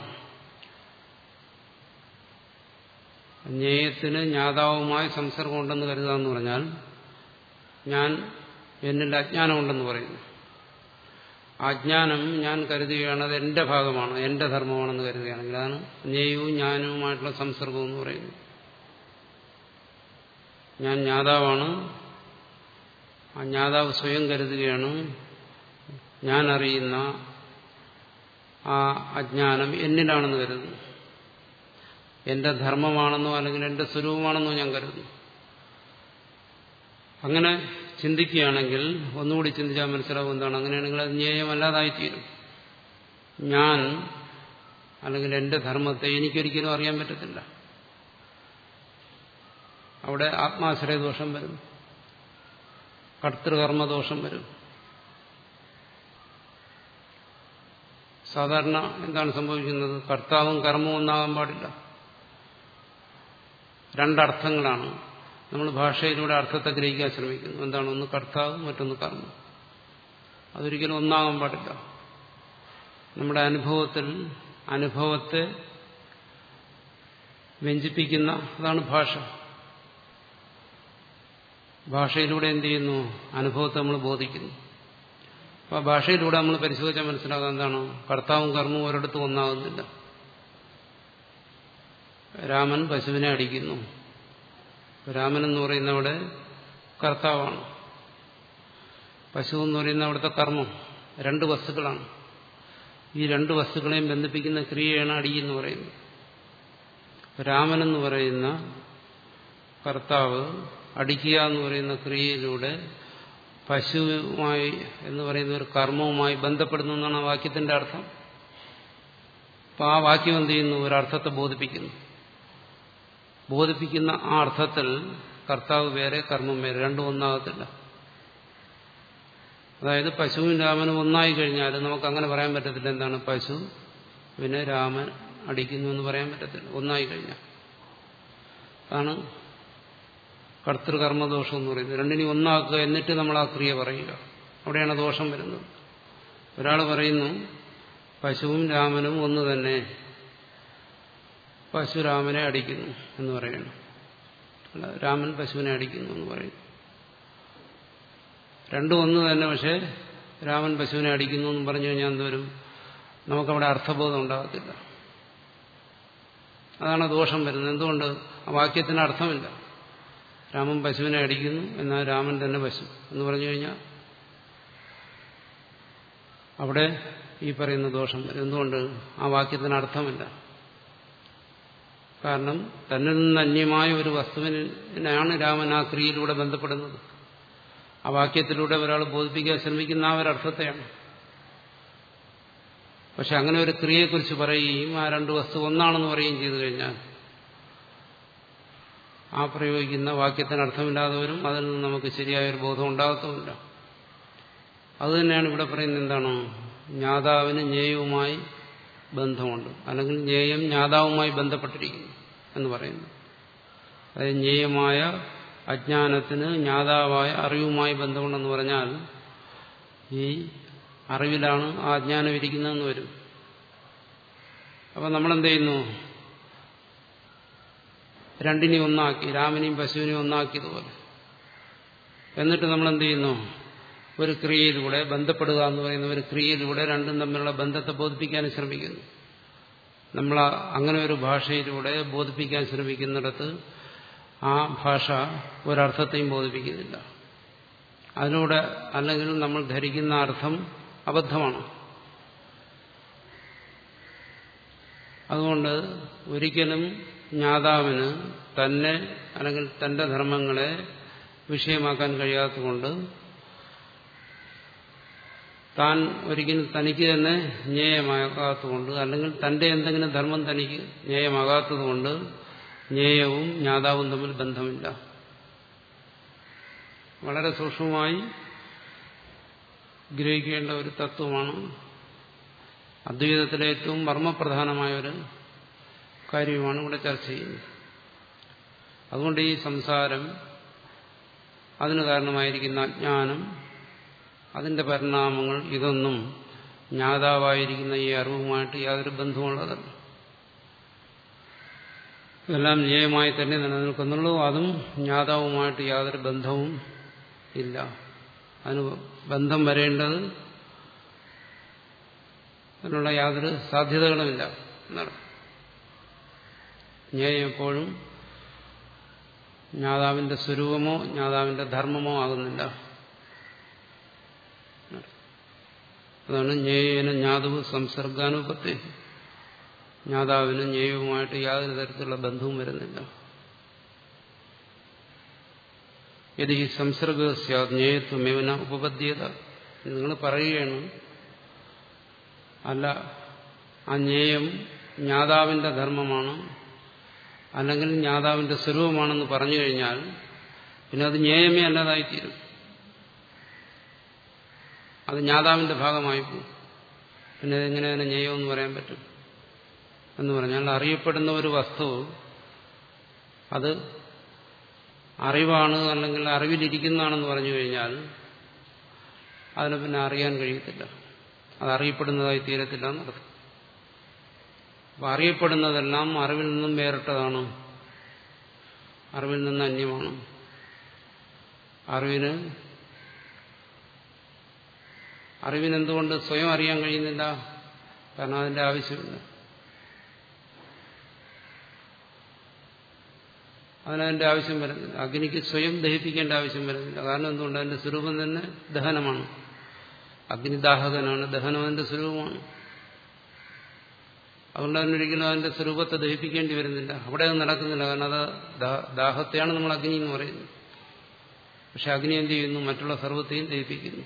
ജ്ഞേയത്തിന് ജ്ഞാതാവുമായി സംസർഗമുണ്ടെന്ന് കരുതുക എന്ന് പറഞ്ഞാൽ ഞാൻ എന്നിൽ അജ്ഞാനമുണ്ടെന്ന് പറയുന്നു അജ്ഞാനം ഞാൻ കരുതുകയാണ് അത് എന്റെ ഭാഗമാണ് എന്റെ ധർമ്മമാണെന്ന് കരുതുകയാണെങ്കിൽ അതാണ് ജ്ഞേയവും ജ്ഞാനവുമായിട്ടുള്ള സംസർഗം എന്ന് പറയുന്നത് ഞാൻ ജ്ഞാതാവാണ് ആ ജ്ഞാതാവ് സ്വയം കരുതുകയാണ് ഞാൻ അറിയുന്ന ആ അജ്ഞാനം എന്നിലാണെന്ന് കരുതുന്നു എന്റെ ധർമ്മമാണെന്നോ അല്ലെങ്കിൽ എന്റെ സ്വരൂപമാണെന്നോ ഞാൻ കരുതുന്നു അങ്ങനെ ചിന്തിക്കുകയാണെങ്കിൽ ഒന്നുകൂടി ചിന്തിച്ചാൽ മനസ്സിലാവും എന്താണ് അങ്ങനെയാണെങ്കിൽ അത് ജ്ഞേയമല്ലാതായിത്തീരും ഞാൻ അല്ലെങ്കിൽ എന്റെ ധർമ്മത്തെ എനിക്കൊരിക്കലും അറിയാൻ പറ്റത്തില്ല അവിടെ ആത്മാശ്രയദോഷം വരും കർത്തൃകർമ്മദോഷം വരും സാധാരണ എന്താണ് സംഭവിക്കുന്നത് കർത്താവും കർമ്മവും ഒന്നാകാൻ പാടില്ല രണ്ടർത്ഥങ്ങളാണ് നമ്മൾ ഭാഷയിലൂടെ അർത്ഥത്തെ ഗ്രഹിക്കാൻ ശ്രമിക്കുന്നു എന്താണ് ഒന്ന് കർത്താവ് മറ്റൊന്ന് കർമ്മം അതൊരിക്കലും ഒന്നാകാൻ പാടില്ല നമ്മുടെ അനുഭവത്തിൽ അനുഭവത്തെ വ്യഞ്ചിപ്പിക്കുന്ന അതാണ് ഭാഷ ഭാഷയിലൂടെ എന്ത് ചെയ്യുന്നു അനുഭവത്തെ നമ്മൾ ബോധിക്കുന്നു അപ്പോൾ ഭാഷയിലൂടെ നമ്മൾ പരിശോധിച്ചാൽ മനസ്സിലാകാൻ എന്താണ് കർത്താവും കർമ്മവും ഒരിടത്തും ഒന്നാകുന്നില്ല രാമൻ പശുവിനെ അടിക്കുന്നു രാമൻ എന്ന് പറയുന്നവിടെ കർത്താവാണ് പശു എന്ന് പറയുന്ന അവിടുത്തെ കർമ്മം രണ്ട് വസ്തുക്കളാണ് ഈ രണ്ട് വസ്തുക്കളെയും ബന്ധിപ്പിക്കുന്ന ക്രിയയാണ് അടി എന്ന് പറയുന്നത് രാമൻ എന്ന് പറയുന്ന കർത്താവ് അടിക്കുക എന്ന് പറയുന്ന ക്രിയയിലൂടെ പശുവുമായി എന്ന് പറയുന്ന ഒരു കർമ്മവുമായി ബന്ധപ്പെടുന്നു എന്നാണ് ആ വാക്യത്തിന്റെ അർത്ഥം അപ്പൊ ആ വാക്യം എന്ത് ചെയ്യുന്നു ഒരർത്ഥത്തെ ബോധിപ്പിക്കുന്നു ബോധിപ്പിക്കുന്ന ആ അർത്ഥത്തിൽ കർത്താവ് വേറെ കർമ്മം വേറെ രണ്ടും ഒന്നാകത്തില്ല അതായത് പശുവും രാമനും ഒന്നായി കഴിഞ്ഞാൽ നമുക്ക് അങ്ങനെ പറയാൻ പറ്റത്തില്ല എന്താണ് പശു പിന്നെ രാമൻ അടിക്കുന്നു എന്ന് പറയാൻ പറ്റത്തില്ല ഒന്നായി കഴിഞ്ഞാൽ അതാണ് കർത്തൃകർമ്മദോഷം എന്ന് പറയുന്നത് രണ്ടിനെ ഒന്നാക്കുക എന്നിട്ട് നമ്മൾ ആ ക്രിയ പറയുക അവിടെയാണ് ദോഷം വരുന്നത് ഒരാൾ പറയുന്നു പശുവും രാമനും ഒന്ന് തന്നെ പശു രാമനെ അടിക്കുന്നു എന്ന് പറയുന്നു അല്ല രാമൻ പശുവിനെ അടിക്കുന്നു എന്ന് പറയുന്നു രണ്ടും ഒന്ന് തന്നെ പക്ഷേ രാമൻ പശുവിനെ അടിക്കുന്നു എന്ന് പറഞ്ഞു കഴിഞ്ഞാൽ എന്തോരും നമുക്കവിടെ അർത്ഥബോധം ഉണ്ടാകത്തില്ല അതാണ് ദോഷം വരുന്നത് എന്തുകൊണ്ട് ആ വാക്യത്തിന് അർത്ഥമില്ല രാമൻ പശുവിനെ അടിക്കുന്നു എന്നാൽ രാമൻ തന്നെ പശു എന്ന് പറഞ്ഞു കഴിഞ്ഞാൽ അവിടെ ഈ പറയുന്ന ദോഷം വരും എന്തുകൊണ്ട് ആ വാക്യത്തിന് അർത്ഥമില്ല കാരണം തന്നിൽ നിന്ന് അന്യമായ ഒരു വസ്തുവിനാണ് രാമൻ ആ ക്രിയയിലൂടെ ബന്ധപ്പെടുന്നത് ആ വാക്യത്തിലൂടെ ഒരാൾ ബോധിപ്പിക്കാൻ ശ്രമിക്കുന്ന ആ ഒരർത്ഥത്തെയാണ് പക്ഷെ അങ്ങനെ ഒരു ക്രിയയെക്കുറിച്ച് പറയുകയും ആ രണ്ട് വസ്തു ഒന്നാണെന്ന് പറയുകയും ചെയ്തു കഴിഞ്ഞാൽ ആ പ്രയോഗിക്കുന്ന വാക്യത്തിന് അർത്ഥമില്ലാതെ വരും അതിൽ നിന്ന് നമുക്ക് ശരിയായ ഒരു ബോധം ഉണ്ടാകത്തുമില്ല അതുതന്നെയാണ് ഇവിടെ പറയുന്നത് എന്താണ് ജ്ഞാതാവിന് ജ്ഞേയവുമായി ബന്ധമുണ്ട് അല്ലെങ്കിൽ ജ്ഞേയം ജ്ഞാതാവുമായി ബന്ധപ്പെട്ടിരിക്കുന്നു എന്ന് പറയുന്നു അതായത് ജ്ഞേയമായ അജ്ഞാനത്തിന് ജ്ഞാതാവായ അറിവുമായി ബന്ധമുണ്ടെന്ന് പറഞ്ഞാൽ ഈ അറിവിലാണ് ആ അജ്ഞാനം ഇരിക്കുന്നതെന്ന് വരും അപ്പം നമ്മളെന്ത് ചെയ്യുന്നു രണ്ടിനെയും ഒന്നാക്കി രാമനെയും പശുവിനെയും ഒന്നാക്കിയതുപോലെ എന്നിട്ട് നമ്മൾ എന്ത് ചെയ്യുന്നു ഒരു ക്രിയയിലൂടെ ബന്ധപ്പെടുക എന്ന് പറയുന്ന ഒരു ക്രിയയിലൂടെ രണ്ടും തമ്മിലുള്ള ബന്ധത്തെ ബോധിപ്പിക്കാൻ ശ്രമിക്കുന്നു നമ്മൾ അങ്ങനെ ഒരു ഭാഷയിലൂടെ ബോധിപ്പിക്കാൻ ശ്രമിക്കുന്നിടത്ത് ആ ഭാഷ ഒരർത്ഥത്തെയും ബോധിപ്പിക്കുന്നില്ല അതിലൂടെ അല്ലെങ്കിൽ നമ്മൾ ധരിക്കുന്ന അർത്ഥം അബദ്ധമാണ് അതുകൊണ്ട് ഒരിക്കലും ജ്ഞാതാവിന് തന്നെ അല്ലെങ്കിൽ തന്റെ ധർമ്മങ്ങളെ വിഷയമാക്കാൻ കഴിയാത്തതുകൊണ്ട് താൻ ഒരിക്കലും തനിക്ക് തന്നെ ജ്ഞേയമാകാത്തതുകൊണ്ട് അല്ലെങ്കിൽ തന്റെ എന്തെങ്കിലും ധർമ്മം തനിക്ക് ജ്ഞേയമാകാത്തതുകൊണ്ട് ജ്ഞേയവും ജ്ഞാതാവും തമ്മിൽ ബന്ധമില്ല വളരെ സൂക്ഷ്മമായി ഗ്രഹിക്കേണ്ട ഒരു തത്വമാണ് അദ്വൈതത്തിലെ ഏറ്റവും മർമ്മപ്രധാനമായ ഒരു കാര്യമാണ് ഇവിടെ ചർച്ച ചെയ്യുന്നത് അതുകൊണ്ട് ഈ സംസാരം അതിന് കാരണമായിരിക്കുന്ന അജ്ഞാനം അതിന്റെ പരിണാമങ്ങൾ ഇതൊന്നും ജ്ഞാതാവായിരിക്കുന്ന ഈ അറിവുമായിട്ട് യാതൊരു ബന്ധമുള്ളതല്ല ഇതെല്ലാം ജ്ഞേയമായി തന്നെ നിലനിൽക്കുന്നുള്ളൂ അതും ജ്ഞാതാവുമായിട്ട് യാതൊരു ബന്ധവും ഇല്ല അതിന് ബന്ധം വരേണ്ടത് അതിനുള്ള യാതൊരു സാധ്യതകളുമില്ല എന്നാണ് ജ്ഞേയം എപ്പോഴും ജ്ഞാതാവിന്റെ സ്വരൂപമോ ജ്ഞാതാവിന്റെ ധർമ്മമോ ആകുന്നില്ല അതാണ് ജ്ഞേയന ജ്ഞാതവും സംസർഗാനുപത്തി ജ്ഞാതാവിന് ജ്ഞേയവുമായിട്ട് യാതൊരു തരത്തിലുള്ള ബന്ധവും വരുന്നില്ല യതി സംസർഗ ജ്ഞേയത്വമേവന ഉപപദ്ധ്യത നിങ്ങൾ പറയുകയാണ് അല്ല ആ ജ്ഞേയം ജ്ഞാതാവിന്റെ ധർമ്മമാണ് അല്ലെങ്കിൽ ജ്ഞാതാവിന്റെ സ്വരൂപമാണെന്ന് പറഞ്ഞു കഴിഞ്ഞാൽ പിന്നെ അത് ജ്ഞേയമേ അല്ലാതായിത്തീരും അത് ജ്ഞാതാവിന്റെ ഭാഗമായി പോകും പിന്നെ എങ്ങനെ അതിനെ ജ്ഞേയം എന്ന് പറയാൻ പറ്റും എന്ന് പറഞ്ഞാൽ അറിയപ്പെടുന്ന ഒരു വസ്തു അത് അറിവാണ് അല്ലെങ്കിൽ അറിവിലിരിക്കുന്നതാണെന്ന് പറഞ്ഞു കഴിഞ്ഞാൽ അതിനെ പിന്നെ അറിയാൻ കഴിയത്തില്ല അത് അറിയപ്പെടുന്നതായി തീരത്തില്ല എന്നർത്ഥം അപ്പം അറിയപ്പെടുന്നതെല്ലാം അറിവിൽ നിന്നും വേറിട്ടതാണ് അറിവിൽ നിന്ന് അന്യമാണ് അറിവിന് അറിവിന് എന്തുകൊണ്ട് സ്വയം അറിയാൻ കഴിയുന്നില്ല കാരണം അതിന്റെ ആവശ്യമില്ല അതിനതിന്റെ ആവശ്യം വരുന്നില്ല അഗ്നിക്ക് സ്വയം ദഹിപ്പിക്കേണ്ട ആവശ്യം വരുന്നില്ല കാരണം എന്തുകൊണ്ട് അതിന്റെ സ്വരൂപം തന്നെ ദഹനമാണ് അഗ്നിദാഹകനാണ് ദഹനം അതിന്റെ സ്വരൂപമാണ് അതുകൊണ്ട് അതിനൊരിക്കലും അതിന്റെ സ്വരൂപത്തെ ദഹിപ്പിക്കേണ്ടി വരുന്നില്ല അവിടെ അത് നടക്കുന്നില്ല കാരണം അത് ദാഹത്തെയാണ് നമ്മൾ അഗ്നി എന്ന് പറയുന്നത് പക്ഷെ അഗ്നി എന്ത് ചെയ്യുന്നു മറ്റുള്ള സർവത്തെയും ദഹിപ്പിക്കുന്നു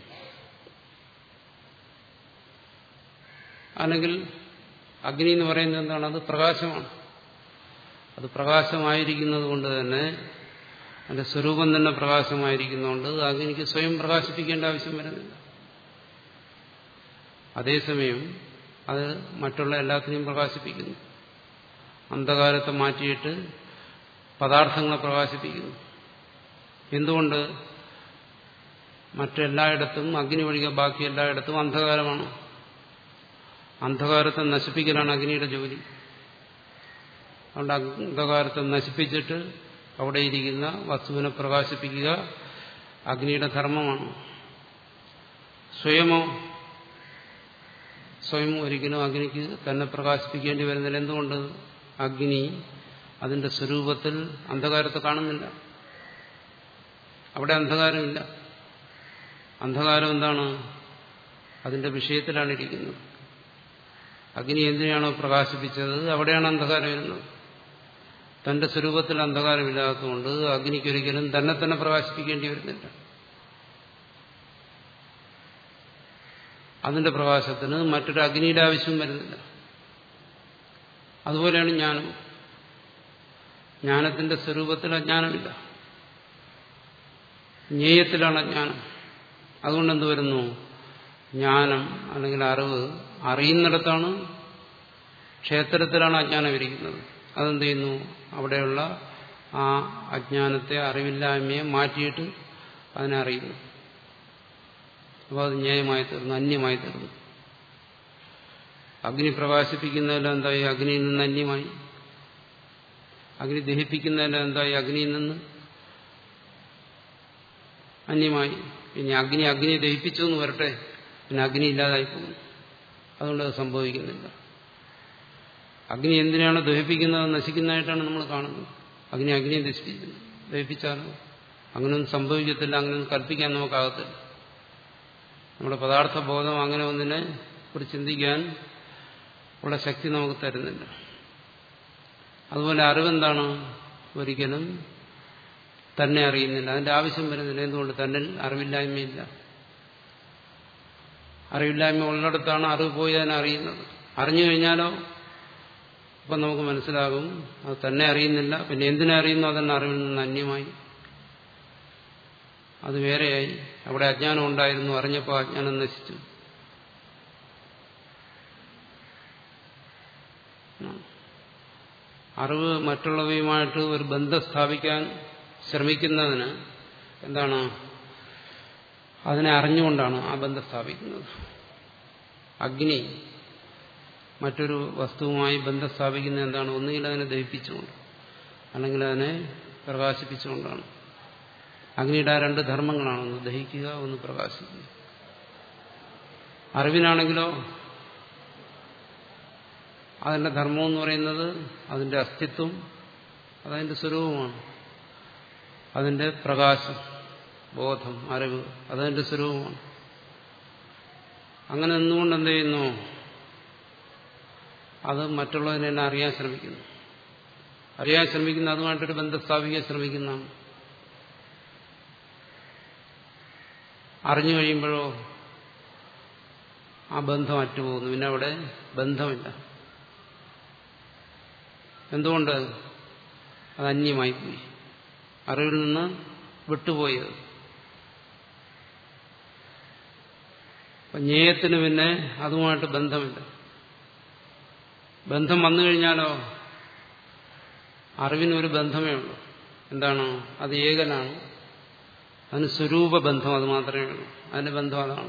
അല്ലെങ്കിൽ അഗ്നി എന്ന് പറയുന്നത് എന്താണ് അത് പ്രകാശമാണ് അത് പ്രകാശമായിരിക്കുന്നത് കൊണ്ട് തന്നെ അതിന്റെ സ്വരൂപം തന്നെ പ്രകാശമായിരിക്കുന്നതുകൊണ്ട് അഗ്നിക്ക് സ്വയം പ്രകാശിപ്പിക്കേണ്ട ആവശ്യം വരുന്നില്ല അതേസമയം അത് മറ്റുള്ള എല്ലാത്തിനെയും പ്രകാശിപ്പിക്കുന്നു അന്ധകാരത്തെ മാറ്റിയിട്ട് പദാർത്ഥങ്ങളെ പ്രകാശിപ്പിക്കുന്നു എന്തുകൊണ്ട് മറ്റെല്ലായിടത്തും അഗ്നി ഒഴികെ ബാക്കി എല്ലായിടത്തും അന്ധകാരമാണ് അന്ധകാരത്തെ നശിപ്പിക്കലാണ് അഗ്നിയുടെ ജോലി അതുകൊണ്ട് അന്ധകാരത്തെ നശിപ്പിച്ചിട്ട് അവിടെ ഇരിക്കുന്ന വസ്തുവിനെ പ്രകാശിപ്പിക്കുക അഗ്നിയുടെ ധർമ്മമാണ് സ്വയമോ സ്വയം ഒരിക്കലും അഗ്നിക്ക് തന്നെ പ്രകാശിപ്പിക്കേണ്ടി വരുന്നില്ല എന്തുകൊണ്ട് അഗ്നി അതിന്റെ സ്വരൂപത്തിൽ അന്ധകാരത്തെ കാണുന്നില്ല അവിടെ അന്ധകാരമില്ല അന്ധകാരം എന്താണ് അതിന്റെ വിഷയത്തിലാണ് ഇരിക്കുന്നത് അഗ്നി എന്തിനാണോ പ്രകാശിപ്പിച്ചത് അവിടെയാണ് അന്ധകാരം വരുന്നത് തന്റെ സ്വരൂപത്തിൽ അന്ധകാരമില്ലാത്തതുകൊണ്ട് അഗ്നിക്കൊരിക്കലും തന്നെ തന്നെ പ്രകാശിപ്പിക്കേണ്ടി വരുന്നില്ല അതിന്റെ പ്രകാശത്തിന് മറ്റൊരു അഗ്നിയുടെ ആവശ്യം വരുന്നില്ല അതുപോലെയാണ് ജ്ഞാനം ജ്ഞാനത്തിന്റെ സ്വരൂപത്തിൽ അജ്ഞാനമില്ല ജ്ഞേയത്തിലാണ് അജ്ഞാനം അതുകൊണ്ട് എന്ത് വരുന്നു ജ്ഞാനം അല്ലെങ്കിൽ അറിവ് അറിയുന്നിടത്താണ് ക്ഷേത്രത്തിലാണ് അജ്ഞാനം ഇരിക്കുന്നത് അതെന്ത് ചെയ്യുന്നു അവിടെയുള്ള ആ അജ്ഞാനത്തെ അറിവില്ലായ്മയെ മാറ്റിയിട്ട് അതിനെ അറിയുന്നു അപ്പോൾ അത് ന്യായമായി തീർന്നു അന്യമായി തീർന്നു അഗ്നി പ്രകാശിപ്പിക്കുന്നതെല്ലാം എന്തായി അഗ്നിയിൽ നിന്ന് അന്യമായി അഗ്നി ദഹിപ്പിക്കുന്നതെല്ലാം എന്തായി അഗ്നിയിൽ നിന്ന് അന്യമായി പിന്നെ അഗ്നി അഗ്നി ദഹിപ്പിച്ചു എന്ന് വരട്ടെ പിന്നെ അഗ്നി ഇല്ലാതായി പോകുന്നു അതുകൊണ്ട് അത് സംഭവിക്കുന്നില്ല അഗ്നി എന്തിനാണ് ദഹിപ്പിക്കുന്നത് നശിക്കുന്നതായിട്ടാണ് നമ്മൾ കാണുന്നത് അഗ്നി അഗ്നിയെ ദഹിപ്പിക്കുന്നു ദഹിപ്പിച്ചാലോ അങ്ങനെയൊന്നും സംഭവിക്കത്തില്ല അങ്ങനെയൊന്നും കൽപ്പിക്കാൻ നമുക്കാകത്തില്ല നമ്മുടെ പദാർത്ഥ ബോധം അങ്ങനെ ഒന്നിനെ കുറിച്ച് ചിന്തിക്കാൻ ഉള്ള ശക്തി നമുക്ക് തരുന്നില്ല അതുപോലെ അറിവെന്താണ് ഒരിക്കലും തന്നെ അറിയുന്നില്ല അതിന്റെ ആവശ്യം വരുന്നില്ല എന്തുകൊണ്ട് തന്നിൽ അറിവില്ലായ്മയില്ല അറിവില്ലായ്മ ഉള്ളിടത്താണ് അറിവ് പോയി അതിനെ അറിയുന്നത് അറിഞ്ഞു കഴിഞ്ഞാലോ അപ്പം നമുക്ക് മനസ്സിലാകും അത് തന്നെ അറിയുന്നില്ല പിന്നെ എന്തിനെ അറിയുന്നു അതെന്നെ അറിവിൽ നിന്ന് അന്യമായി അത് വേറെയായി അവിടെ അജ്ഞാനം ഉണ്ടായിരുന്നു അറിഞ്ഞപ്പോൾ അജ്ഞാനം നശിച്ചു അറിവ് മറ്റുള്ളവയുമായിട്ട് ഒരു ബന്ധം സ്ഥാപിക്കാൻ ശ്രമിക്കുന്നതിന് എന്താണ് അതിനെ അറിഞ്ഞുകൊണ്ടാണ് ആ ബന്ധം സ്ഥാപിക്കുന്നത് അഗ്നി മറ്റൊരു വസ്തുവുമായി ബന്ധം സ്ഥാപിക്കുന്നത് എന്താണ് ഒന്നുകിൽ അതിനെ ദഹിപ്പിച്ചുകൊണ്ട് അല്ലെങ്കിൽ അതിനെ പ്രകാശിപ്പിച്ചുകൊണ്ടാണ് അഗ്നിയുടെ ആ രണ്ട് ധർമ്മങ്ങളാണ് ഒന്ന് ദഹിക്കുക ഒന്ന് പ്രകാശിക്കുക അറിവിനാണെങ്കിലോ അതിന്റെ ധർമ്മം എന്ന് പറയുന്നത് അതിന്റെ അസ്തിത്വം അതതിന്റെ സ്വരൂപമാണ് അതിന്റെ പ്രകാശം ബോധം അറിവ് അതതിന്റെ സ്വരൂപമാണ് അങ്ങനെ നിന്നുകൊണ്ട് എന്ത് ചെയ്യുന്നു അത് മറ്റുള്ളതിനെ തന്നെ അറിയാൻ ശ്രമിക്കുന്നു അറിയാൻ ശ്രമിക്കുന്ന അതുമായിട്ടൊരു ബന്ധം സ്ഥാപിക്കാൻ ശ്രമിക്കുന്നതാണ് അറിഞ്ഞു കഴിയുമ്പോഴോ ആ ബന്ധം അറ്റുപോകുന്നു പിന്നെ അവിടെ ബന്ധമില്ല എന്തുകൊണ്ട് അത് അന്യമായി പോയി അറിവിൽ നിന്ന് വിട്ടുപോയത് ജ്ഞേയത്തിന് പിന്നെ അതുമായിട്ട് ബന്ധമില്ല ബന്ധം വന്നു കഴിഞ്ഞാലോ അറിവിനൊരു ബന്ധമേ ഉള്ളൂ എന്താണ് അത് ഏകനാണ് അതിന് സ്വരൂപ ബന്ധം അത് മാത്രമേ ഉള്ളൂ അതിന്റെ ബന്ധം അതാണ്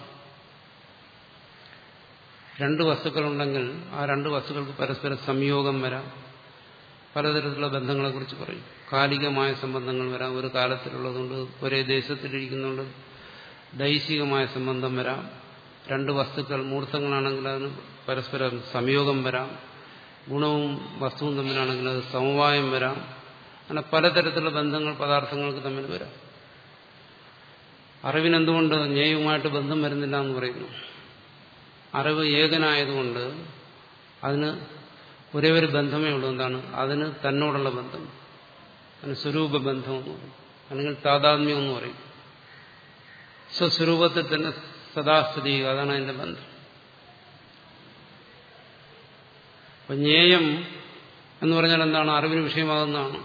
രണ്ട് വസ്തുക്കളുണ്ടെങ്കിൽ ആ രണ്ട് വസ്തുക്കൾക്ക് പരസ്പര സംയോഗം വരാം പലതരത്തിലുള്ള ബന്ധങ്ങളെക്കുറിച്ച് പറയും കാലികമായ സംബന്ധങ്ങൾ വരാം ഒരു കാലത്തിലുള്ളതുകൊണ്ട് ഒരേ ദേശത്തിലിരിക്കുന്നുണ്ട് ദൈശികമായ സംബന്ധം വരാം രണ്ട് വസ്തുക്കൾ മൂർത്തങ്ങളാണെങ്കിൽ അതിന് പരസ്പരം സംയോഗം വരാം ഗുണവും വസ്തുവും തമ്മിലാണെങ്കിൽ അത് സമവായം വരാം അങ്ങനെ പലതരത്തിലുള്ള ബന്ധങ്ങൾ പദാർത്ഥങ്ങൾക്ക് തമ്മിൽ വരാം അറിവിനെന്തുകൊണ്ട് ജ്ഞേയവുമായിട്ട് ബന്ധം വരുന്നില്ല എന്ന് പറയുന്നു അറിവ് ഏകനായതുകൊണ്ട് അതിന് ഒരേ ഒരു ബന്ധമേ ഉള്ളൂ എന്താണ് അതിന് തന്നോടുള്ള ബന്ധം അതിന് സ്വരൂപ ബന്ധം എന്ന് പറയും അല്ലെങ്കിൽ താതാത്മ്യം എന്ന് പറയും സ്വസ്വരൂപത്തിൽ തന്നെ സദാസ്ഥിതി അതാണ് അതിന്റെ ബന്ധം അപ്പൊ ജ്ഞേയം എന്ന് പറഞ്ഞാൽ എന്താണ് അറിവിന് വിഷയമാകുന്നതാണ്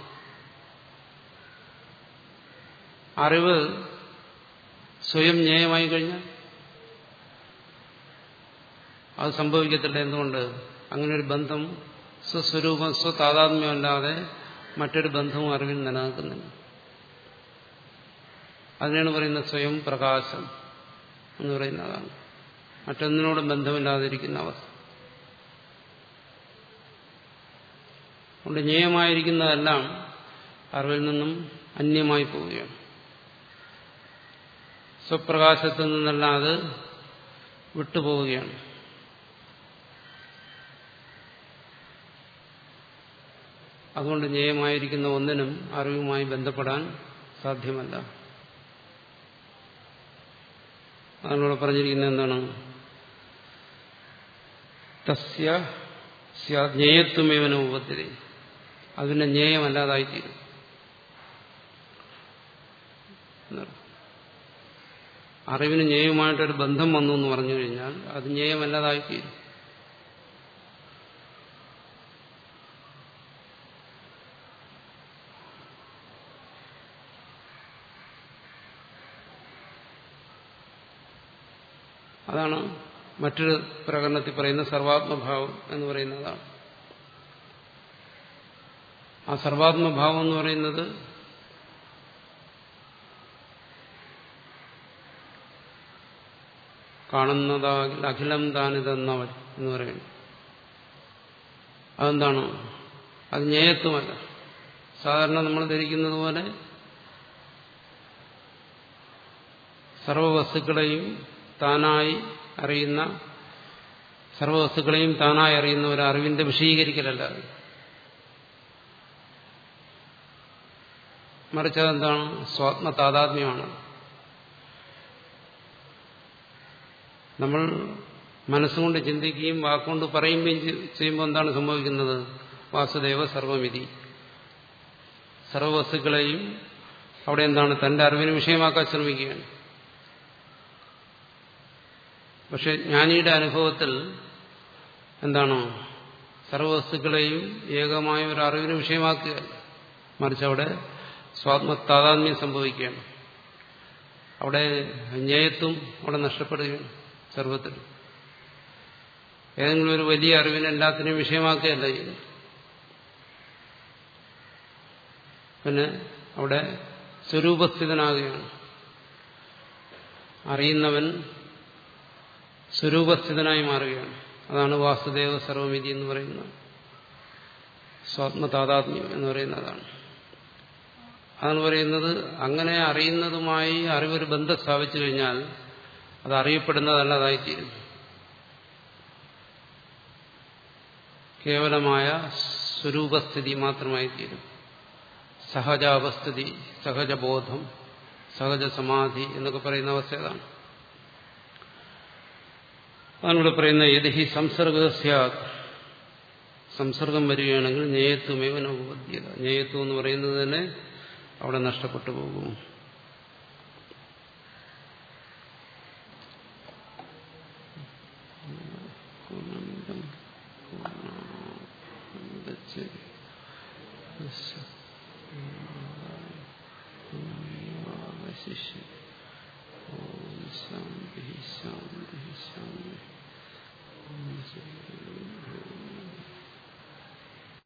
അറിവ് സ്വയം ജ്ഞേയമായി കഴിഞ്ഞാൽ അത് സംഭവിക്കത്തില്ല എന്തുകൊണ്ട് അങ്ങനെ ഒരു ബന്ധം സ്വസ്വരൂപം സ്വതാതാത്മ്യമല്ലാതെ മറ്റൊരു ബന്ധവും അറിവിൽ നിലനിൽക്കുന്നില്ല അതിനാണ് പറയുന്നത് സ്വയം പ്രകാശം എന്ന് പറയുന്നതാണ് മറ്റൊന്നിനോടും ബന്ധമില്ലാതിരിക്കുന്ന അവസ്ഥ അതുകൊണ്ട് ജ്ഞേയമായിരിക്കുന്നതെല്ലാം അറിവിൽ നിന്നും അന്യമായി പോവുകയാണ് സ്വപ്രകാശത്തിൽ നിന്നെല്ലാം അത് വിട്ടുപോവുകയാണ് അതുകൊണ്ട് ജ്ഞേയമായിരിക്കുന്ന ഒന്നിനും അറിവുമായി ബന്ധപ്പെടാൻ സാധ്യമല്ല അതിനോട് പറഞ്ഞിരിക്കുന്നത് എന്താണ് തസ്യ ജ്ഞേയത്വമേവന ഉപത്തിരി അതിന്റെ ജ്ഞേയമല്ലാതായിത്തീരും അറിവിന് ജ്ഞേയമായിട്ടൊരു ബന്ധം വന്നു എന്ന് പറഞ്ഞു കഴിഞ്ഞാൽ അത് ജ്ഞേയമല്ലാതായിത്തീരും അതാണ് മറ്റൊരു പ്രകടനത്തിൽ പറയുന്ന സർവാത്മഭാവം എന്ന് പറയുന്നതാണ് ആ സർവാത്മഭാവം എന്ന് പറയുന്നത് കാണുന്നതാകിൽ അഖിലം താനിതെന്നവൻ എന്ന് പറയുന്നു അതെന്താണ് അത് ജ്ഞേയത്വമല്ല സാധാരണ നമ്മൾ ധരിക്കുന്നത് പോലെ സർവവസ്തുക്കളെയും താനായി അറിയുന്ന സർവവസ്തുക്കളെയും താനായി അറിയുന്ന ഒരു അറിവിന്റെ വിഷയീകരിക്കലല്ല മറിച്ച് അതെന്താണ് സ്വാത്മ താതാത്മ്യമാണ് നമ്മൾ മനസ്സുകൊണ്ട് ചിന്തിക്കുകയും വാക്കുകൊണ്ട് പറയുകയും ചെയ്യുമ്പോൾ എന്താണ് സംഭവിക്കുന്നത് വാസുദേവ സർവമിതി സർവവസ്തുക്കളെയും അവിടെ എന്താണ് തന്റെ അറിവിന് വിഷയമാക്കാൻ ശ്രമിക്കുകയാണ് പക്ഷെ ജ്ഞാനിയുടെ അനുഭവത്തിൽ എന്താണ് സർവവസ്തുക്കളെയും ഏകമായ ഒരു അറിവിന് വിഷയമാക്കുകയല്ല മറിച്ച് അവിടെ സ്വാത്മതാതാത്മ്യം സംഭവിക്കുകയാണ് അവിടെ ജ്ഞേയത്വം അവിടെ നഷ്ടപ്പെടുകയാണ് സർവത്തിൽ ഏതെങ്കിലും ഒരു വലിയ അറിവിനെ എല്ലാത്തിനെയും വിഷയമാക്കുകയല്ല ചെയ്യുന്നത് പിന്നെ അവിടെ സ്വരൂപസ്ഥിതനാകുകയാണ് അറിയുന്നവൻ സ്വരൂപസ്ഥിതനായി മാറുകയാണ് അതാണ് വാസുദേവ സർവമിതി എന്ന് പറയുന്നത് സ്വാത്മതാതാത്മ്യം എന്ന് പറയുന്നതാണ് അതാണ് പറയുന്നത് അങ്ങനെ അറിയുന്നതുമായി അറിവൊരു ബന്ധം സ്ഥാപിച്ചു കഴിഞ്ഞാൽ അത് അറിയപ്പെടുന്നതല്ലതായിത്തീരും കേവലമായ സ്വരൂപസ്ഥിതി മാത്രമായി തീരും സഹജാവസ്ഥിതി സഹജബോധം സഹജ സമാധി എന്നൊക്കെ പറയുന്ന അവസ്ഥ ഏതാണ് അതാണിവിടെ പറയുന്ന യതി ഹി സംസർഗ സംസർഗം വരികയാണെങ്കിൽ ജ്ഞേയത്വമേവന ഉപദ്ധ്യത ജ്ഞേയത്വം എന്ന് പറയുന്നത് തന്നെ അവിടെ നഷ്ടപ്പെട്ടു പോകും ശാന്തി ശാന്തി ശാന്തി